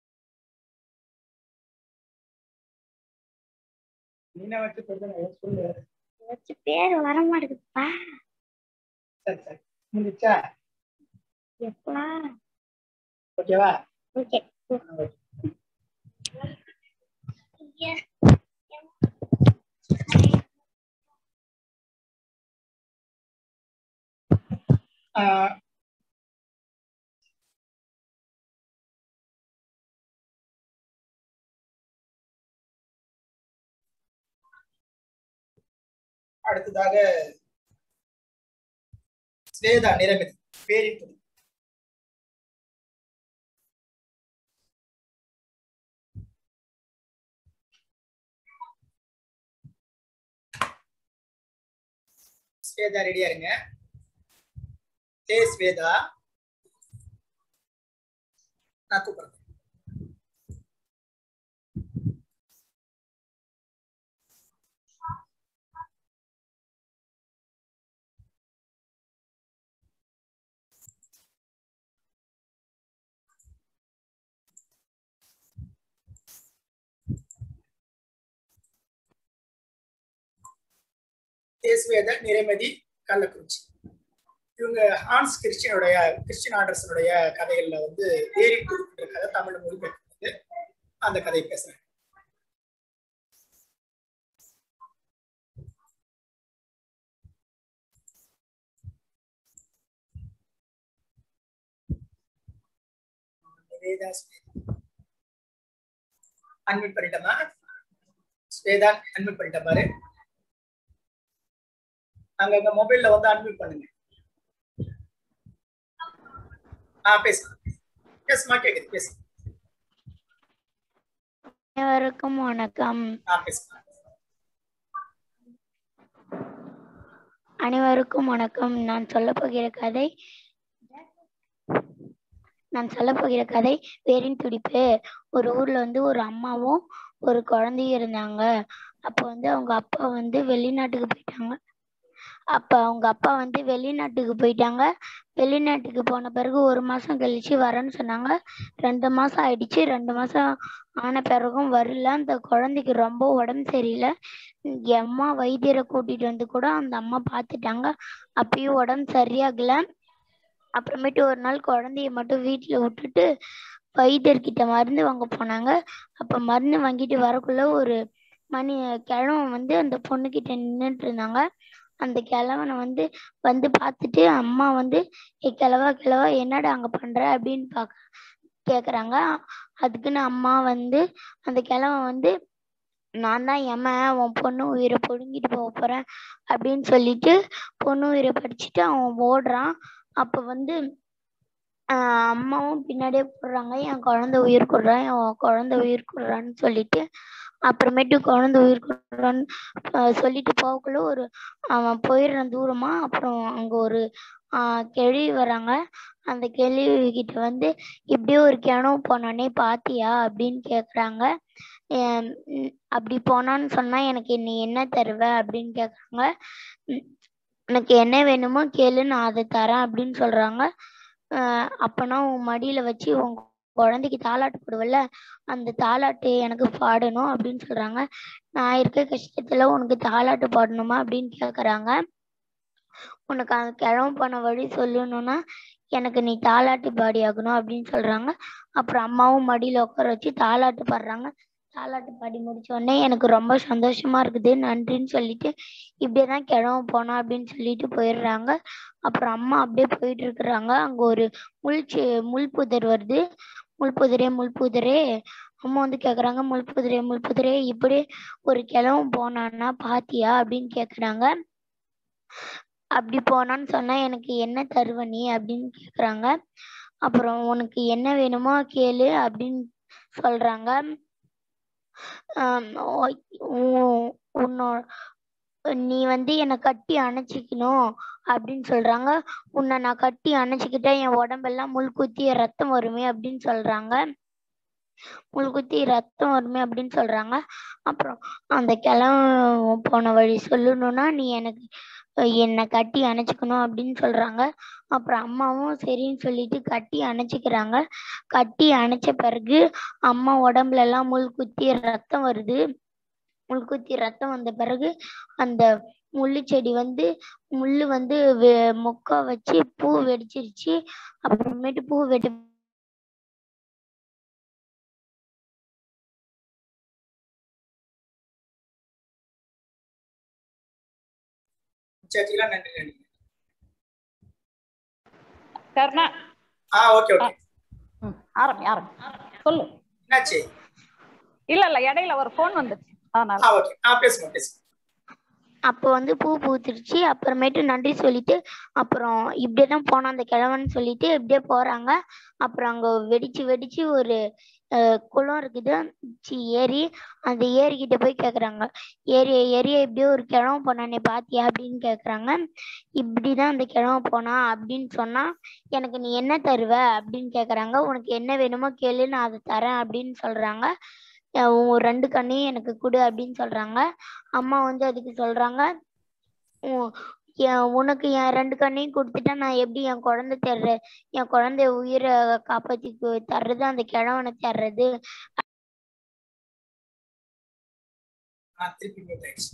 நீனா வச்சு சொல்லுங்க சொல்லு வச்சு பேர் வர மாட்டேங்குதுப்பா சரி சரி முடிச்சா எப்பா ஓகேவா ஓகே ஆஹ் அடுத்ததாக ஸ்வேதா நிரமிதி பேரிப்புடி ஸ்வேதா ரெடியா இருங்க ஜே ஸ்வேதா நான் கூப்பிடுறேன் தேஸ்வேத நிறைமதி கள்ளக்குறிச்சி இவங்க ஹான்ஸ் கிறிஸ்டியனுடைய கிறிஸ்டியன் ஆண்டர்ஸனுடைய கதைகள்ல வந்து ஏரி குறிப்பிட்ட கதை தமிழ் மொழிபெயர்த்து அந்த கதை பேசுறேன் நிவேதா அன்மிட் பண்ணிட்டோமா ஸ்வேதா அன்மிட் பண்ணிட்ட பாரு அங்க உங்க மொபைல்ல வந்து அன்மியூட் பண்ணுங்க ஆ பேசு பேசுமா கேக்குது பேசு அனைவருக்கும் வணக்கம் ஆ பேசுமா அனைவருக்கும் வணக்கம் நான் சொல்ல போகிற கதை நான் சொல்ல போகிற கதை வேரின் துடிப்பு ஒரு ஊர்ல வந்து ஒரு அம்மாவும் ஒரு குழந்தையும் இருந்தாங்க அப்போ வந்து அவங்க அப்பா வந்து வெளிநாட்டுக்கு போயிட்டாங்க அப்ப அவங்க அப்பா வந்து வெளிநாட்டுக்கு போயிட்டாங்க வெளிநாட்டுக்கு போன பிறகு ஒரு மாசம் கழிச்சு வரேன்னு சொன்னாங்க ரெண்டு மாசம் ஆயிடுச்சு ரெண்டு மாசம் ஆன பிறகும் வரல அந்த குழந்தைக்கு ரொம்ப உடம்பு சரியில்லை என் அம்மா வைத்தியரை கூட்டிட்டு வந்து கூட அந்த அம்மா பார்த்துட்டாங்க அப்பயும் உடம்பு சரியாகல அப்புறமேட்டு ஒரு நாள் குழந்தைய மட்டும் வீட்டுல விட்டுட்டு வைத்தியர்கிட்ட மருந்து வாங்க போனாங்க அப்ப மருந்து வாங்கிட்டு வரக்குள்ள ஒரு மணி கிழவன் வந்து அந்த பொண்ணுகிட்ட நின்னுட்டு இருந்தாங்க அந்த கிழவனை வந்து வந்து பார்த்துட்டு அம்மா வந்து ஏ கிழவா கிழவா என்னடா அங்க பண்ற அப்படின்னு பாக்க கேக்குறாங்க அதுக்குன்னு அம்மா வந்து அந்த கிழவன் வந்து நான் தான் எமன் உன் பொண்ணு உயிரை பிடுங்கிட்டு போக போறேன் அப்படின்னு சொல்லிட்டு பொண்ணு உயிரை படிச்சுட்டு அவன் ஓடுறான் அப்ப வந்து ஆஹ் அம்மாவும் பின்னாடியே போடுறாங்க என் குழந்தை உயிர் கொடுறான் என் குழந்தை உயிர் கொடுறான்னு சொல்லிட்டு அப்புறமேட்டு குழந்தை உயிர் கொடுறான்னு ஆஹ் சொல்லிட்டு போகக்குள்ள ஒரு அவன் போயிடுறான் தூரமா அப்புறம் அங்க ஒரு ஆஹ் கிழவி வராங்க அந்த கிழவி கிட்ட வந்து இப்படியே ஒரு கிணவு போனோடனே பாத்தியா அப்படின்னு கேக்குறாங்க ஆஹ் உம் அப்படி போனான்னு சொன்னா எனக்கு நீ என்ன தருவ அப்படின்னு கேக்குறாங்க உம் உனக்கு என்ன வேணுமோ கேளு நான் அதை தரேன் அப்படின்னு சொல்றாங்க ஆஹ் அப்பனா உன் மடியில வச்சு உன் குழந்தைக்கு தாலாட்டு போடுவல்ல அந்த தாலாட்டு எனக்கு பாடணும் அப்படின்னு சொல்றாங்க நான் இருக்க கஷ்டத்துல உனக்கு தாலாட்டு பாடணுமா அப்படின்னு கேக்குறாங்க உனக்கு அந்த கிழமை போன வழி சொல்லணும்னா எனக்கு நீ தாலாட்டு பாடி ஆகணும் அப்படின்னு சொல்றாங்க அப்புறம் அம்மாவும் மடியில உட்கார வச்சு தாலாட்டு பாடுறாங்க தாலாட்டு பாடி முடிச்ச உடனே எனக்கு ரொம்ப சந்தோஷமா இருக்குது நன்றின்னு சொல்லிட்டு இப்படியேதான் கிழமை போனோம் அப்படின்னு சொல்லிட்டு போயிடுறாங்க அப்புறம் அம்மா அப்படியே போயிட்டு இருக்கிறாங்க அங்க ஒரு முள் செ- முள் புதர் வருது முள் புதரே முள் புதரே அம்மா வந்து கேக்குறாங்க முள் புதரே முள் புதரே இப்படி ஒரு கிழமை போனான்னா பாத்தியா அப்படின்னு கேக்குறாங்க அப்படி போனான்னு சொன்னா எனக்கு என்ன தருவ நீ அப்படின்னு கேக்குறாங்க அப்புறம் உனக்கு என்ன வேணுமோ கேளு அப்படின்னு சொல்றாங்க ஆம், ஓ- உ- உன்னோட நீ வந்து என்னை கட்டி அணைச்சிக்கணும் அப்படின்னு சொல்றாங்க உன்னை நான் கட்டி அணைச்சிக்கிட்டா என் உடம்பெல்லாம் முள் குத்தி ரத்தம் வருமே அப்படின்னு சொல்றாங்க முள் குத்தி ரத்தம் வருமே அப்படின்னு சொல்றாங்க அப்புறம் அந்த கிழமை போன வழி சொல்லணும்னா நீ எனக்கு என்னை கட்டி அணைச்சிக்கணும் அப்படின்னு சொல்றாங்க அப்புறம் அம்மாவும் சரின்னு சொல்லிட்டு கட்டி அணைச்சிக்கிறாங்க கட்டி அணைச்ச பிறகு அம்மா உடம்புல எல்லாம் முள் குத்தி ரத்தம் வருது முள் குத்தி ரத்தம் வந்த பிறகு அந்த முள்ளு செடி வந்து முள்ளு வந்து வெ- மொக்கா வச்சு பூ வெடிச்சிருச்சு அப்புறமேட்டு பூ வெடி சேர்த்தீங்களா நன்றி நன்றி கருணா ஆ ஓகே ஓகே ம், ஆரம்பி ஆரம்பி சொல்லு என்னாச்சு இல்ல இல்ல இடையில ஒரு ஃபோன் வந்துச்சு அதனால ஆ ஓகே ஆ பேசுங்க பேசுங்க அப்போ வந்து பூ பூத்துருச்சு அப்புறமேட்டு நன்றி சொல்லிட்டு அப்புறம் இப்படியே தான் போனான் அந்த கிழவன் சொல்லிட்டு இப்படியே போறாங்க அப்புறம் அங்க வெடிச்சு வெடிச்சு ஒரு அஹ், குளம் இருக்குது சி ஏரி அந்த ஏரிக்கிட்ட போய் கேக்குறாங்க ஏரி ஏரியா இப்படியே ஒரு கிழமை போனானே பாத்தியா அப்படின்னு கேக்குறாங்க இப்படிதான் அந்த கிழமை போனா அப்படின்னு சொன்னா எனக்கு நீ என்ன தருவ அப்படின்னு கேக்குறாங்க உனக்கு என்ன வேணுமோ கேளு நான் அதை தரேன் அப்படின்னு சொல்றாங்க அஹ் உன் ரெண்டு கண்ணையும் எனக்கு கொடு அப்படின்னு சொல்றாங்க அம்மா வந்து அதுக்கு சொல்றாங்க உ- என் உனக்கு என் ரெண்டு கண்ணையும் கொடுத்துட்டா நான் எப்படி என் குழந்தை தர்ற என் குழந்தைய உயிரை காப்பாத்தி கு- தர்றது அந்த கிழவனை தர்றது ஆ திருப்பி mute ஆயிடுச்சு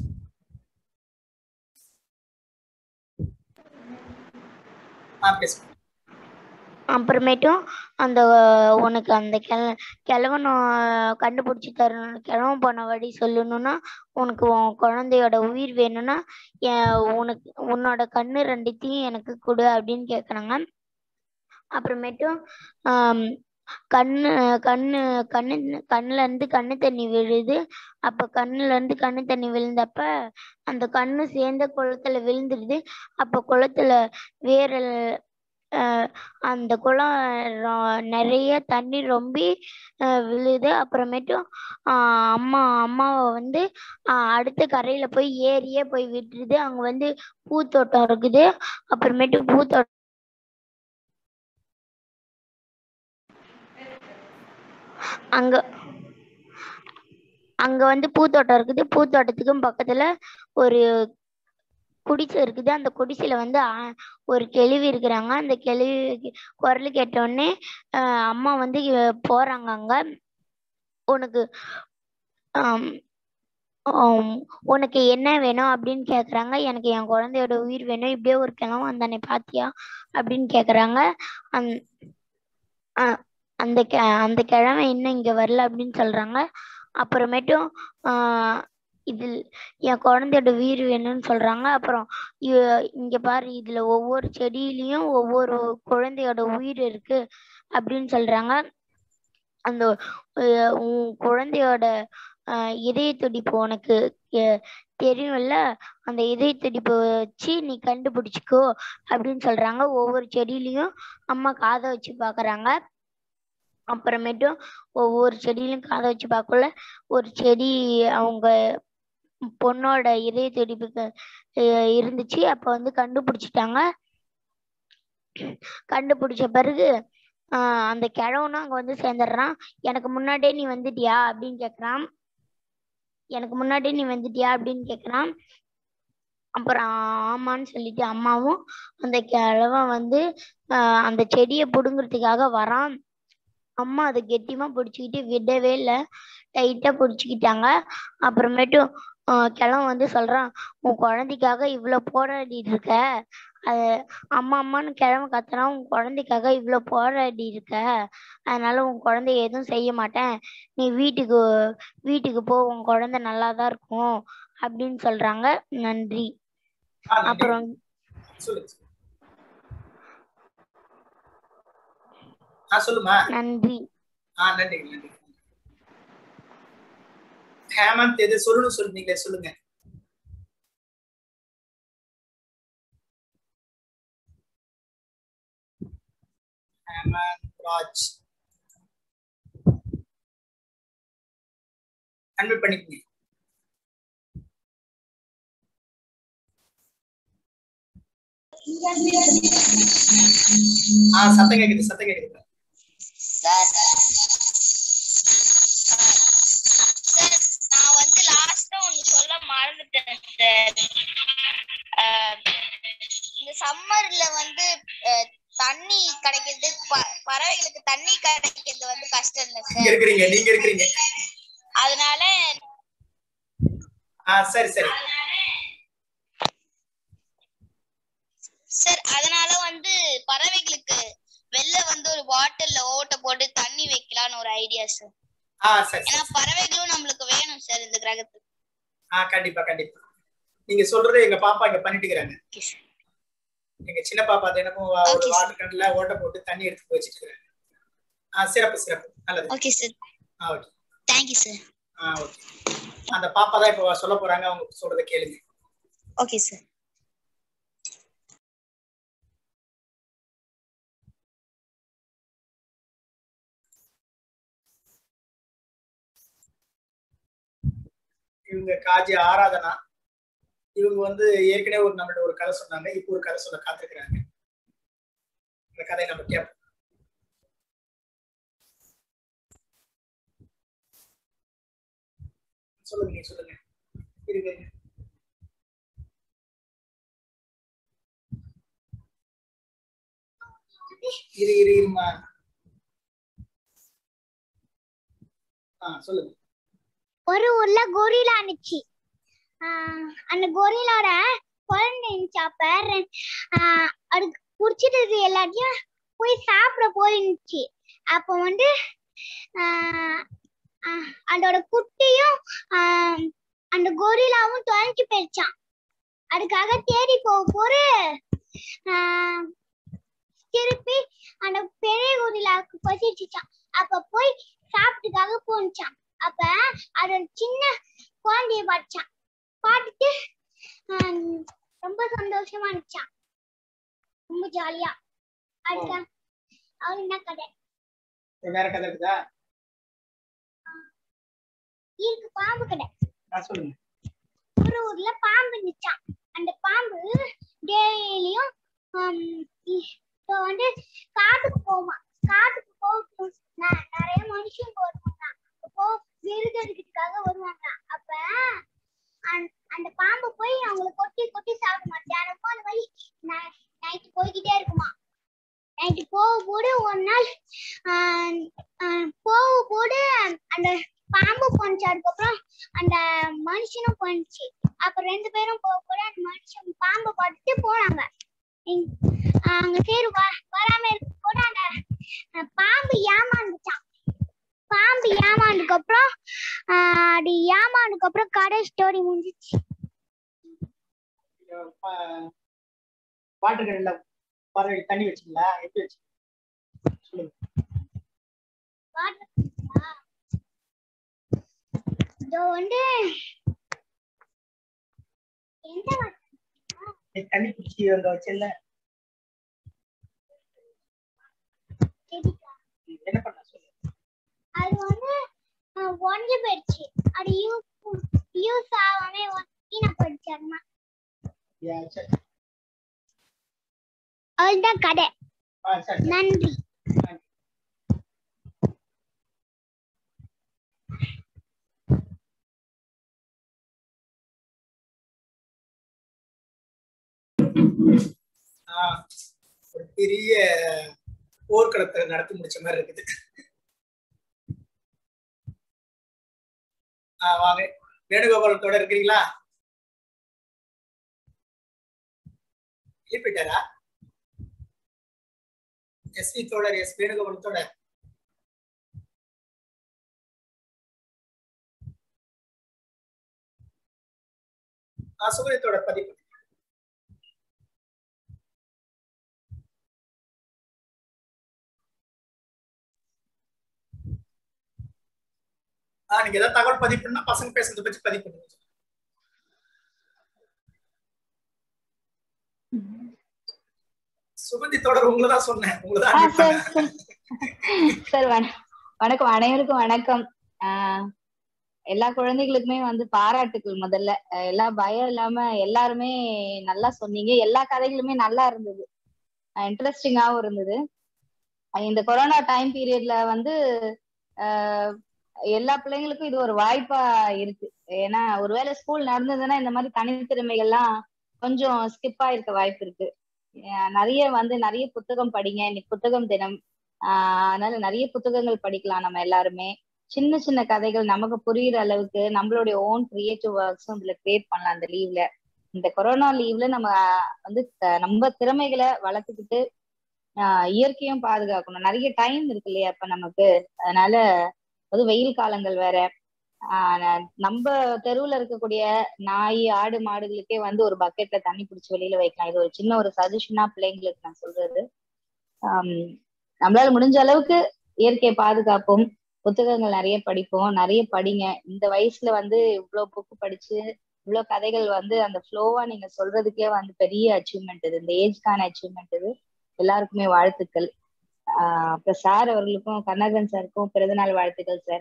ஆ பேசுங்க அப்புறமேட்டும் அந்த உனக்கு அந்த கிழ கிழவனை கண்டுபிடிச்சி தரணும் கிழவன் போன வழி சொல்லணும்னா உனக்கு உன் குழந்தையோட உயிர் வேணும்னா என் உனக்கு உன்னோட கண்ணு ரெண்டுத்தையும் எனக்கு கொடு அப்படின்னு கேக்குறாங்க அப்புறமேட்டும் ஆம், கண்ணு கண்ணு கண்ணு கண்ணுல இருந்து கண்ணு தண்ணி விழுது அப்ப கண்ணுல இருந்து கண்ணு தண்ணி விழுந்தப்ப அந்த கண்ணு சேர்ந்த குளத்துல விழுந்துருது அப்ப குளத்துல வேற அஹ் அந்த குளம் ரொ- நிறைய தண்ணி ரொம்பி அஹ் விழுது அப்புறமேட்டும் ஆஹ் அம்மா அம்மாவை வந்து ஆஹ் அடுத்த கரையில போய் ஏரியே போய் விட்டுருது அங்க வந்து பூத்தோட்டம் இருக்குது அப்புறமேட்டு பூத்தோட்டம் அங்க அங்க வந்து பூத்தோட்டம் இருக்குது பூத்தோட்டத்துக்கும் பக்கத்துல ஒரு குடிசை இருக்குது அந்த குடிசையில வந்து ஆ- ஒரு கிழவி இருக்கிறாங்க அந்த கிழவி குரல் கேட்ட உடனே ஆஹ் அம்மா வந்து இ- போறாங்க அங்க உனக்கு ஆம், ஆம், உனக்கு என்ன வேணும் அப்படின்னு கேக்குறாங்க எனக்கு என் குழந்தையோட உயிர் வேணும் இப்படியே ஒரு கிழமை வந்தானே பாத்தியா அப்படின்னு கேக்குறாங்க அந் அ- அந்த கெ அந்த கிழமை இன்னும் இங்க வரல அப்படின்னு சொல்றாங்க அப்புறமேட்டும் ஆஹ் இதில் என் குழந்தையோட உயிர் வேணும்னு சொல்றாங்க அப்புறம் இ- இங்க பாரு இதுல ஒவ்வொரு செடியிலயும் ஒவ்வொரு குழந்தையோட உயிர் இருக்கு அப்படின்னு சொல்றாங்க அந்த அஹ் உன் குழந்தையோட ஆஹ் இதய துடிப்பு உனக்கு எ- தெரியும்ல அந்த இதய துடிப்பை வச்சு நீ கண்டுபிடிச்சிக்கோ அப்படின்னு சொல்றாங்க ஒவ்வொரு செடியிலயும் அம்மா காதை வச்சு பாக்குறாங்க அப்புறமேட்டும் ஒவ்வொரு செடியிலும் காதை வச்சு பார்க்கல ஒரு செடி அவங்க பொண்ணோட இதய துடிப்புக்கு அஹ் இருந்துச்சு அப்ப வந்து கண்டுபிடிச்சிட்டாங்க கண்டுபிடிச்ச பிறகு ஆஹ் அந்த கிழவனும் அங்க வந்து சேர்ந்துடுறான் எனக்கு முன்னாடியே நீ வந்துட்டியா அப்படின்னு கேக்குறான் எனக்கு முன்னாடியே நீ வந்துட்டியா அப்படின்னு கேக்குறான் அப்புறம் ஆமான்னு சொல்லிட்டு அம்மாவும் அந்த கிழவன் வந்து ஆஹ் அந்த செடியை புடுங்கிறதுக்காக வரான் அம்மா அதை கெட்டியமா பிடிச்சிக்கிட்டு விடவே இல்லை டைட்டா பிடிச்சிக்கிட்டாங்க அப்புறமேட்டும் ஆஹ் கிழவன் வந்து சொல்றான் உன் குழந்தைக்காக இவ்வளவு போராடிட்டு இருக்க அது அம்மா அம்மான்னு கிழவன் கத்துனா உன் குழந்தைக்காக இவ்வளவு போராடி இருக்க அதனால உன் குழந்தைய எதுவும் செய்ய மாட்டேன் நீ வீட்டுக்கு வீட்டுக்கு போ உன் குழந்தை நல்லாதான் இருக்கும் அப்படின்னு சொல்றாங்க நன்றி ஆ, நன்றி. அப்புறம் சொல்லுங்க ஆ சொல்லுமா நன்றி ஆ நன்றி நன்றி ஹேமந்த் எது சொல்லணும் சொல்லுங்களே சொல்லுங்க ஹேமந்த் ராஜ் அன்பு பண்ணிக்கங்க ஆ சத்தம் கேக்குது சத்தம் கேக்குது சார் சார் நான் வந்து லாஸ்டா ஒன்னு சொல்ல மறந்துட்டேன் சார் அஹ், இந்த சம்மர்ல வந்து அஹ், தண்ணி கிடைக்கிறது ப- பறவைகளுக்கு தண்ணி கிடைக்கிறது வந்து கஷ்டம் இல்ல நீங்க சார் இருக்கிறீங்க நீங்க இருக்கிறீங்க அதனால ஆ சரி சரி சார் அதனால வந்து பறவைகளுக்கு வெளில வந்து ஒரு பாட்டில்ல ஓட்ட போட்டு தண்ணி வைக்கலாம்னு ஒரு ஐடியா சார் ஆ சரி ஏன்னா பறவைகளும் நம்மளுக்கு வேணும் சார் இந்த கிரகத்துக்கு ஆ கண்டிப்பா கண்டிப்பா நீங்க சொல்றது எங்க பாப்பா இங்க பண்ணிட்டு இருக்கிறாங்க எங்க சின்ன பாப்பா தினமும் ஒரு Okay, sir. வாட்டர் கேன்ல ஓட்ட போட்டு தண்ணி எடுத்து வச்சிட்டு இருக்காங்க ஆ சிறப்பு சிறப்பு நல்லது ஓகே சார் ஆ ஓகே தேங்க்யூ சார் ஆ ஓகே அந்த பாப்பா தான் இப்போ சொல்ல போறாங்க அவங்க சொல்றத கேளுங்க ஓகே சார் இவங்க காஜி ஆராதனா இவங்க வந்து ஏற்கனவே ஒரு நம்மள்ட்ட ஒரு கதை சொன்னாங்க இப்போ ஒரு கதை சொல்ல காத்திருக்கிறாங்க அந்த கதையை நம்ம கேட்போம் சொல்லுங்க நீங்க சொல்லுங்க இருங்க இருங்க. இரு இரு இருமா ஆ சொல்லுங்க ஒரு ஊர்ல கொரிலா இருந்துச்சு ஆஹ் அந்த கொரிலாட குழந்தை இருந்துச்சு அப்ப ரெ- ஆஹ் அதுக்கு பிடிச்சிட்டு எல்லாத்தையும் போய் சாப்பிட போயிருந்துச்சு அப்போ வந்து ஆஹ் ஆஹ் அதோட குட்டியும் ஆஹ் அந்த கொரிலாவும் தொலைஞ்சு போயிடுச்சான் அதுக்காக தேடி போக போரு ஆஹ் திருப்பி அந்த பெரிய கொரிலாவுக்கு பசிச்சுச்சான் அப்ப போய் சாப்பிட்டுக்காக போனுச்சான் அப்ப அதோட சின்ன குழந்தைய பார்த்தான் பார்த்துட்டு ஆஹ் ரொம்ப சந்தோஷமா இருந்துச்சான் ரொம்ப ஜாலியா அதுக்கு அவரு என்ன கதை வேற கதை இருக்குதா இருக்கு பாம்பு கதை ஆ சொல்லுங்க ஒரு ஊர்ல பாம்பு இருந்துச்சான் அந்த பாம்பு டெய்லியும் இப்போ வந்து காட்டுக்கு போமா காட்டுக்கு போகும் நிறைய மனுஷங்க வருவாங்க போய் அவங்களை கொட்டி கொட்டி சாப்பிடுமா தினமும் அந்த மாதிரி நைட்டு போய்கிட்டே இருக்குமா நைட்டு போக கூட ஒரு நாள் ஆஹ் ஆஹ் போக கூட அந்த பாம்பு போனுச்சு அதுக்கப்புறம் அந்த மனுஷனும் போனுச்சு அப்ப ரெண்டு பேரும் போக கூட அந்த மனுஷன் பாம்பை பார்த்துட்டு போனாங்க இங்- ஆஹ் அங்க சரி வ- வராம இருக்க கூட அந்த அஹ் பாம்பு ஏமாந்துச்சான் பாம்பு ஏமாந்ததுக்கு அப்புறம் ஆஹ் அது ஏமாந்ததுக்கு அப்புறம் கடை ஸ்டோரி முடிஞ்சிச்சு வாட்டர்கள்ல பறவை தண்ணி வச்சீங்களா எப்படி வச்சு சொல்லுங்க இதோ வந்து எந்த வ- நீ தண்ணி குடிச்சி அங்க வச்சல செடிக்கா? என்ன பண்ண சொல்லு அது வந்து ஆஹ் உடைஞ்சு போயிடுச்சு அது யூஸ் யூஸ் ஆகாம வீணா போயிடுச்சு அதுமா யா, சரி அதுதான் கதை ஆ, சரி சரி. நன்றி ஆ, ஒரு பெரிய போர்க்களத்தை நடத்தி முடிச்ச மாதிரி இருக்குது ஆ, வாங்க வேணுகோபாலத்தோட இருக்கிறீங்களா எழுப்பிட்டாரா எஸ்வி தோழர் எஸ் வேணுகோபாலத்தோட ஆ, சுகரியத்தோட பதிவு ஆ நீங்க ஏதாவது தகவல் பதிவு பண்ணா பசங்க பேசுறத பத்தி பதிவு பண்ணுங்க சுகந்தி தொடர் உங்களை தான் சொன்னேன் உங்களை தான் ஆ, unmute சார் பண்ணேன். சார் சார் வண- வணக்கம் அனைவருக்கும் வணக்கம் ஆஹ் எல்லா குழந்தைகளுக்குமே வந்து பாராட்டுக்கள் முதல்ல அஹ் எல்லா பயம் இல்லாம எல்லாருமே நல்லா சொன்னீங்க எல்லா கதைகளுமே நல்லா இருந்தது இன்ட்ரெஸ்டிங்காவும் இருந்தது அஹ் இந்த கொரோனா டைம் பீரியட்ல வந்து ஆஹ் எல்லா பிள்ளைங்களுக்கும் இது ஒரு வாய்ப்பா இருக்கு ஏன்னா ஒருவேளை ஸ்கூல் நடந்ததுன்னா இந்த மாதிரி தனித்திறமைகள்லாம் கொஞ்சம் ஸ்கிப் ஆயிருக்க வாய்ப்பு இருக்கு அஹ் நிறைய வந்து நிறைய புத்தகம் படிங்க இன்னைக்கு புத்தகம் தினம் ஆஹ் அதனால நிறைய புத்தகங்கள் படிக்கலாம் நம்ம எல்லாருமே சின்ன சின்ன கதைகள் நமக்கு புரியுற அளவுக்கு நம்மளுடைய ஓன் கிரியேட்டிவ் ஒர்க்ஸும் இதுல கிரியேட் பண்ணலாம் அந்த லீவ்ல இந்த கொரோனா லீவ்ல நம்ம வந்து த- நம்ம திறமைகளை வளர்த்துக்கிட்டு ஆஹ் இயற்கையும் பாதுகாக்கணும் நிறைய டைம் இருக்கு இல்லையா இப்ப நமக்கு அதனால அது வெயில் காலங்கள் வேற ஆஹ் ந- நம்ம தெருவுல இருக்கக்கூடிய நாய் ஆடு மாடுகளுக்கே வந்து ஒரு பக்கெட்ல தண்ணி பிடிச்சி வெளியில வைக்கலாம் இது ஒரு சின்ன ஒரு சஜஷனா பிள்ளைங்களுக்கு நான் சொல்றது ஆம், நம்மளால முடிஞ்ச அளவுக்கு இயற்கையை பாதுகாப்போம் புத்தகங்கள் நிறைய படிப்போம் நிறைய படிங்க இந்த வயசுல வந்து இவ்வளவு புக்கு படிச்சு இவ்வளவு கதைகள் வந்து அந்த ஃப்ளோவா நீங்க சொல்றதுக்கே வந்து பெரிய அச்சீவ்மெண்ட் இது இந்த ஏஜ்க்கான அச்சீவ்மெண்ட் இது எல்லாருக்குமே வாழ்த்துக்கள் ஆஹ் அப்புறம் சார் அவர்களுக்கும் கண்ணகன் சாருக்கும் பிறந்தநாள் வாழ்த்துக்கள் சார்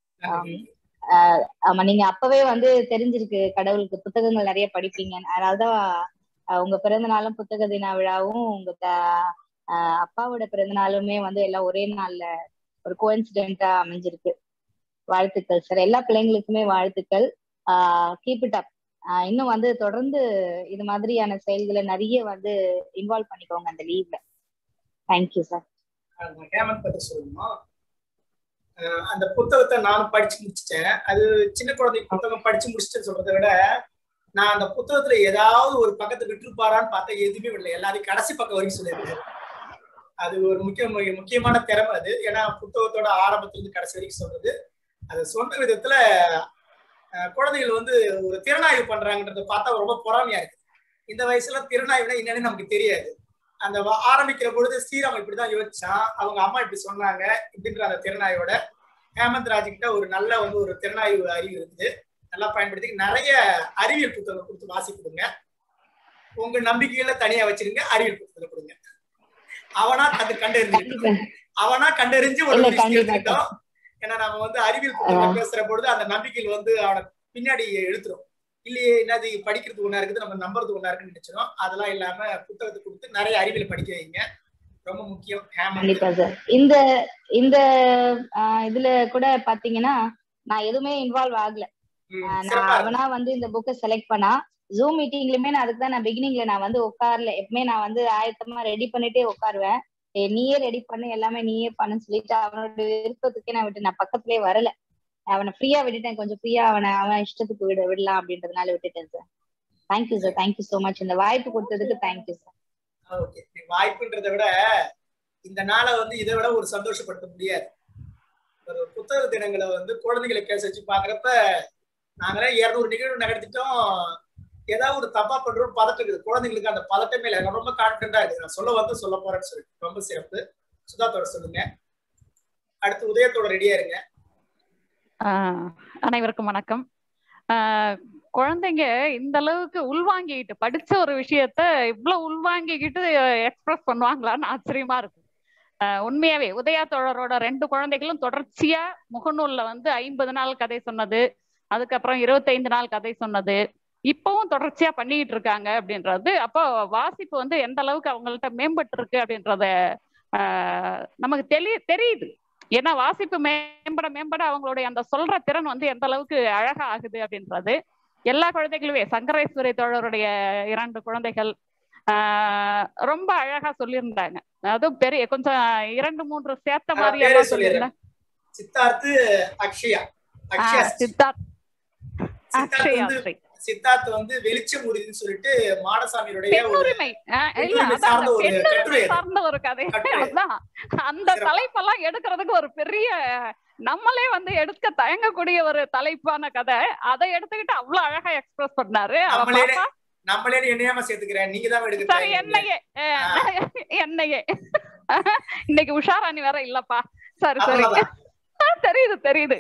ஆஹ் ஆமா நீங்க அப்பவே வந்து தெரிஞ்சிருக்கு கடவுளுக்கு புத்தகங்கள் நிறைய படிப்பீங்க அதனாலதான் ஆஹ் உங்க பிறந்த நாளும் புத்தக தின விழாவும் உங்க த- ஆஹ் அப்பாவோட பிறந்த நாளுமே வந்து எல்லாம் ஒரே நாள்ல ஒரு கோயின்சிடென்டா அமைஞ்சிருக்கு வாழ்த்துக்கள் சார் எல்லா பிள்ளைங்களுக்குமே வாழ்த்துக்கள் ஆஹ் கீப் இட் அப் இன்னும் வந்து தொடர்ந்து இது மாதிரியான செயல்களை நிறைய வந்து இன்வால்வ் பண்ணிக்கோங்க அந்த லீவ்ல தேங்க்யூ சார் நான் ஹேமந்த் பத்தி சொல்லணுமா அஹ் அந்த புத்தகத்தை நானும் படிச்சு முடிச்சிட்டேன் அது சின்ன குழந்தை புத்தகம் படிச்சு முடிச்சிட்டேன்னு சொல்றதை விட நான் அந்த புத்தகத்துல ஏதாவது ஒரு பக்கத்தை விட்டுருப்பாரான்னு பார்த்தா எதுவுமே விடல எல்லாரையும் கடைசி பக்கம் வரைக்கும் சொல்லியிருக்காரு அது ஒரு முக்கிய மு- முக்கியமான திறமை அது ஏன்னா புத்தகத்தோட ஆரம்பத்துல இருந்து கடைசி வரைக்கும் சொல்றது அது சொன்ன விதத்துல அஹ், குழந்தைகள் வந்து ஒரு திறனாய்வு பண்றாங்கன்றத பார்த்தா ரொம்ப பொறாமையா இருக்கு இந்த வயசுல திறனாய்வுனா என்னன்னு நமக்கு தெரியாது அந்த வ- ஆரம்பிக்கிற பொழுது ஸ்ரீராம் இப்படிதான் யோசிச்சான் அவங்க அம்மா இப்படி சொன்னாங்க இப்படின்ற அந்த திறனாய்வோட ஹேமந்த் ராஜ் கிட்ட ஒரு நல்ல வந்து ஒரு திறனாய்வு அறிவு இருக்குது நல்லா பயன்படுத்தி நிறைய அறிவியல் புத்தகம் கொடுத்து வாசி கொடுங்க உங்க நம்பிக்கையில தனியா வச்சிருங்க அறிவியல் புத்தகம் கொடுங்க அவனா அது கண்டறிஞ்சு அவனா கண்டறிஞ்சு ஒரு இல்ல, list கண்டிப்பா. எடுத்துக்கிட்டோம் ஏன்னா நம்ம வந்து அறிவியல் புத்தகம் பேசுற பொழுது அந்த நம்பிக்கையில் வந்து அவனை பின்னாடி எழுத்துரும் இல்லையே என்னது படிக்கிறது ஒண்ணா இருக்குது நம்ம நம்புறது ஒண்ணா இருக்குன்னு நினைச்சிடும் அதெல்லாம் இல்லாம புத்தகத்தை கொடுத்து நிறைய அறிவியல் படிக்க வைங்க ரொம்ப முக்கியம் ஹேமந்த் கண்டிப்பா சார் இந்த இந்த ஆஹ் இதுல கூட பாத்தீங்கன்னா நான் எதுவுமே இன்வால்வ் ஆகல ம், ஆஹ் நான் சிறப்பா இருக்கு. அவனா வந்து இந்த புக்கை செலக்ட் பண்ணா ஜூம் மீட்டிங்லயுமே நான் அதுக்கு தான் நான் பிகினிங்ல நான் வந்து உட்கார்ல எப்பவுமே நான் வந்து ஆயத்தமா ரெடி பண்ணிட்டே உட்காருவேன் ஏய், நீயே ரெடி பண்ணு எல்லாமே நீயே பண்ணுன்னு சொல்லிட்டு அவனோட விருப்பத்துக்கே நான் விட்டு நான் பக்கத்துலயே வரல அவனை ஃப்ரீயா விட்டுட்டேன் கொஞ்சம் ஃப்ரீயா அவனை அவன் இஷ்டத்துக்கு விட விடலாம் அப்படின்றதுனால விட்டுட்டேன் sir thank you sir thank you so much இந்த வாய்ப்பு கொடுத்ததுக்கு தேங்க்யூ சார் ஓகே வாய்ப்புன்றதை விட இந்த நாளை வந்து இதை விட ஒரு சந்தோஷப்படுத்த முடியாது ஒரு புத்தக தினங்களை வந்து குழந்தைகளை பேச வச்சு பாக்குறப்ப நாங்களே இருநூறு நிகழ்வு நடத்திட்டோம் ஏதாவது ஒரு தப்பா பண்றோம் பதட்டம் இருக்குது குழந்தைங்களுக்கு அந்த பதட்டமே இல்லை நான் ரொம்ப கான்பிடண்டா இருக்கு நான் சொல்ல வந்து சொல்ல போறேன்னு சொல்லி ரொம்ப சிறப்பு சுதாத்தோட சொல்லுங்க அடுத்து உதயத்தோட ரெடியா இருங்க ஆஹ் அனைவருக்கும் வணக்கம் ஆஹ் குழந்தைங்க இந்த அளவுக்கு உள்வாங்கிக்கிட்டு படிச்ச ஒரு விஷயத்த இவ்வளவு உள்வாங்கிக்கிட்டு எக்ஸ்பிரஸ் பண்ணுவாங்களான்னு ஆச்சரியமா இருக்கு ஆஹ் உண்மையாவே உதயா தோழரோட ரெண்டு குழந்தைகளும் தொடர்ச்சியா முகநூல்ல வந்து ஐம்பது நாள் கதை சொன்னது அதுக்கப்புறம் இருபத்தைந்து நாள் கதை சொன்னது இப்பவும் தொடர்ச்சியா பண்ணிக்கிட்டு இருக்காங்க அப்படின்றது அப்போ வாசிப்பு வந்து எந்த அளவுக்கு அவங்கள்ட்ட மேம்பட்டு இருக்கு அப்படின்றத ஆஹ் நமக்கு தெளி தெரியுது ஏன்னா வாசிப்பு மேம்பட மேம்பட அவங்களுடைய அந்த சொல்ற திறன் வந்து எந்த அளவுக்கு அழகா ஆகுது அப்படின்றது எல்லா குழந்தைகளுமே சங்கரேஸ்வரி தோழருடைய இரண்டு குழந்தைகள் ஆஹ் ரொம்ப அழகா சொல்லியிருந்தாங்க அதுவும் பெரிய கொஞ்சம் இரண்டு மூன்று சேர்த்த நான் மாதிரி பேரே எல்லாம் சொல்லிடுறேன் சொல்லியிருந்தாங்க சித்தார்த்து அக்ஷயா அக்ஷயா ஆஹ் சித்தார்த் சித்தார்த் அக்ஷயா வந்து ஸ்ரீ சித்தார்த் வந்து வெளிச்சம் உறுதின்னு சொல்லிட்டு மாடசாமியுடைய ஒரு பெண்ணுரிமை ஆஹ் இல்ல பெண்ணுரிமை அதான் சார்ந்த அந்த ஒரு கட்டுரை பெண்ணுரிமை அது. சார்ந்த ஒரு கதை கட்டுரை அது. அதான் அந்த தலைப்பெல்லாம் எடுக்கிறதுக்கு ஒரு பெரிய நம்மளே வந்து எடுக்க தயங்கக்கூடிய ஒரு தலைப்பான கதை அதை எடுத்துக்கிட்டு அவ்வளவு அழகா எக்ஸ்பிரஸ் பண்ணாரு அவ நம்மளே பாப்பா நம்மளே என்னையாம சேர்த்துக்கிறேன் நீங்க தான் எடுக்க சரி என்னையே அஹ், என்னையே இன்னைக்கு உஷாராணி வேற இல்லப்பா சரி சரி அவ்வளவுதான். தெரியுது தெரியுது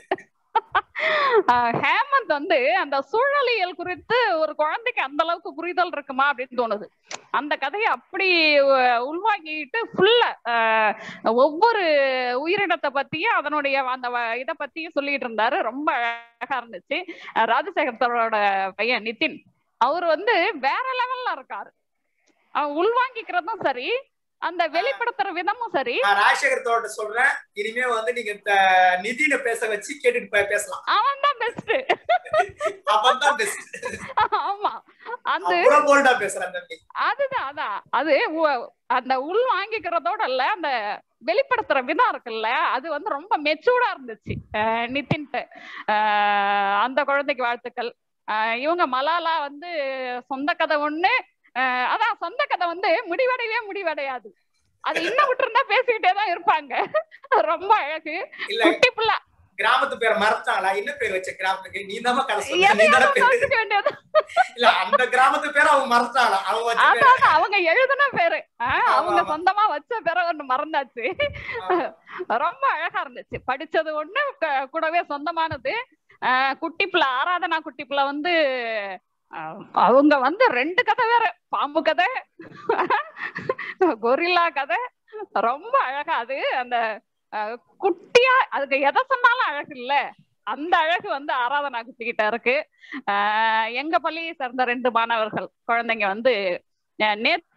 அஹ், ஹேமந்த் வந்து அந்த சூழலியல் குறித்து ஒரு குழந்தைக்கு அந்த அளவுக்கு புரிதல் இருக்குமா அப்படின்னு தோணுது அந்த கதையை அப்படி அஹ், உள்வாங்கிட்டு ஃபுல்லா ஒவ்வொரு உயிரினத்தை பத்தியும் அதனுடைய அந்த வ- இத பத்தியும் சொல்லிட்டு இருந்தாரு ரொம்ப அழகா இருந்துச்சு அஹ், ராஜசேகர் சாரோட பையன் நிதின் அவர் வந்து வேற லெவல்ல இருக்காரு அவன் உள்வாங்கிக்கிறதும் சரி அந்த வெளிப்படுத்துற விதமும் சரி நான் ராஜசேகர் தோட்ட சொல்றேன் இனிமே வந்து நீங்க த- நிதினை பேச வச்சு கேட்டுட்டு பே- பேசலாம் அவன் தான் பெஸ்ட் அவன் தான் பெஸ்ட் ஆமா அந்த அவ்வளவு போல்டா பேசுறான் தம்பி அதுதான் அதான் அது உ- அந்த உள் வாங்கிக்கிறதோட இல்ல அந்த வெளிப்படுத்துற விதம் இருக்குல்ல அது வந்து ரொம்ப மெச்சூர்டா இருந்துச்சு அஹ் நிதின்ட்டு அஹ் அந்த குழந்தைக்கு வாழ்த்துக்கள் அஹ் இவங்க மலாலா வந்து சொந்த கதை ஒண்ணு அஹ் அதான் சொந்த கதை வந்து முடிவடையவே முடிவடையாது அது இன்னும் விட்டுருந்தா பேசிக்கிட்டே தான் இருப்பாங்க ரொம்ப அழகு இல்ல குட்டி புள்ள கிராமத்து பேரை மறந்தாங்களா என்ன பேர் வச்ச கிராமத்துக்கு நீ தான் கதை சொல்ற நீ எதையாவது தானே பேரு வச்சுக்க வேண்டியது இல்ல அந்த கிராமத்து பேரை அவங்க மறந்தாங்களா அவங்க வச்ச பேரு அதான் அவங்க எழுதின பேரு ஆஹ் ஆமா, அவங்க ஆமா. சொந்தமா வச்ச பேரை ஒண்ணு மறந்தாச்சு ரொம்ப அழகா இருந்துச்சு படிச்சது ஒண்ணு க- கூடவே சொந்தமானது ஆஹ் குட்டி பிள்ளை ஆராதனா குட்டி பிள்ளை வந்து ஆஹ் அவங்க வந்து ரெண்டு கதை வேற பாம்பு கதை கொரில்லா கதை ரொம்ப அழகா அது அந்த ஆஹ் குட்டியா அதுக்கு எதை சொன்னாலும் அழகு இல்ல அந்த அழகு வந்து ஆராதனா குட்டிக்கிட்ட இருக்கு ஆஹ் எங்க பள்ளியை சேர்ந்த ரெண்டு மாணவர்கள் குழந்தைங்க வந்து அஹ் நேத்து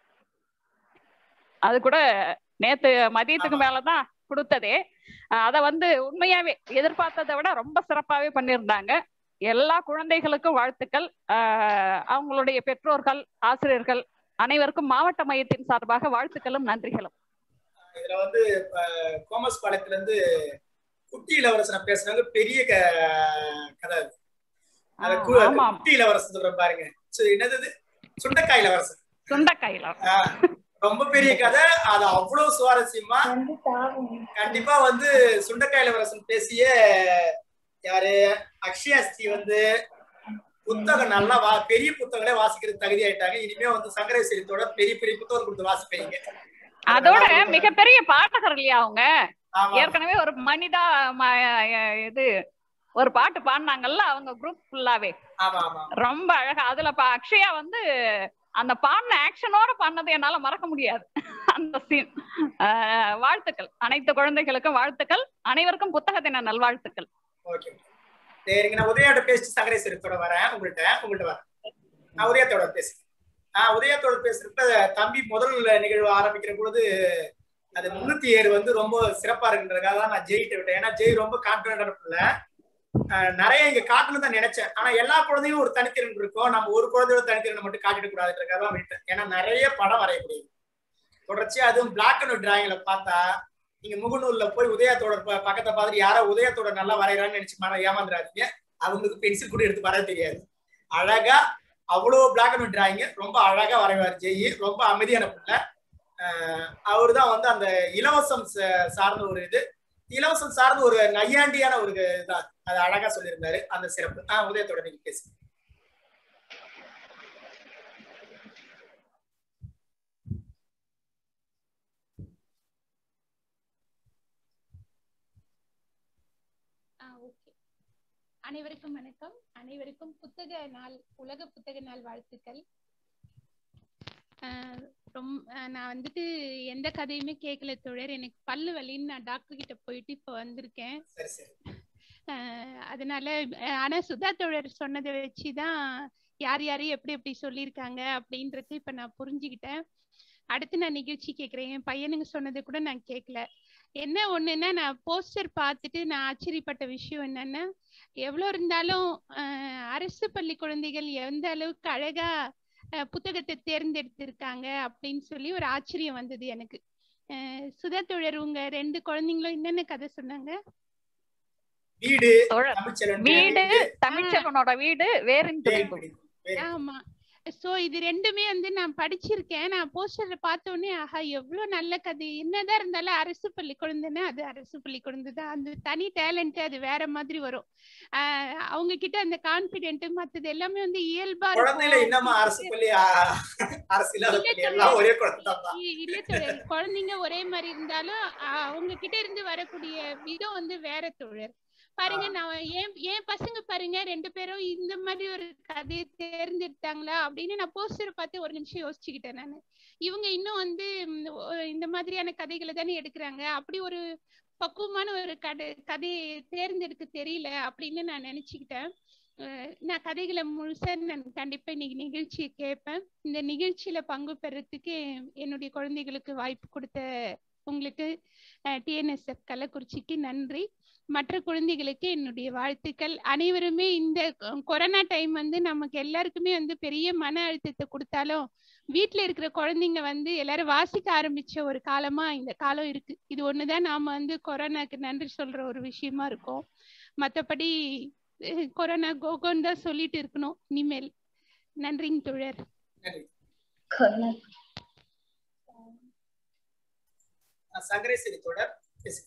அது கூட நேத்து மதியத்துக்கு மேலதான் கொடுத்ததே அஹ் அத வந்து உண்மையாவே எதிர்பார்த்ததை விட ரொம்ப சிறப்பாவே பண்ணியிருந்தாங்க எல்லா குழந்தைகளுக்கும் வாழ்த்துக்கள் ஆஹ் அவங்களுடைய பெற்றோர்கள் ஆசிரியர்கள் அனைவருக்கும் மாவட்ட மையத்தின் சார்பாக வாழ்த்துக்களும் நன்றிகளும் இதுல வந்து அஹ், கோமஸ் பாளையத்துல இருந்து குட்டி இளவரசனை பேசுனாங்க பெரிய க- கதை அது அத கு- ஆமா, ஆமா. குட்டி இளவரசன் சொல்றேன் பாருங்க சரி, என்னது இது? சுண்டைக்காய் இளவரசன் சுண்டக்காயில ஆஹ், ரொம்ப பெரிய கதை அது அவ்வளவு சுவாரஸ்யமா கண்டிப்பா வந்து சுண்டைக்காய் இளவரசன் பேசிய யாரு அக்ஷயா ஸ்ரீ வந்து புத்தகம் நல்லா வா பெரிய புத்தகங்களே வாசிக்கிறது தகுதி ஆயிட்டாங்க இனிமே வந்து சங்கரேஸ்வரத்தோட பெரிய பெரிய புத்தகம் கொடுத்து வாசிப்பீங்க அதோட மிகப்பெரிய பாடகர் இல்லையா அவங்க ஆமா. ஏற்கனவே ஒரு மனிதா ம- இது ஒரு பாட்டு பாடினாங்கல்ல அவங்க குரூப் ஃபுல்லாவே ஆமா ஆமா ரொம்ப அழகா அதுல பா- அக்ஷயா வந்து அந்த பாடின ஆக்ஷனோட பாடினது என்னால மறக்க முடியாது அந்த சீன் வாழ்த்துக்கள் அனைத்து குழந்தைகளுக்கும் வாழ்த்துக்கள் அனைவருக்கும் புத்தக தின நல்வாழ்த்துக்கள் ஓகே சரிங்க நான் உதயோட பேசிட்டு சங்கரேஸ்வரத்தோட வரேன் உங்கள்கிட்ட உங்கள்கிட்ட வரேன் நான் உதயத்தோட பேசுறேன் ஆஹ் உதயத்தோட பேசுறப்ப தம்பி முதல் நிகழ்வு ஆரம்பிக்கிற பொழுது அது முன்னூத்தி ஏழு வந்து ரொம்ப சிறப்பா இருக்குன்றதுக்காக தான் நான் ஜெயிட்ட விட்டேன் ஏன்னா ஜெய் ரொம்ப கான்பிடன்டான பிள்ளை அஹ், நிறைய இங்க காட்டணும் தான் நினைச்சேன் ஆனா எல்லா குழந்தையும் ஒரு தனித்திறன் இருக்கும் நம்ம ஒரு குழந்தையோட தனித்திறனை மட்டும் காட்டிட கூடாதுன்றதுக்காக தான் விட்டேன் ஏன்னா நிறைய படம் வரையக்கூடியது தொடர்ச்சியா அதுவும் பிளாக் அண்ட் ஒயிட் டிராயிங்ல பார்த்தா நீங்க முகநூல்ல போய் உதயத்தோட ப- பக்கத்தை பார்த்துட்டு யாரோ உதயத்தோட நல்லா வரைகிறான்னு நினைச்சு மன ஏமாந்துடாதீங்க அவங்களுக்கு பென்சில் கூட எடுத்து வரைய தெரியாது அழகா அவ்வளோ பிளாக் அண்ட் ஒயிட் டிராயிங் ரொம்ப அழகா வரைவார் ஜெயி ரொம்ப அமைதியான பிள்ளை அவர் தான் வந்து அந்த இலவசம் ச- சார்ந்த ஒரு இது இலவசம் சார்ந்த ஒரு நையாண்டியான ஒரு இதா அது அழகா சொல்லியிருந்தாரு அந்த சிறப்பு ஆஹ் உதயத்தோட நீங்க பேசுங்க ஆ ஓகே அனைவருக்கும் வணக்கம் அனைவருக்கும் புத்தக நாள் உலக புத்தக நாள் வாழ்த்துக்கள் ஆஹ் ரொம் ஆஹ் நான் வந்துட்டு எந்த கதையுமே கேட்கல தோழர் எனக்கு பல்லு வலின்னு நான் டாக்டர் கிட்ட போயிட்டு இப்போ வந்திருக்கேன் சரி சரி ஆஹ் அதனால ஆஹ் ஆனா சுதா தோழர் சொன்னதை வச்சுதான் யார் யாரையும் எப்படி எப்படி சொல்லியிருக்காங்க அப்படின்றது இப்ப நான் புரிஞ்சுக்கிட்டேன் அடுத்து நான் நிகழ்ச்சி கேட்கிறேன் என் பையனுங்க சொன்னதை கூட நான் கேட்கல என்ன ஒண்ணுன்னா நான் போஸ்டர் பார்த்துட்டு நான் ஆச்சரியப்பட்ட விஷயம் என்னன்னா எவ்வளவு இருந்தாலும் ஆஹ் அரசு பள்ளி குழந்தைகள் எந்த அளவுக்கு அழகா ஆஹ் புத்தகத்தை தேர்ந்தெடுத்திருக்காங்க அப்படின்னு சொல்லி ஒரு ஆச்சரியம் வந்தது எனக்கு ஆஹ் சுதா தோழர் உங்க ரெண்டு குழந்தைங்களும் என்னென்ன கதை சொன்னாங்க வீடு தோழர், தமிழ்ச்செல்வன் வீடு வீடு, தமிழ்ச்செல்வனோட வீடு வேரின் வேல் துடிப்பு பிடிக்கும். வேல் ஆமா சோ இது ரெண்டுமே வந்து நான் படிச்சிருக்கேன் நான் போஸ்டர்ல பார்த்த உடனே ஆஹா எவ்வளவு நல்ல கதை என்னதான் இருந்தாலும் அரசு பள்ளி குழந்தைன்னா அது அரசு பள்ளி குழந்தை தான் அந்த தனி டேலண்ட் அது வேற மாதிரி வரும் ஆஹ் அவங்க கிட்ட அந்த கான்பிடென்ட் மத்தது எல்லாமே வந்து இயல்பா குழந்தையில இருக்கும் இன்னமா அரசு பள்ளி ஆஹ், அரசு இல்லாத பள்ளி எல்லாம் ஒரே குழந்தை தான் இ- இல்ல தோழர் குழந்தைங்க ஒரே மாதிரி இருந்தாலும் ஆஹ் அவங்க கிட்ட இருந்து வரக்கூடிய விதம் வந்து வேற தோழர் பாருங்க நான் ஏன் என் பசங்க பாருங்க ரெண்டு பேரும் இந்த மாதிரி ஒரு கதையை தேர்ந்தெடுத்தாங்களா அப்படின்னு நான் போஸ்டர் பார்த்து ஒரு நிமிஷம் யோசிச்சுக்கிட்டேன் நான் இவங்க இன்னும் வந்து ம், ஒ- இந்த மாதிரியான கதைகளை தானே எடுக்கிறாங்க அப்படி ஒரு பக்குவமான ஒரு கதை கதையை தேர்ந்தெடுக்க தெரியல அப்படின்னு நான் நினைச்சுக்கிட்டேன் அஹ் நான் கதைகளை முழுசா நான் கண்டிப்பா இன்னைக்கு நிகழ்ச்சியை கேட்பேன் இந்த நிகழ்ச்சியில பங்கு பெறத்துக்கு என்னுடைய குழந்தைகளுக்கு வாய்ப்பு கொடுத்த உங்களுக்கு டிஎன்எஸ்எஃப் கள்ளக்குறிச்சிக்கு நன்றி மற்ற குழந்தைகளுக்கு என்னுடைய வாழ்த்துக்கள் அனைவருமே இந்த கொ- கொரோனா டைம் வந்து நமக்கு எல்லாருக்குமே வந்து பெரிய மன அழுத்தத்தை கொடுத்தாலும் வீட்ல இருக்கிற குழந்தைங்க வந்து எல்லாரும் வாசிக்க ஆரம்பிச்ச ஒரு காலமா இந்த காலம் இருக்கு இது ஒண்ணுதான் நாம வந்து கொரோனாக்கு நன்றி சொல்ற ஒரு விஷயமா இருக்கும் மத்தபடி அஹ், கொரோனா கோகோன்னு தான் சொல்லிட்டு இருக்கணும் இனிமேல் நன்றிங்க தோழர் நன்றி ஆஹ் சங்கரேஸ்வரி தொடர் பேசுங்க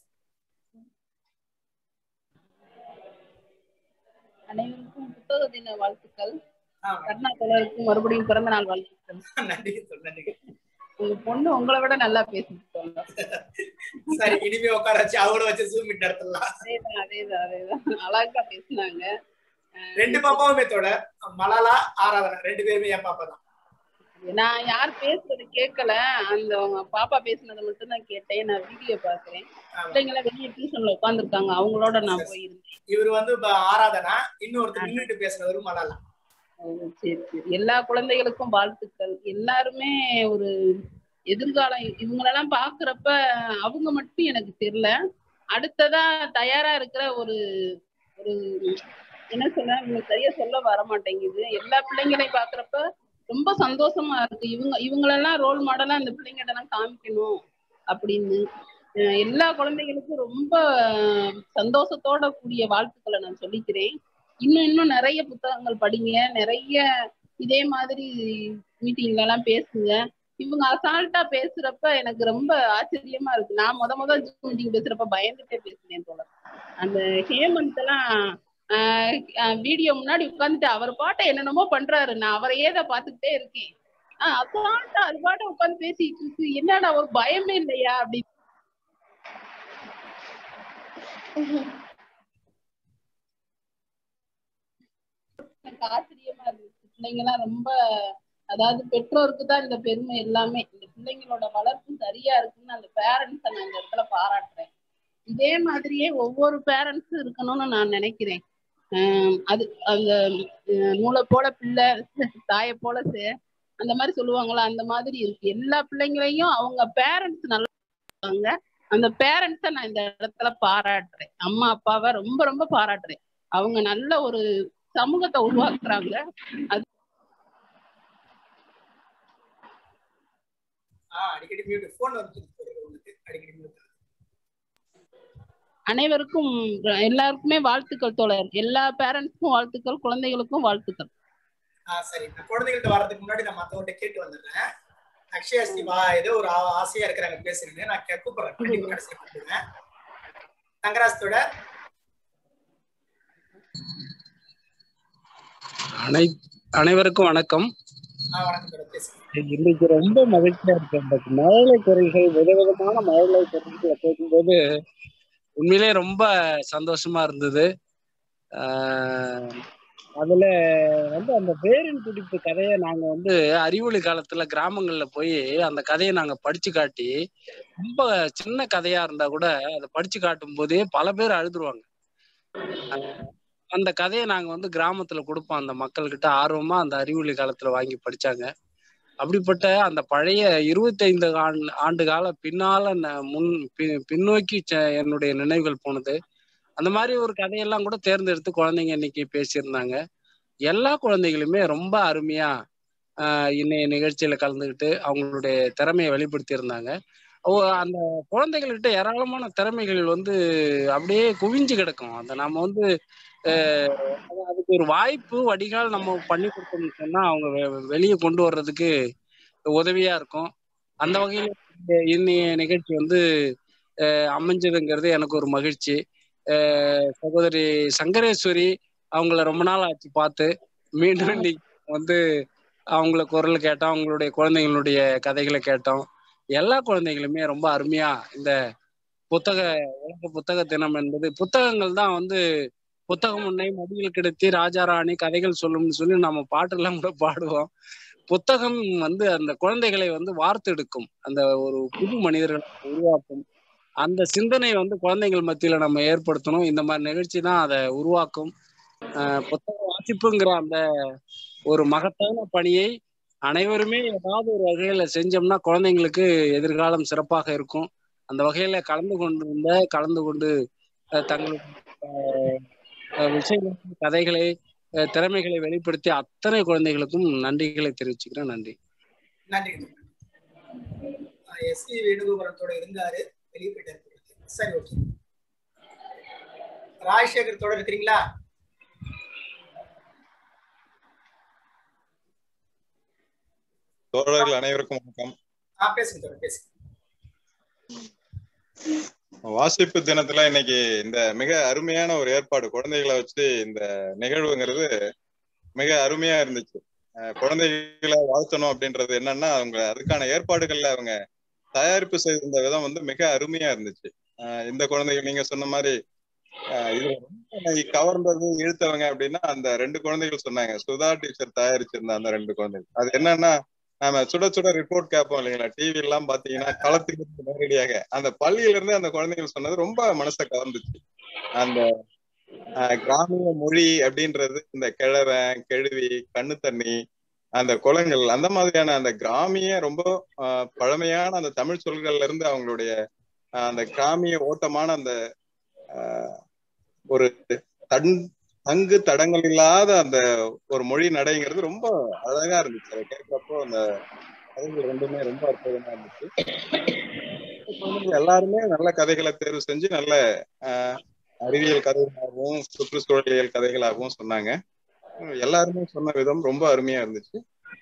அனைவருக்கும் புத்தக தின வாழ்த்துக்கள் ஆஹ் கருணா தோழருக்கு மறுபடியும் பிறந்த நாள் வாழ்த்துக்கள் நன்றி தோழர், நன்றி உங்க பொண்ணு உங்களை விட நல்லா பேசிட்டு தோழர். சரி இனிமே உட்கார வச்சு அவங்கள வச்சு ஜூம் மீட் நடத்தலாம் அதேதான் அதேதான் அதேதான் அழகா பேசினாங்க ரெண்டு பாப்பாவுமே தொடர் மலாலா ஆராதனா ரெண்டு பேருமே என் பாப்பா தான் நான் யார் பேசுறது கேட்கல அந்த அவங்க பாப்பா பேசுனதை மட்டும் தான் கேட்டேன் நான் வீடியோ பாக்குறேன் பிள்ளைங்க வெளியே டியூஷன்ல உட்காந்துருக்காங்க அவங்களோட நான் போயிருந்தேன் இவர் வந்து இப்ப ஆராதனா இன்னொருத்தர் நின்னுட்டு பேசுனவரு மலாலா ஓ, சரி சரி எல்லா குழந்தைகளுக்கும் வாழ்த்துக்கள் எல்லாருமே ஒரு எதிர்காலம் இவங்களெல்லாம் பாக்குறப்ப அவங்க மட்டும் எனக்கு தெரியல அடுத்ததா தயாரா இருக்கிற ஒரு ஒரு என்ன சொல்ல இவங்க சரியா சொல்ல வர மாட்டேங்குது எல்லா பிள்ளைங்களையும் பாக்குறப்ப ரொம்ப சந்தோஷமா இருக்கு இவங்க இவங்களெல்லாம் ரோல் மாடலா அந்த பிள்ளைங்கிட்ட எல்லாம் காமிக்கணும் அப்படின்னு அஹ் எல்லா குழந்தைகளுக்கும் ரொம்ப சந்தோஷத்தோட கூடிய வாழ்த்துக்களை நான் சொல்லிக்கிறேன் இன்னும் இன்னும் நிறைய புத்தகங்கள் படிங்க நிறைய இதே மாதிரி மீட்டிங்ல எல்லாம் பேசுங்க இவங்க அசால்ட்டா பேசுறப்ப எனக்கு ரொம்ப ஆச்சரியமா இருக்கு நான் முத முத ஜூம் மீட்டிங் பேசுறப்ப பயந்துட்டே பேசினேன் போல அந்த ஹேமந்த் எல்லாம் வீடியோ முன்னாடி உட்காந்துட்டு அவர் பாட்டை என்னென்னமோ பண்றாரு நான் அவரையே தான் பாத்துக்கிட்டே இருக்கேன் ஆஹ் அசால்ட்டா அது பாட்டை உட்காந்து பேசிட்டு இருக்கு என்னடா ஒரு பயமே இல்லையா அப்படி எனக்கு ஆச்சரியமா இருந்துச்சு பிள்ளைங்க எல்லாம் ரொம்ப அதாவது பெற்றோருக்கு தான் இந்த பெருமை எல்லாமே இந்த பிள்ளைங்களோட வளர்ப்பு சரியா இருக்குன்னு அந்த பேரண்ட்ஸை நான் இந்த இடத்துல பாராட்டுறேன் இதே மாதிரியே ஒவ்வொரு பேரண்ட்ஸும் இருக்கணும்னு நான் நினைக்கிறேன் ஆஹ் அது அந்த அஹ் நூலை போல பிள்ளை தாயை போல சே- அந்த மாதிரி சொல்லுவாங்களா அந்த மாதிரி இருக்கு எல்லா பிள்ளைங்களையும் அவங்க பேரண்ட்ஸ் நல்லா இருக்காங்க அந்த பேரண்ட்ஸை நான் இந்த இடத்துல பாராட்டுறேன் அம்மா அப்பாவை ரொம்ப ரொம்ப பாராட்டுறேன் அவங்க நல்ல ஒரு சமூகத்தை உருவாக்குறாங்க அது ஆ அடிக்கடி மியூட் ஃபோன் வந்து உங்களுக்கு அடிக்கடி மியூட் அனைவருக்கும் எல்லாருக்குமே வாழ்த்துக்கள் தோழர் எல்லா பேரண்ட்ஸ்க்கும் வாழ்த்துக்கள் குழந்தைகளுக்கும் வாழ்த்துக்கள் ஆ சரி நான் குழந்தைகள்ட்ட வர்றதுக்கு முன்னாடி நான் மத்தவங்கள்ட்ட கேட்டு வந்துடுறேன் அக்ஷயா ஸ்ரீவா ஏதோ ஒரு ஆ- ஆசையா இருக்கிறாங்க பேசுறேன்னு நான் கே- கூப்பிடுறேன் கண்டிப்பா கடைசியில் கூப்பிடுவேன் தங்கராஜத்தோட அனை அனைவருக்கும் வணக்கம் ஆ வணக்கம் தோட பேசுங்க இன்னைக்கு ரொம்ப மகிழ்ச்சியா இருக்கு இந்த மழலை குறைகள் விதவிதமான மழலை குறைகளை கேட்கும்போது உண்மையிலே ரொம்ப சந்தோஷமா இருந்தது ஆஹ் அதுல வந்து அந்த வேரின் துடிப்பு கதையை நாங்க வந்து அறிவொளி காலத்துல கிராமங்கள்ல போய் அந்த கதையை நாங்க படிச்சு காட்டி ரொம்ப சின்ன கதையா இருந்தா கூட அதை படிச்சு காட்டும் போதே பல பேர் அழுதுருவாங்க ஆஹ் அந்த கதையை நாங்க வந்து கிராமத்துல கொடுப்போம் அந்த மக்கள்கிட்ட ஆர்வமா அந்த அறிவொளி காலத்துல வாங்கி படிச்சாங்க அப்படிப்பட்ட அந்த பழைய இருபத்தைந்து ஆண்டு ஆண்டு கால பின்னால ந- முன் பி- பின்னோக்கி செ- என்னுடைய நினைவுகள் போனது அந்த மாதிரி ஒரு கதையெல்லாம் கூட தேர்ந்தெடுத்து குழந்தைங்க இன்னைக்கு பேசியிருந்தாங்க எல்லா குழந்தைகளுமே ரொம்ப அருமையா ஆஹ் இன்னைய நிகழ்ச்சியில கலந்துக்கிட்டு அவங்களுடைய திறமையை வெளிப்படுத்தி இருந்தாங்க அந்த குழந்தைகள்கிட்ட ஏராளமான திறமைகள் வந்து அப்படியே குவிஞ்சு கிடக்கும் அந்த நம்ம வந்து ஆஹ் அது- அதுக்கு ஒரு வாய்ப்பு வடிகால் நம்ம பண்ணி கொடுத்தோம்னு சொன்னா அவங்க வெ- வெளியே கொண்டு வர்றதுக்கு உதவியா இருக்கும் அந்த வகையில இந்த இன்னைய நிகழ்ச்சி வந்து ஆஹ் அமைஞ்சதுங்கிறது எனக்கு ஒரு மகிழ்ச்சி ஆஹ் சகோதரி சங்கரேஸ்வரி அவங்கள ரொம்ப நாள் ஆச்சு பார்த்து மீண்டும் இன்னைக்கு வந்து அவங்கள குரல் கேட்டோம் அவங்களுடைய குழந்தைங்களுடைய கதைகளை கேட்டோம் எல்லா குழந்தைகளுமே ரொம்ப அருமையா இந்த புத்தக உலக புத்தக தினம் என்பது புத்தகங்கள் தான் வந்து புத்தகம் உன்னை மடியில் கிடத்தி ராஜா ராணி கதைகள் சொல்லும்னு சொல்லி நம்ம பாட்டெல்லாம் கூட பாடுவோம் புத்தகம் வந்து அந்த குழந்தைகளை வந்து வார்த்தெடுக்கும் அந்த ஒரு புது மனிதர்களை உருவாக்கும் அந்த சிந்தனை வந்து குழந்தைகள் மத்தியில நம்ம ஏற்படுத்தணும் இந்த மாதிரி நிகழ்ச்சி தான் அதை உருவாக்கும் ஆஹ் புத்தக வாசிப்புங்கிற அந்த ஒரு மகத்தான பணியை அனைவருமே ஏதாவது ஒரு வகையில செஞ்சோம்னா குழந்தைங்களுக்கு எதிர்காலம் சிறப்பாக இருக்கும் அந்த வகையில கலந்து கொண்டிருந்த கலந்து கொண்டு அஹ், தங்களுடைய அஹ், அஹ், விஷயங்கள் கதைகளை அஹ், திறமைகளை வெளிப்படுத்தி அத்தனை குழந்தைகளுக்கும் நன்றிகளை தெரிவிச்சுக்கிறேன் நன்றி நன்றி எஸ் பி வேணுகோபாலத்தோட இருந்தாரு வெளியே போயிட்டாரு சரி ஓகே ராஜசேகர் தோட இருக்கிறீங்களா தோழர்கள் அனைவருக்கும் வணக்கம் ஆ பேசுங்க தோட பேசுங்க வாசிப்பு தினத்துல இன்னைக்கு இந்த மிக அருமையான ஒரு ஏற்பாடு குழந்தைகளை வச்சு இந்த நிகழ்வுங்கிறது மிக அருமையா இருந்துச்சு அஹ் குழந்தைகளை வாழ்த்தணும் அப்படின்றது என்னன்னா அவங்க அதுக்கான ஏற்பாடுகள்ல அவங்க தயாரிப்பு செய்திருந்த விதம் வந்து மிக அருமையா இருந்துச்சு அஹ் இந்த குழந்தைகள் நீங்க சொன்ன மாதிரி அஹ் இது ரொம்ப என்னை கவர்ந்தது இழுத்தவங்க அப்படின்னா அந்த ரெண்டு குழந்தைகள் சொன்னாங்க சுதா டீச்சர் தயாரிச்சிருந்த அந்த ரெண்டு குழந்தைகள் அது என்னன்னா நாம சுட சுட ரிப்போர்ட் கேட்போம் இல்லைங்களா டிவி எல்லாம் பாத்தீங்கன்னா களத்துக்கு இருந்து நேரடியாக அந்த பள்ளியில இருந்து அந்த குழந்தைகள் சொன்னது ரொம்ப மனசை கவர்ந்துச்சு அந்த ஆஹ், கிராமிய மொழி அப்படின்றது இந்த கிழவன் கெழுவி கண்ணு தண்ணி அந்த குளங்கள் அந்த மாதிரியான அந்த கிராமிய ரொம்ப ஆஹ், பழமையான அந்த தமிழ் சொல்கள்ல இருந்து அவங்களுடைய ஆஹ், அந்த கிராமிய ஓட்டமான அந்த ஆஹ், ஒரு தன் தங்கு தடங்கள் இல்லாத அந்த ஒரு மொழி நடைங்கிறது ரொம்ப அழகா இருந்துச்சு அதை கேட்கிறப்போ அந்த கதைகள் ரெண்டுமே ரொம்ப அற்புதமா இருந்துச்சு குழந்தைகள் எல்லாருமே நல்ல கதைகளை தேர்வு செஞ்சு நல்ல ஆஹ், அறிவியல் கதைகளாகவும் சுற்றுச்சூழலியல் கதைகளாகவும் சொன்னாங்க உம் எல்லாருமே சொன்ன விதம் ரொம்ப அருமையா இருந்துச்சு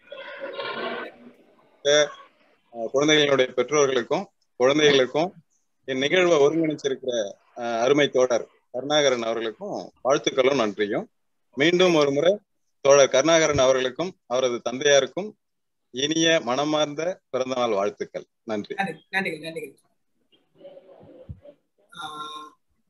ஆஹ், குழந்தைகளுடைய பெற்றோர்களுக்கும் குழந்தைகளுக்கும் இந்நிகழ்வை ஒருங்கிணைச்சிருக்கிற ஆஹ், அருமை தோழர் கருணாகரன் அவர்களுக்கும் வாழ்த்துக்களும் நன்றியும் மீண்டும் ஒரு முறை தோழர் கருணாகரன் அவர்களுக்கும் அவரது தந்தையாருக்கும் இனிய மனமார்ந்த பிறந்தநாள் வாழ்த்துக்கள் நன்றி நன்றி நன்றிகள் நன்றிகள் ஆஹ்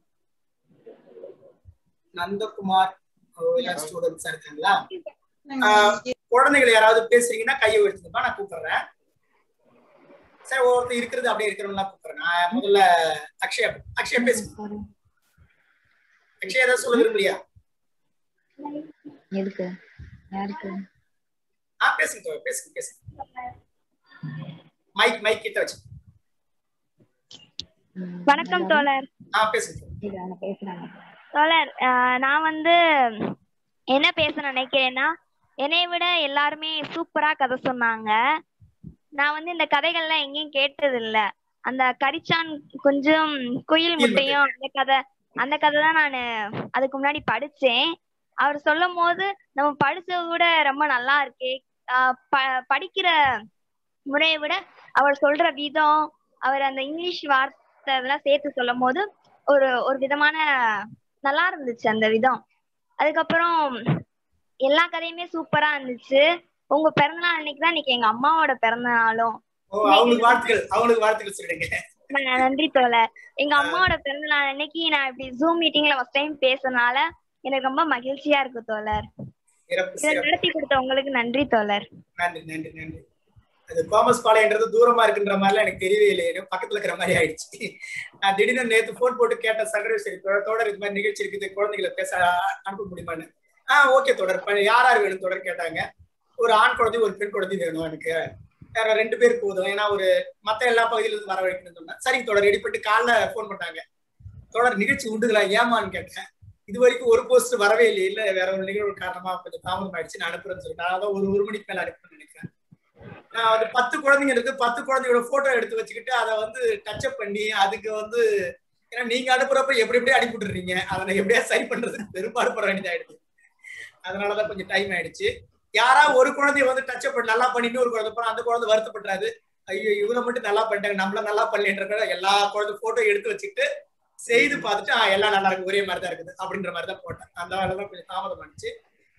நந்தகுமார் ஸ்டூடெண்ட்ஸா இருக்காங்களா ஆஹ் குழந்தைகள் யாராவது பேசுறீங்கன்னா கையை எடுத்துக்கப்பா நான் கூப்பிடுறேன் சரி ஒவ்வொருத்தர் இருக்கிறது அப்படியே இருக்கிறவங்களா கூப்பிடுறேன் நான் முதல்ல அக்ஷயா அக்ஷயா பேசுங்க அக்ஷயா ஏதாவது சொல்ல விரும்பலையா எதுக்கு யாருக்கு ஆ பேசுங்க தோழர், பேசுங்க பேசுங்க மைக் மைக் கிட்ட வச்சு வணக்கம் தோழர் ஆ பேசுங்க தோழர். இது அவங்க பேசுறாங்க தோழர் ஆஹ் நான் வந்து என்ன பேச நினைக்கிறேன்னா என்னை விட எல்லாருமே சூப்பரா கதை சொன்னாங்க நான் வந்து இந்த கதைகள்லாம் எங்கேயும் கேட்டது இல்ல அந்த கரிச்சான் கொஞ்சம் குயில் முட்டையும் அந்த கதை அந்த கதை தான் நான் அதுக்கு முன்னாடி படிச்சேன் அவர் சொல்லும் போது நம்ம படிச்சதை விட ரொம்ப நல்லா இருக்கே ஆஹ் ப- படிக்கிற முறையை விட அவர் சொல்ற விதம் அவர் அந்த இங்கிலீஷ் வார்த்தை அதெல்லாம் சேர்த்து சொல்லும் போது ஒரு ஒரு விதமான நல்லா இருந்துச்சு அந்த விதம் அதுக்கப்புறம் எல்லா கதையுமே சூப்பரா இருந்துச்சு உங்க பிறந்தநாள் அன்னைக்கு தான் இன்னைக்கு எங்க அம்மாவோட பிறந்த நாளும் ஓ அவங்களுக்கு வாழ்த்துக்கள் அவங்களுக்கு வாழ்த்துக்கள் சொல்லிடுங்க நான் நன்றி தோழர் எங்க அம்மாவோட பிறந்த நாள் அன்னைக்கு நான் இப்படி ஜூம் மீட்டிங்ல ஃபர்ஸ்ட் டைம் பேசுறதுனால எனக்கு ரொம்ப மகிழ்ச்சியா இருக்கு தோழர் சிறப்பு இதை சிறப்பு நடத்தி கொடுத்த உங்களுக்கு நன்றி தோழர் நன்றி நன்றி நன்றி அது கோமஸ் பாளையன்றது தூரமா இருக்குன்ற மாதிரிலாம் எனக்கு தெரியவே இல்லை எனக்கு பக்கத்துல இருக்கிற மாதிரி ஆயிடுச்சு நான் திடீர்னு நேத்து போன் போட்டு கேட்டேன் சங்கரேஷ் சரி தொடர் தொடர் இது மாதிரி நிகழ்ச்சி இருக்குது குழந்தைகளை பேச அனுப்ப முடியுமான்னு ஆ ஓகே தொடர் ப- யார் யார் வேணும் தொடர் கேட்டாங்க ஒரு ஆண் குழந்தை ஒரு பெண் குழந்தை வேணும் எனக்கு வேற ரெண்டு பேர் போதும் ஏன்னா ஒரு மத்த எல்லா பகுதியில இருந்து வர வைக்கணும்னு சொன்னேன் சரிங்க தொடர் ரெடி பண்ணிட்டு காலைல ஃபோன் பண்ணாங்க தொடர் நிகழ்ச்சி உண்டுங்களா ஏமான்னு கேட்டேன் இது வரைக்கும் ஒரு போஸ்ட் வரவே இல்லை இல்ல வேற ஒரு நிகழ்வு காரணமா கொஞ்சம் தாமதம் ஆயிடுச்சு நான் அனுப்புறேன்னு சொல்லிட்டு நான் அதான் ஒரு ஒரு மணிக்கு மேல அனுப்புறேன்னு நினைக்கிறேன் நான் வந்து பத்து குழந்தைங்க இருக்கு பத்து குழந்தையோட போட்டோ எடுத்து வச்சுக்கிட்டு அதை வந்து டச்சப் பண்ணி அதுக்கு வந்து ஏன்னா நீங்க அனுப்புறப்ப எப்படி எப்படியே அனுப்பி விட்டுறீங்க அதை நான் எப்படியா சரி பண்றதுக்கு பெரும்பாடு பட வேண்டியதாயிடுது அதனாலதான் கொஞ்சம் டைம் ஆயிடுச்சு யாரா ஒரு குழந்தைய வந்து டச்சப் பண்ணி நல்லா பண்ணிட்டு ஒரு குழந்தை போனா அந்த குழந்தை வருத்தப்படுறாரு ஐயோ இவங்க மட்டும் நல்லா பண்ணிட்டாங்க நம்மள நல்லா பண்ணலன்ற எல்லா குழந்தை போட்டோ எடுத்து வச்சுக்கிட்டு செய்து பார்த்துட்டு ஆ, எல்லாம் நல்லா இருக்கு ஒரே மாதிரி தான் இருக்குது அப்படின்ற மாதிரி தான் போட்டேன் அந்த வேலை தான் கொஞ்சம் தாமதம் ஆனிச்சு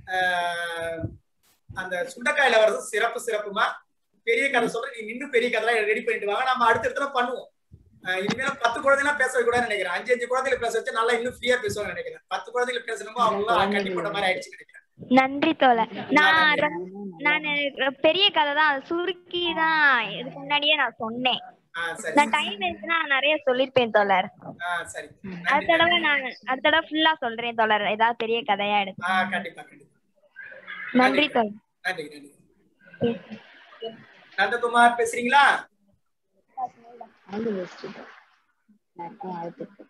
அந்த சுண்டைக்காயில வர்றது சிறப்பு சிறப்புமா பெரிய கதை சொல்றேன் நீங்க இன்னும் பெரிய கதை ரெடி பண்ணிட்டு வாங்க நம்ம அடுத்த இடத்துல பண்ணுவோம் ஆஹ் இனிமேல பத்து குழந்தைலாம் பேச வைக்கூடாதுன்னு நினைக்கிறேன் அஞ்சு அஞ்சு குழந்தைகளை பேச வச்சு நல்லா இன்னும் ஃப்ரீயா பேசுவாங்க நினைக்கிறேன் பத்து குழந்தைகளை பேசணுமோ அவங்க கட்டி போட்ட மாதிரி ஆயிடுச்சு நினைக்கிறேன் நன்றி தோழர் நான் ரொம்ப- நான் பெரிய கதை தான் அதை சுருக்கி தான் இதுக்கு முன்னாடியே நான் சொன்னேன் ஆஹ் சரி நான் டைம் இருந்துச்சுன்னா நான் நிறைய சொல்லிருப்பேன் தோழர் ஆஹ் சரி அடுத்த தடவை நான் அடுத்த தடவை ஃபுல்லா சொல்றேன் தோழர் ஏதாவது பெரிய கதையா எடுத்து ஆஹ் கண்டிப்பா கண்டிப்பா நன்றி தோழர் நன்றி நன்றி நந்தகுமார் பேசுறீங்களா ஆல் தி பெஸ்ட் எல்லாருக்கும் வாழ்த்துக்கள்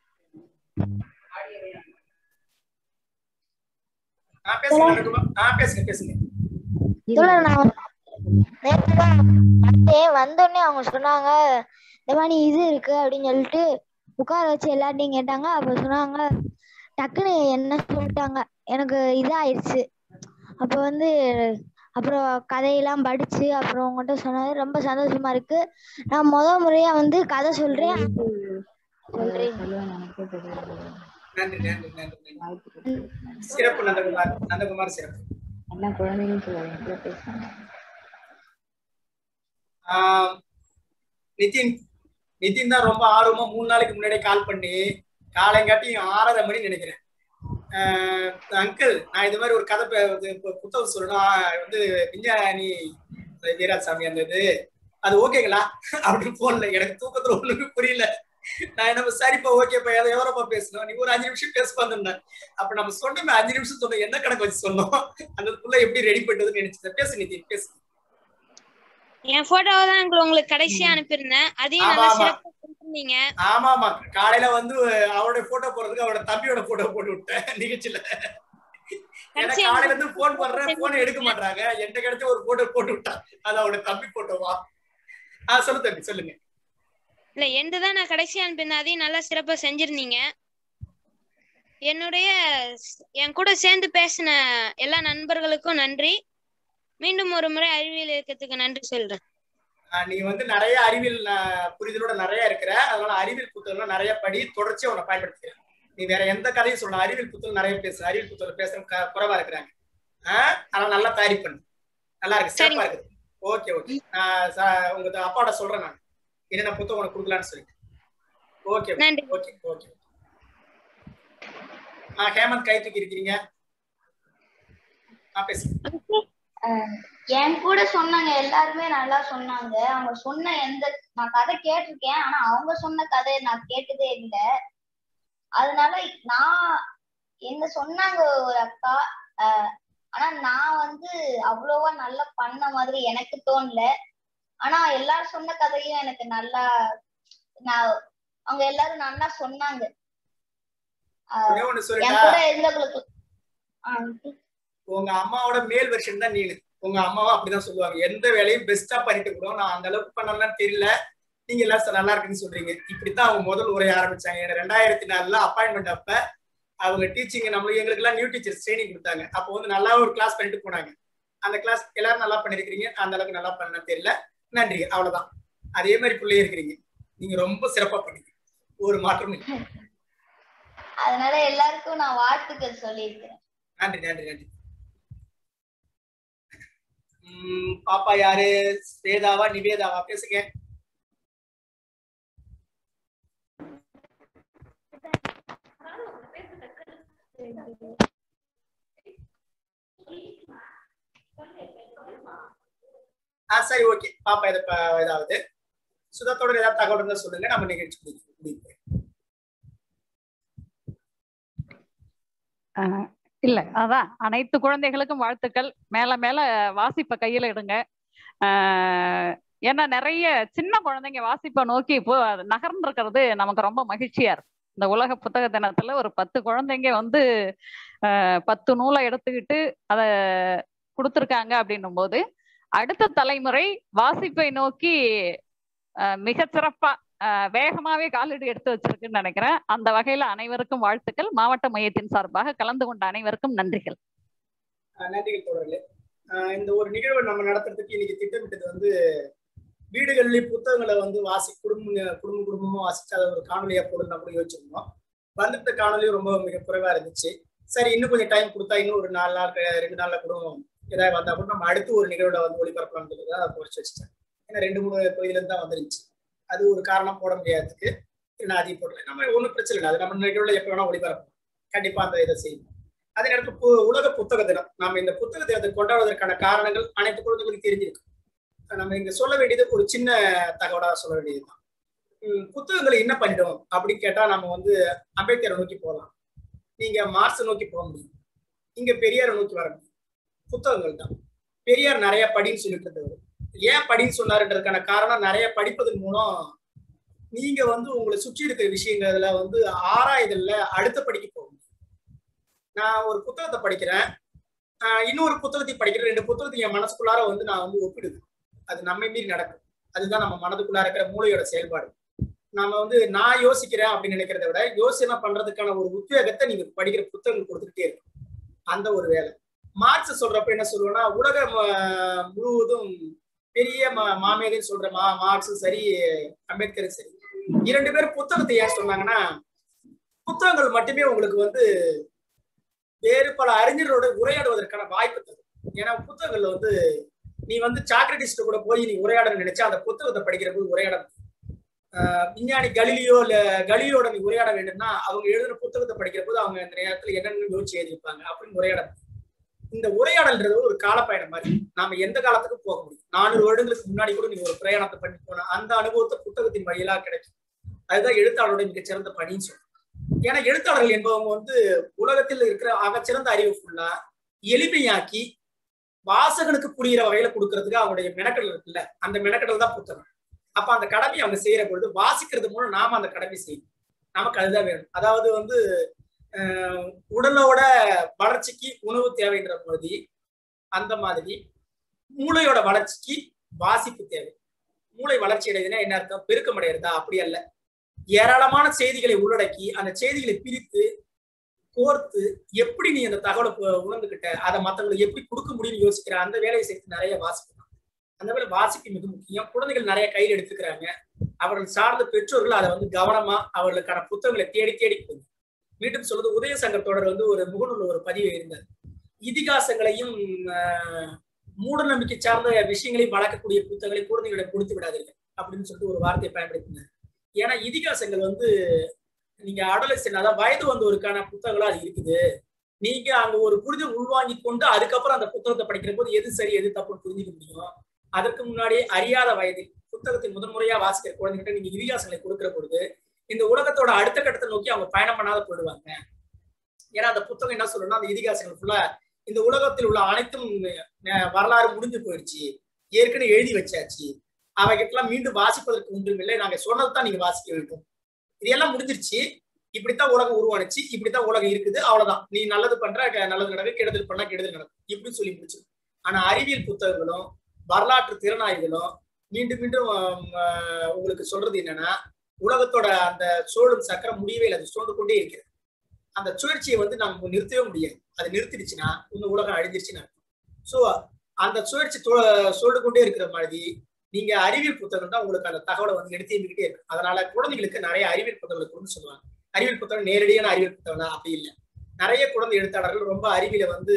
ஆஹ் பேசுங்க நந்தகுமார் ஆஹ் பேசுங்க பேசுங்க தோழர் நான் நேத்து தான் வந்தேன் வந்தோடனே அவங்க சொன்னாங்க இந்த மாதிரி இது இருக்கு அப்படின்னு சொல்லிட்டு உட்கார வச்சு எல்லார்ட்டையும் கேட்டாங்க அப்ப சொன்னாங்க டக்குன்னு என்ன சொல்லிட்டாங்க எனக்கு இதாயிருச்சு அப்ப வந்து அப்புறம் கதையெல்லாம் படிச்சு அப்புறம் உங்கள்கிட்ட சொன்னது ரொம்ப சந்தோஷமா இருக்கு நான் முத முறையா வந்து கதை சொல்றேன் சொல்றேன் சொல்லுவேன் எனக்கே தெரியாது நன்றி நன்றி நன்றி நன்றி சிறப்பு நந்தகுமார் நந்தகுமார் சிறப்பு என்ன குழந்தைகளும் சொல்லுவாங்க எங்களை பேசுவாங்க ஆஹ் நிதின் நிதின் தான் ரொம்ப ஆர்வமா மூணு நாளைக்கு முன்னாடியே கால் பண்ணி காலைங்காட்டி ஆறரை மணி நினைக்கிறேன் அங்கிள் நான் இது மாதிரி ஒரு கதை பே- இது பு- புத்தகம் சொல்லணும் ஆஹ் வந்து விஞ்ஞானி வீராசாமி அந்த இது அது ஓகேங்களா அப்படின்னு போன்ல எனக்கு தூக்கத்துல ஒண்ணுமே புரியல நான் என்ன சரிப்பா ஓகேப்பா எதை எவரப்பா பேசணும் நீ ஒரு அஞ்சு நிமிஷம் பேச வந்திருந்தேன் அப்ப நம்ம சொன்னோமே அஞ்சு நிமிஷம் சொன்னோம் என்ன கணக்கு வச்சு சொன்னோம் அந்த புள்ள எப்படி ரெடி பண்றதுன்னு நினைச்சேன் பேசு நிதின் பேசு என் போட்டோவை தான் uncle உங்களுக்கு கடைசியா அனுப்பியிருந்தேன் அதையும் ஆமா, நல்லா ஆமா. சிறப்பா கொடுத்திருந்தீங்க ஆமா ஆமா காலையில வந்து அவரோட போட்டோ போடுறதுக்கு அவரோட தம்பியோட போட்டோ போட்டு விட்டேன் நிகழ்ச்சியில ஏன்னா கடைசியா காலையில இருந்து போன் பண்றேன் போன் எடுக்க மாட்டாங்க என்கிட்ட கிடைச்ச ஒரு போட்டோ போட்டு விட்டான் அது அவரோட தம்பி போட்டோவா ஆஹ் சொல்லு தம்பி சொல்லுங்க இல்ல எந்த தான் நான் கடைசியா அனுப்பியிருந்தேன் அதையும் நல்லா சிறப்பா செஞ்சிருந்தீங்க என்னுடைய ஸ்- என் கூட சேர்ந்து பேசின எல்லா நண்பர்களுக்கும் நன்றி மீண்டும் ஒரு முறை அறிவியல் இயக்கத்துக்கு நன்றி சொல்றேன் ஆஹ் நீ வந்து நிறைய அறிவியல் ஆஹ், புரிதலோட நிறைய இருக்கிற அதனால அறிவியல் புத்தகங்கள் நிறைய படி தொடர்ச்சியா உன்னை பயன்படுத்திக்கிறேன் நீ வேற எந்த கதையும் சொல்லலாம் அறிவியல் புத்தகம் நிறைய பேசு அறிவியல் புத்தகம் பேசுற க- குறைவா இருக்கிறாங்க ஆஹ் அதனால நல்லா தயாரி பண்ணு நல்லா இருக்கு சிறப்பா இருக்குது ஓகே ஓகே நான் ச- உங்க அப்பாவோட சொல்றேன் நான் என்னென்ன புத்தகம் உனக்கு கொடுக்கலான்னு சொல்லிட்டு ஓகே நன்றி ஓகே ஓகே ஆ ஹேமந்த் கை தூக்கி இருக்கிறீங்க ஆ பேசுங்க அஹ் என் கூட சொன்னாங்க எல்லாருமே நல்லா சொன்னாங்க அவங்க சொன்ன எந்த நான் கதை கேட்டிருக்கேன் ஆனா அவங்க சொன்ன கதை நான் கேட்டதே இல்ல அதனால நான் என்ன சொன்னாங்க ஒரு அக்கா அஹ் ஆனா நான் வந்து அவ்வளோவா நல்லா பண்ண மாதிரி எனக்கு தோணல ஆனா எல்லாரும் சொன்ன கதையும் எனக்கு நல்லா நான் அவங்க எல்லாரும் நல்லா சொன்னாங்க ஆஹ் ஒண்ணே ஒண்ணு என் சொல்லட்டா கூட இருந்தவங்களுக்கு ஆஹ் உங்க அம்மாவோட மேல் வெர்ஷன் தான் நீனு உங்க அம்மாவும் அப்படிதான் சொல்லுவாங்க எந்த வேலையும் பெஸ்டா பண்ணிட்டு கூட நான் அந்த அளவுக்கு பண்ணலாம் தெரியல நீங்க எல்லாம் ச- நல்லா இருக்குன்னு சொல்றீங்க இப்படித்தான் அவங்க முதல் உரைய ஆரம்பிச்சாங்க எனக்கு ரெண்டாயிரத்தி நாலுல அப்பாயின்மெண்ட் அப்ப அவங்க டீச்சிங் நம்ம எங்களுக்கு எல்லாம் நியூ டீச்சர்ஸ் ட்ரைனிங் கொடுத்தாங்க அப்போ வந்து நல்லா ஒரு கிளாஸ் பண்ணிட்டு போனாங்க அந்த கிளாஸ் எல்லாரும் நல்லா பண்ணிருக்கீங்க அந்த அளவுக்கு நல்லா பண்ண தெரியல நன்றி அவ்வளவுதான் அதே மாதிரி பிள்ளையே இருக்கிறீங்க நீங்க ரொம்ப சிறப்பா பண்ணீங்க ஒரு மாற்றமும் இல்லை அதனால எல்லாருக்கும் நான் வாழ்த்துக்கள் சொல்லியிருக்கிறேன் நன்றி நன்றி நன்றி உம் பாப்பா யாரு ஸ்வேதாவா நிவேதாவா பேசுங்க ஆ சரி ஓகே பாப்பா இதை ப- ஏதாவது சுதத்தோட ஏதாவது தகவல் இருந்தா சொல்லுங்க நம்ம நிகழ்ச்சி முடிக்க- முடிப்போம் ஆஹ் இல்ல அதான் அனைத்து குழந்தைகளுக்கும் வாழ்த்துக்கள் மேல மேல வாசிப்பை கையில எடுங்க ஆஹ் ஏன்னா நிறைய சின்ன குழந்தைங்க வாசிப்பை நோக்கி இப்போ அது நகர்ந்து இருக்கிறது நமக்கு ரொம்ப மகிழ்ச்சியா இருக்கு இந்த உலக புத்தக தினத்துல ஒரு பத்து குழந்தைங்க வந்து ஆஹ் பத்து நூலை எடுத்துக்கிட்டு அதை கொடுத்துருக்காங்க அப்படின்னும் போது அடுத்த தலைமுறை வாசிப்பை நோக்கி ஆஹ் மிகச் சிறப்பா ஆஹ் வேகமாவே காலடி எடுத்து வச்சிருக்குன்னு நினைக்கிறேன் அந்த வகையில அனைவருக்கும் வாழ்த்துக்கள் மாவட்ட மையத்தின் சார்பாக கலந்து கொண்ட அனைவருக்கும் நன்றிகள் ஆ, நன்றிகள் தொடர்களே ஆஹ் இந்த ஒரு நிகழ்வை நம்ம நடத்துறதுக்கு இன்னைக்கு திட்டமிட்டது வந்து வீடுகளில் புத்தகங்களை வந்து வாசி குடும்ப குடும்ப குடும்பமா வாசிச்சு அதை ஒரு காணொலியா போடணும் அப்படின்னு யோசிச்சிருந்தோம் வந்துட்ட காணொலியும் ரொம்ப மிக குறைவா இருந்துச்சு சரி இன்னும் கொஞ்சம் டைம் கொடுத்தா இன்னும் ஒரு நாலு நாள் க- ரெண்டு நாள்ல கூட ஏதாவது வந்தா கூட நம்ம அடுத்து ஒரு நிகழ்வுல வந்து ஒளிபரப்பலாம்னு தான் குறைச்சு வச்சுட்டேன் ஏன்னா ரெண்டு மூணு பகுதியில இருந்து தான் வந்துருந்துச்சு அது ஒரு காரணம் போட முடியாததுக்கு நான் அதிகம் போடல நம்ம ஒன்றும் பிரச்சனை இல்லை அது நம்ம நிகழ்வுல எப்போ வேணா ஒளிபரப்பலாம் கண்டிப்பா அந்த இதை செய்யணும் அதே நேரத்தில் பு- உலக புத்தக தினம் நாம இந்த புத்தக தினத்தை கொண்டாடுவதற்கான காரணங்கள் அனைத்து குழந்தைகளுக்கும் தெரிஞ்சிருக்கு நம்ம இங்க சொல்ல வேண்டியது ஒரு சின்ன தகவலா சொல்ல வேண்டியதுதான் உம் புத்தகங்களை என்ன பண்ணிடும் அப்படின்னு கேட்டா நம்ம வந்து அம்பேத்கரை நோக்கி போகலாம் நீங்க மார்க்ஸ் நோக்கி போக முடியும் இங்க பெரியாரை நோக்கி வர முடியும் புத்தகங்கள் தான் பெரியார் நிறைய படின்னு சொல்லிட்டு இருந்தவர் ஏன் படின்னு சொன்னாருன்றதுக்கான காரணம் நிறைய படிப்பதன் மூலம் நீங்க வந்து உங்களை சுற்றி இருக்கிற விஷயங்கள்ல வந்து ஆராய்தல்ல அடுத்த படிக்க போக முடியும் நான் ஒரு புத்தகத்தை படிக்கிறேன் ஆஹ் இன்னொரு புத்தகத்தை படிக்கிறேன் ரெண்டு புத்தகத்தை என் மனசுக்குள்ளார வந்து நான் வந்து ஒப்பிடுவேன் அது நம்மை மீறி நடக்கும் அதுதான் நம்ம மனதுக்குள்ளார இருக்கிற மூளையோட செயல்பாடு நாம வந்து நான் யோசிக்கிறேன் அப்படின்னு நினைக்கிறத விட யோசனை பண்றதுக்கான ஒரு உத்வேகத்தை நீங்க படிக்கிற புத்தகங்கள் கொடுத்துக்கிட்டே இருக்கும் அந்த ஒரு வேலை மார்க்ஸ் சொல்றப்ப என்ன சொல்லுவேன்னா உலகம் ஆஹ், முழுவதும் பெரிய மா- மாமேதைன்னு சொல்ற மா மார்க்ஸும் சரி அம்பேத்கரும் சரி இரண்டு பேரும் புத்தகத்தை ஏன் சொன்னாங்கன்னா புத்தகங்கள் மட்டுமே உங்களுக்கு வந்து வேறு பல அறிஞர்களோட உரையாடுவதற்கான வாய்ப்பு தரும் ஏன்னா புத்தகங்கள்ல வந்து நீ வந்து சாக்ரட்டிஸ்ட் கூட போய் நீ உரையாடணும்னு நினைச்சா அந்த புத்தகத்தை படிக்கிற போது உரையாட முடியும். ஆஹ் விஞ்ஞானி கலிலியோ இல்ல கலிலியோட நீ உரையாட வேண்டும்னா அவங்க எழுதுற புத்தகத்தை படிக்கிற போது அவங்க அந்த நேரத்துல என்னென்ன யோசிச்சு எழுதியிருப்பாங்க அப்படின்னு உரையாட முடியும். இந்த உரையாடல்ன்றது ஒரு காலப்பயணம் மாதிரி நாம எந்த காலத்துக்கும் போக முடியும் நானூறு வருடங்களுக்கு முன்னாடி கூட நீங்க ஒரு பிரயாணத்தை பண்ணி போனா அந்த அனுபவத்தை புத்தகத்தின் வழியிலா கிடைக்கும் அதுதான் எழுத்தாளரோட மிகச்சிறந்த பணின்னு சொல்றேன் ஏன்னா எழுத்தாளர்கள் என்பவங்க வந்து உலகத்தில் இருக்கிற ஆகச்சிறந்த அறிவு ஃபுல்லா எளிமையாக்கி வாசகனுக்கு புரியிற வகையில கொடுக்கறதுக்கு அவங்களுடைய மெனக்கடல் இருக்குல்ல அந்த மெனக்கடல் தான் புத்தகம் அப்ப அந்த கடமையை அவங்க செய்யற பொழுது வாசிக்கிறது மூலம் நாம அந்த கடமை செய்யணும் நமக்கு அதுதான் வேணும் அதாவது வந்து ஆஹ், உடலோட வளர்ச்சிக்கு உணவு தேவைன்ற மாதிரி அந்த மாதிரி மூளையோட வளர்ச்சிக்கு வாசிப்பு தேவை மூளை வளர்ச்சி அடையுதுன்னா என்ன அர்த்தம் பெருக்கம் அடையிறதா அப்படி அல்ல ஏராளமான செய்திகளை உள்ளடக்கி அந்த செய்திகளை பிரித்து கோர்த்து எப்படி நீ அந்த தகவலை பு- உணர்ந்துகிட்ட அதை மத்தவங்களுக்கு எப்படி கொடுக்க முடியும்னு யோசிக்கிற அந்த வேலையை சேர்த்து நிறைய வாசிக்கணும் அந்த வேலை வாசிப்பு மிக முக்கியம் குழந்தைகள் நிறைய கையில் எடுத்துக்கிறாங்க அவர்கள் சார்ந்த பெற்றோர்கள் அதை வந்து கவனமா அவர்களுக்கான புத்தகங்களை தேடி தேடி கொடுங்க மீண்டும் சொல்றது உதய சங்கர் தொடர் வந்து ஒரு முகநூல் ஒரு பதிவு இருந்தார் இதிகாசங்களையும் ஆஹ், மூட நம்பிக்கை சார்ந்த விஷயங்களையும் வளர்க்கக்கூடிய புத்தகங்களை குழந்தைகளிடம் கொடுத்து விடாதீர்கள் அப்படின்னு சொல்லிட்டு ஒரு வார்த்தையை பயன்படுத்தினார் ஏன்னா இதிகாசங்கள் வந்து நீங்க அடலசன் அதாவது வயது வந்தோருக்கான புத்தகங்களா அது இருக்குது நீங்க அங்க ஒரு புரிதல் உள்வாங்கி கொண்டு அதுக்கப்புறம் அந்த புத்தகத்தை படிக்கிற போது எது சரி எது தப்புன்னு புரிஞ்சுக்க முடியும் அதற்கு முன்னாடியே அறியாத வயதில் புத்தகத்தை முதன் முறையா வாசிக்கிற குழந்தைகிட்ட நீங்க இதிகாசங்களை கொடுக்கிற பொழுது இந்த உலகத்தோட அடுத்த கட்டத்தை நோக்கி அவங்க பயணம் பண்ணாத போயிடுவாங்க ஏன்னா அந்த புத்தகம் என்ன சொல்லணும்னா அந்த இதிகாசங்கள் ஃபுல்லா இந்த உலகத்தில் உள்ள அனைத்தும் அஹ், வரலாறு முடிஞ்சு போயிடுச்சு ஏற்கனவே எழுதி வச்சாச்சு அவைகிட்டலாம் மீண்டும் வாசிப்பதற்கு ஒன்றும் இல்லை நாங்க சொன்னது தான் நீங்க வாசிக்க வேண்டும் இதெல்லாம் முடிஞ்சிருச்சு இப்படித்தான் உலகம் உருவானுச்சு இப்படித்தான் உலகம் இருக்குது அவ்வளவுதான் நீ நல்லது பண்ற க- நல்லது நடக்கும் கெடுதல் பண்ணா கெடுதல் நடக்கும் இப்படி சொல்லி முடிச்சு ஆனா அறிவியல் புத்தகங்களும் வரலாற்று திறனாய்வுகளும் மீண்டும் மீண்டும் ஆம், ஆஹ், உங்களுக்கு சொல்றது என்னன்னா உலகத்தோட அந்த சோழும் சக்கரம் முடியவே இல்லை அது சோழ்ந்து கொண்டே இருக்கிறது அந்த சுழற்சியை வந்து நம்ம நிறுத்தவே முடியாது அது நிறுத்திடுச்சுன்னா இன்னும் உலகம் அழிஞ்சிருச்சுன்னு அர்த்தம் ஸோ அந்த சுழற்சி தொ- சோழ்ந்து கொண்டே இருக்கிற மாதிரி நீங்க அறிவியல் புத்தகம் தான் உங்களுக்கு அந்த தகவலை வந்து எடுத்து எம்பிக்கிட்டே இருக்கு அதனால குழந்தைகளுக்கு நிறைய அறிவியல் புத்தகங்களை கொடுன்னு சொல்லுவாங்க அறிவியல் புத்தகம் நேரடியான அறிவியல் புத்தகம் தான் அப்படி இல்லை நிறைய குழந்தை எழுத்தாளர்கள் ரொம்ப அறிவியலை வந்து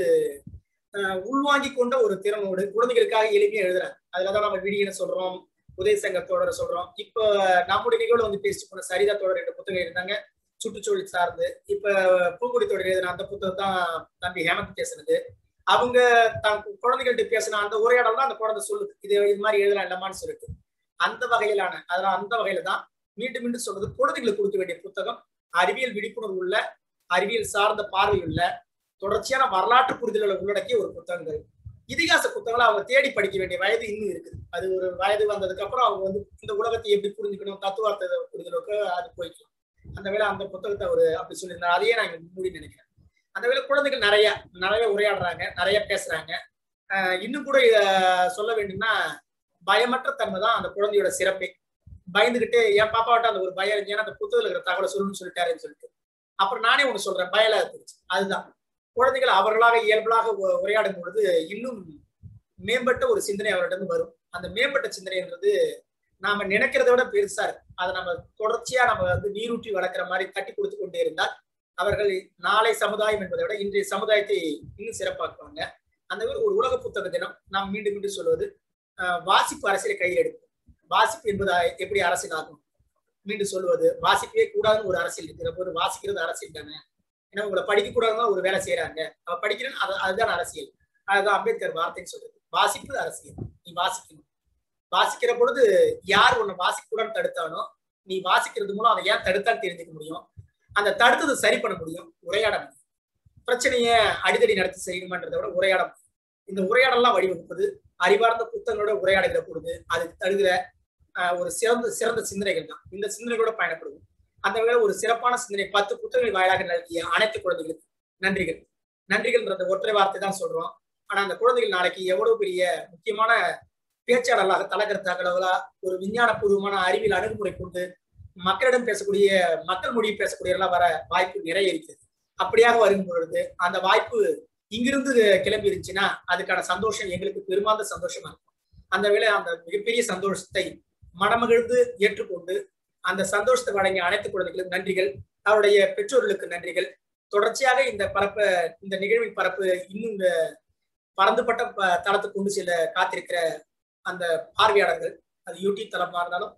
ஆஹ், உள்வாங்கி கொண்ட ஒரு திறனோடு குழந்தைகளுக்காக எளிமையா எழுதுறாங்க அதுலதான் நம்ம விடியனை சொல்றோம் உதய சங்கர் தொடர சொல்றோம் இப்ப நம்முடைய நிகழ்வு வந்து பேசிட்டு போன சரிதா தொடர் ரெண்டு புத்தகம் இருந்தாங்க சுற்றுச்சூழல் சார்ந்து இப்ப பூங்குடி தொடர் எழுதின அந்த புத்தகம் தான் தம்பி ஹேமந்த் பேசுனது அவங்க தான் குழந்தைகள்கிட்ட பேசின அந்த உரையாடல் தான் அந்த குழந்தை சொல்லுது இது இது மாதிரி எழுதலாம் இல்லமான்னு சொல்லிட்டு அந்த வகையிலான அதெல்லாம் அந்த வகையில தான் மீண்டும் மீண்டும் சொல்றது குழந்தைகளுக்கு கொடுக்க வேண்டிய புத்தகம் அறிவியல் விழிப்புணர்வு உள்ள அறிவியல் சார்ந்த பார்வை உள்ள தொடர்ச்சியான வரலாற்று புரிதல்களை உள்ளடக்கிய ஒரு புத்தகங்கள் இதிகாச புத்தகங்களை அவங்க தேடி படிக்க வேண்டிய வயது இன்னும் இருக்குது அது ஒரு வயது வந்ததுக்கு அப்புறம் அவங்க வந்து இந்த உலகத்தை எப்படி புரிஞ்சுக்கணும் தத்துவார்த்த புரிதலுக்கு அது போய்க்கலாம் அந்த வேளை அந்த புத்தகத்தை அவர் அப்படி சொல்லியிருந்தார் அதையே நான் இங்க மூடி நினைக்கிறேன் அந்த வேளை குழந்தைகள் நிறைய நிறைய உரையாடுறாங்க நிறைய பேசுறாங்க ஆஹ் இன்னும் கூட இத சொல்ல வேண்டும்னா பயமற்ற தன்மை தான் அந்த குழந்தையோட சிறப்பே பயந்துகிட்டு என் பாப்பாவிட்ட அந்த ஒரு பயம் இருந்துச்சு ஏன்னா அந்த புத்தகத்துல இருக்கிற தகவலை சொல்லணும்னு சொல்லிட்டாருன்னு சொல்லிட்டு அப்புறம் நானே ஒண்ணு சொல்றேன் பயலா இருந்துச்சு அதுதான் குழந்தைகள் அவர்களாக இயல்புலாக உ- உரையாடும் பொழுது இன்னும் மேம்பட்ட ஒரு சிந்தனை அவர்கிட்ட வரும் அந்த மேம்பட்ட சிந்தனைன்றது நாம நினைக்கிறத விட பெருசா இருக்கு அதை நம்ம தொடர்ச்சியா நம்ம வந்து நீரூற்றி வளர்க்குற மாதிரி தட்டி கொடுத்து கொண்டே இருந்தால் அவர்கள் நாளை சமுதாயம் என்பதை விட இன்றைய சமுதாயத்தை இன்னும் சிறப்பாக்குவாங்க அந்த மாதிரி ஒரு உலக புத்தக தினம் நாம் மீண்டும் மீண்டும் சொல்வது ஆஹ் வாசிப்பு அரசியலை கையில் எடுக்கும் வாசிப்பு என்பது அ- எப்படி அரசியல் ஆகும் மீண்டும் சொல்லுவது வாசிக்கவே கூடாதுன்னு ஒரு அரசியல் இருக்கிற போது வாசிக்கிறது அரசியல் தானே ஏன்னா உங்களை படிக்க கூடாதுன்னு ஒரு வேலை செய்யறாங்க அவ படிக்கிறேன்னு அது அதுதான் அரசியல் அதுதான் அம்பேத்கர் வார்த்தைன்னு சொல்றது வாசிப்பு அரசியல் நீ வாசிக்கணும் வாசிக்கிற பொழுது யார் உன்னை வாசிக்கூடாது தடுத்தானோ நீ வாசிக்கிறது மூலம் அதை ஏன் தடுத்தான்னு தெரிஞ்சுக்க முடியும் அந்த தடுத்ததை சரி பண்ண முடியும் உரையாட முடியும் பிரச்சனையை அடிதடி நடத்தி செய்யணுமான்றதை விட உரையாட முடியும் இந்த உரையாடலாம் வழிவகுப்பது அறிவார்ந்த புத்தகங்களோட உரையாடுகிற பொழுது அது தருகிற ஆஹ், ஒரு சிறந்த சிறந்த சிந்தனைகள் தான் இந்த சிந்தனைகளோட பயணப்படுவோம் அந்த வகையில ஒரு சிறப்பான சிந்தனை பத்து புத்தகங்கள் வாயிலாக நல்கிய அனைத்து குழந்தைகளுக்கும் நன்றிகள் நன்றிகள்ன்றது ஒற்றை வார்த்தை தான் சொல்றோம் ஆனா அந்த குழந்தைகள் நாளைக்கு எவ்வளவு பெரிய முக்கியமான பேச்சாளர்களாக தலகர்த்தாக்களா ஒரு விஞ்ஞான பூர்வமான அறிவியல் அணுகுமுறை கொண்டு மக்களிடம் பேசக்கூடிய மக்கள் மொழியை பேசக்கூடியவர்களா வர வாய்ப்பு நிறைய இருக்குது அப்படியாக வரும் பொழுது அந்த வாய்ப்பு இங்கிருந்து கிளம்பி இருந்துச்சுன்னா அதுக்கான சந்தோஷம் எங்களுக்கு பெருமாந்த சந்தோஷமா இருக்கும் அந்த வேளை அந்த மிகப்பெரிய சந்தோஷத்தை மனமகிழ்ந்து ஏற்றுக்கொண்டு அந்த சந்தோஷத்தை வழங்கிய அனைத்து குழந்தைகளுக்கும் நன்றிகள் அவருடைய பெற்றோர்களுக்கு நன்றிகள் தொடர்ச்சியாக இந்த பரப்ப இந்த நிகழ்வின் பரப்பு இன்னும் இந்த பறந்துபட்ட ப- தளத்துக்கு கொண்டு செல்ல காத்திருக்கிற அந்த பார்வையாளர்கள் அது யூடியூப் தளமாக இருந்தாலும்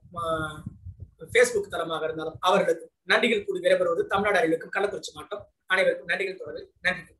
ஃபேஸ்புக் தளமாக இருந்தாலும் அவர்களுக்கு நன்றிகள் கூறி விடைபெறுவது தமிழ்நாடு அறிவிக்கும் கள்ளக்குறிச்சி மாவட்டம் அனைவருக்கும் நன்றிகள் தொடர்பில் நன்றி